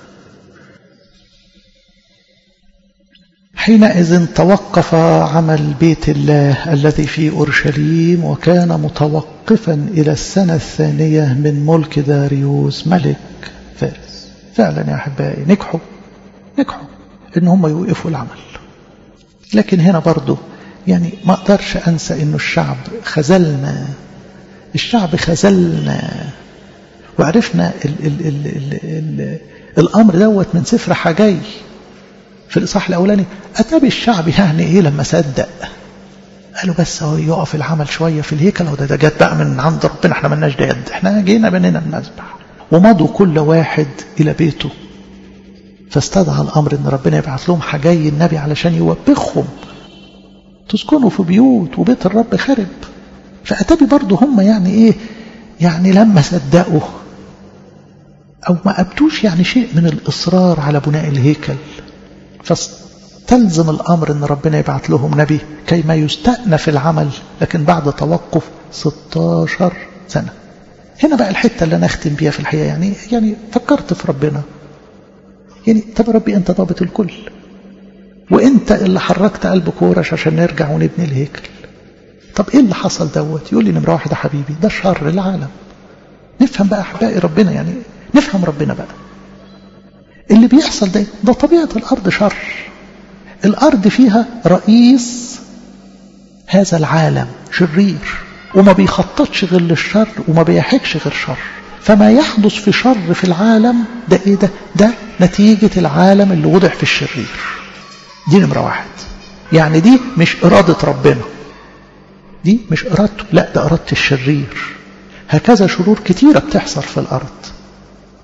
حينئذ توقف عمل بيت الله الذي في أورشليم وكان متوقفا إلى السنة الثانية من ملك داريوس ملك فارس فعلا يا أحبائي نجحوا نجحوا إن هم يوقفوا العمل لكن هنا برضو يعني ما أقدرش أنسى إنه الشعب خذلنا الشعب خذلنا وعرفنا ال ال ال ال ال الأمر دوت من سفر حجي في الإصحاح الأولاني أتى الشعب يعني إيه لما صدق قالوا بس هو يقف العمل شوية في الهيكل وده ده جت بقى من عند ربنا احنا ملناش ده يد احنا جينا بنينا المذبح ومضوا كل واحد إلى بيته فاستدعى الأمر إن ربنا يبعث لهم حجاي النبي علشان يوبخهم تسكنوا في بيوت وبيت الرب خرب فأتبي برضه هم يعني إيه يعني لما صدقوا أو ما أبدوش يعني شيء من الإصرار على بناء الهيكل فاستلزم الأمر أن ربنا يبعث لهم نبي كيما يستأنف العمل لكن بعد توقف 16 سنة هنا بقى الحتة اللي أنا أختم بيها في الحقيقة يعني يعني فكرت في ربنا يعني طب ربي أنت ضابط الكل وأنت اللي حركت قلب كورش عشان نرجع ونبني الهيكل طب إيه اللي حصل دوت يقول لي نمرة واحد يا حبيبي ده شر العالم نفهم بقى أحبائي ربنا يعني نفهم ربنا بقى اللي بيحصل ده ده طبيعة الأرض شر الأرض فيها رئيس هذا العالم شرير وما بيخططش غير للشر وما بيحكش غير شر فما يحدث في شر في العالم ده ايه ده ده نتيجة العالم اللي وضع في الشرير دي نمرة واحد يعني دي مش إرادة ربنا دي مش إرادته لا ده إرادة الشرير هكذا شرور كتيرة بتحصل في الأرض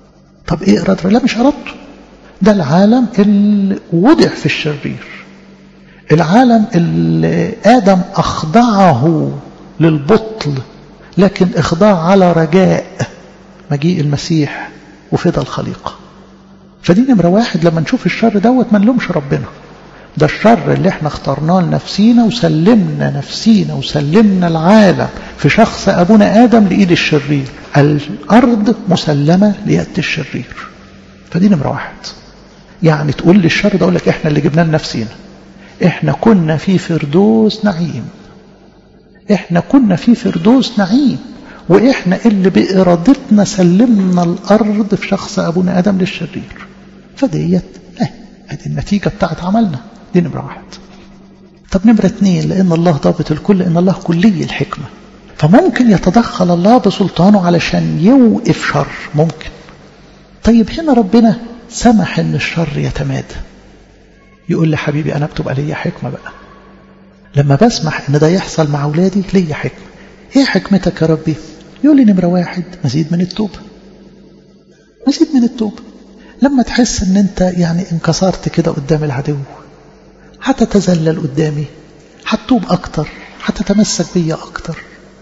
طب ايه إرادة لا مش إرادته ده العالم اللي وضع في الشرير العالم اللي آدم أخضعه للبطل لكن إخضاع على رجاء مجيء المسيح وفدى الخليقة فدي نمرة واحد لما نشوف الشر دوت ما نلومش ربنا ده الشر اللي احنا اخترناه لنفسينا وسلمنا نفسينا وسلمنا العالم في شخص أبونا آدم لإيد الشرير الأرض مسلمة ليد الشرير فدي نمرة واحد يعني تقول لي الشر ده أقول لك احنا اللي جبناه لنفسينا احنا كنا في فردوس نعيم احنا كنا في فردوس نعيم واحنا اللي بإرادتنا سلمنا الأرض في شخص أبونا آدم للشرير فديت اه ادي النتيجة بتاعت عملنا دي نمرة واحد طب نمرة اتنين لأن الله ضابط الكل إن الله كلي الحكمة فممكن يتدخل الله بسلطانه علشان يوقف شر ممكن طيب هنا ربنا سمح ان الشر يتمادى يقول لي حبيبي أنا بتبقى ليا حكمة بقى لما بسمح ان ده يحصل مع أولادي ليا حكمة ايه حكمتك يا ربي يقول لي نمرة واحد مزيد من التوبة مزيد من التوبة لما تحس ان انت يعني انكسرت كده قدام العدو هتتذلل قدامي هتتوب اكتر هتتمسك بيا اكتر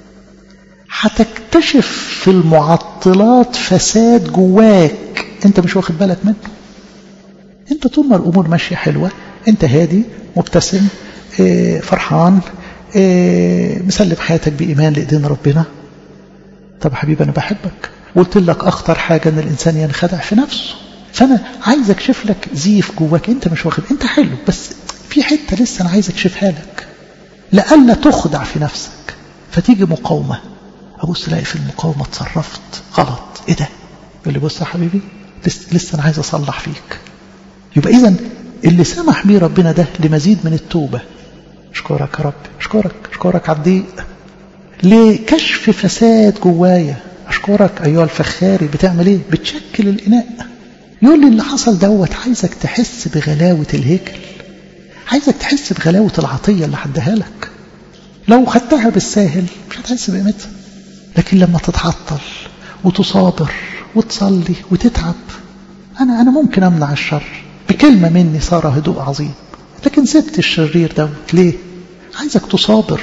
هتكتشف في المعطلات فساد جواك انت مش واخد بالك منه انت طول ما الامور ماشيه حلوه انت هادي مبتسم اه فرحان اه مسلم حياتك بايمان لايدين ربنا طب حبيبي انا بحبك قلت لك اخطر حاجه ان الانسان ينخدع في نفسه فانا عايز اكشف لك زيف جواك انت مش واخد انت حلو بس في حته لسه انا عايز اكشفها لك لئلا تخدع في نفسك فتيجي مقاومه ابص الاقي في المقاومه اتصرفت غلط ايه ده يقول لي بص يا حبيبي لسه, لسه انا عايز اصلح فيك يبقى اذا اللي سمح بيه ربنا ده لمزيد من التوبه اشكرك يا رب اشكرك اشكرك على الضيق لكشف فساد جوايا اشكرك ايها الفخاري بتعمل ايه بتشكل الاناء يقول لي اللي حصل دوت عايزك تحس بغلاوه الهيكل عايزك تحس بغلاوه العطيه اللي هديها لك لو خدتها بالساهل مش هتحس بقيمتها لكن لما تتعطل وتصابر وتصلي وتتعب انا انا ممكن امنع الشر بكلمه مني صار هدوء عظيم لكن سبت الشرير دوت ليه عايزك تصابر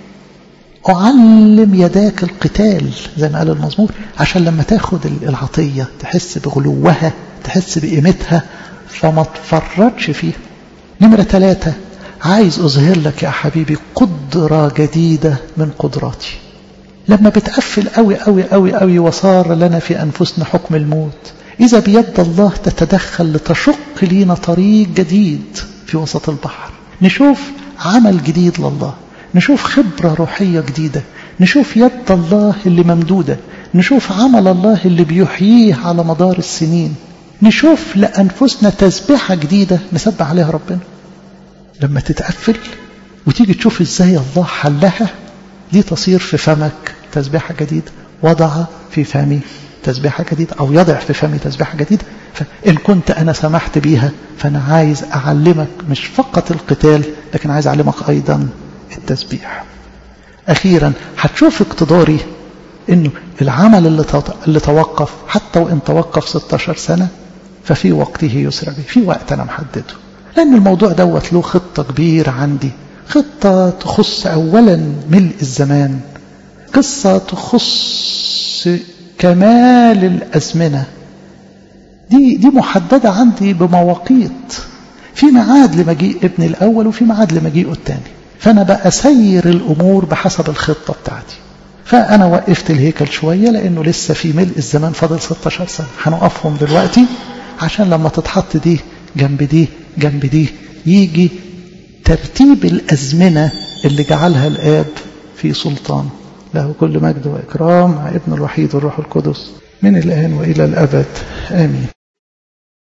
أعلم يداك القتال زي ما قال المزمور عشان لما تاخد العطية تحس بغلوها تحس بقيمتها فما تفرطش فيها نمرة ثلاثة عايز أظهر لك يا حبيبي قدرة جديدة من قدراتي لما بتقفل قوي قوي قوي قوي وصار لنا في أنفسنا حكم الموت إذا بيد الله تتدخل لتشق لينا طريق جديد في وسط البحر نشوف عمل جديد لله نشوف خبرة روحية جديدة نشوف يد الله اللي ممدودة نشوف عمل الله اللي بيحييه على مدار السنين نشوف لأنفسنا تسبيحة جديدة نسبح عليها ربنا لما تتقفل وتيجي تشوف ازاي الله حلها دي تصير في فمك تسبيحة جديدة وضع في فمي تسبيحة جديدة أو يضع في فمي تسبيحة جديدة فإن كنت أنا سمحت بيها فأنا عايز أعلمك مش فقط القتال لكن عايز أعلمك أيضا التسبيح أخيرا هتشوف اقتداري إنه العمل اللي اللي توقف حتى وإن توقف 16 سنة ففي وقته يسرع به في وقت أنا محدده لأن الموضوع دوت له خطة كبيرة عندي خطة تخص أولا ملء الزمان قصة تخص كمال الأزمنة دي دي محددة عندي بمواقيت في ميعاد لمجيء ابن الأول وفي ميعاد لمجيئه الثاني فأنا بأسير الأمور بحسب الخطة بتاعتي فأنا وقفت الهيكل شوية لأنه لسه في ملء الزمان فاضل 16 سنة هنقفهم دلوقتي عشان لما تتحط دي جنب دي جنب دي يجي ترتيب الأزمنة اللي جعلها الآب في سلطان له كل مجد وإكرام مع ابن الوحيد والروح القدس من الآن وإلى الأبد آمين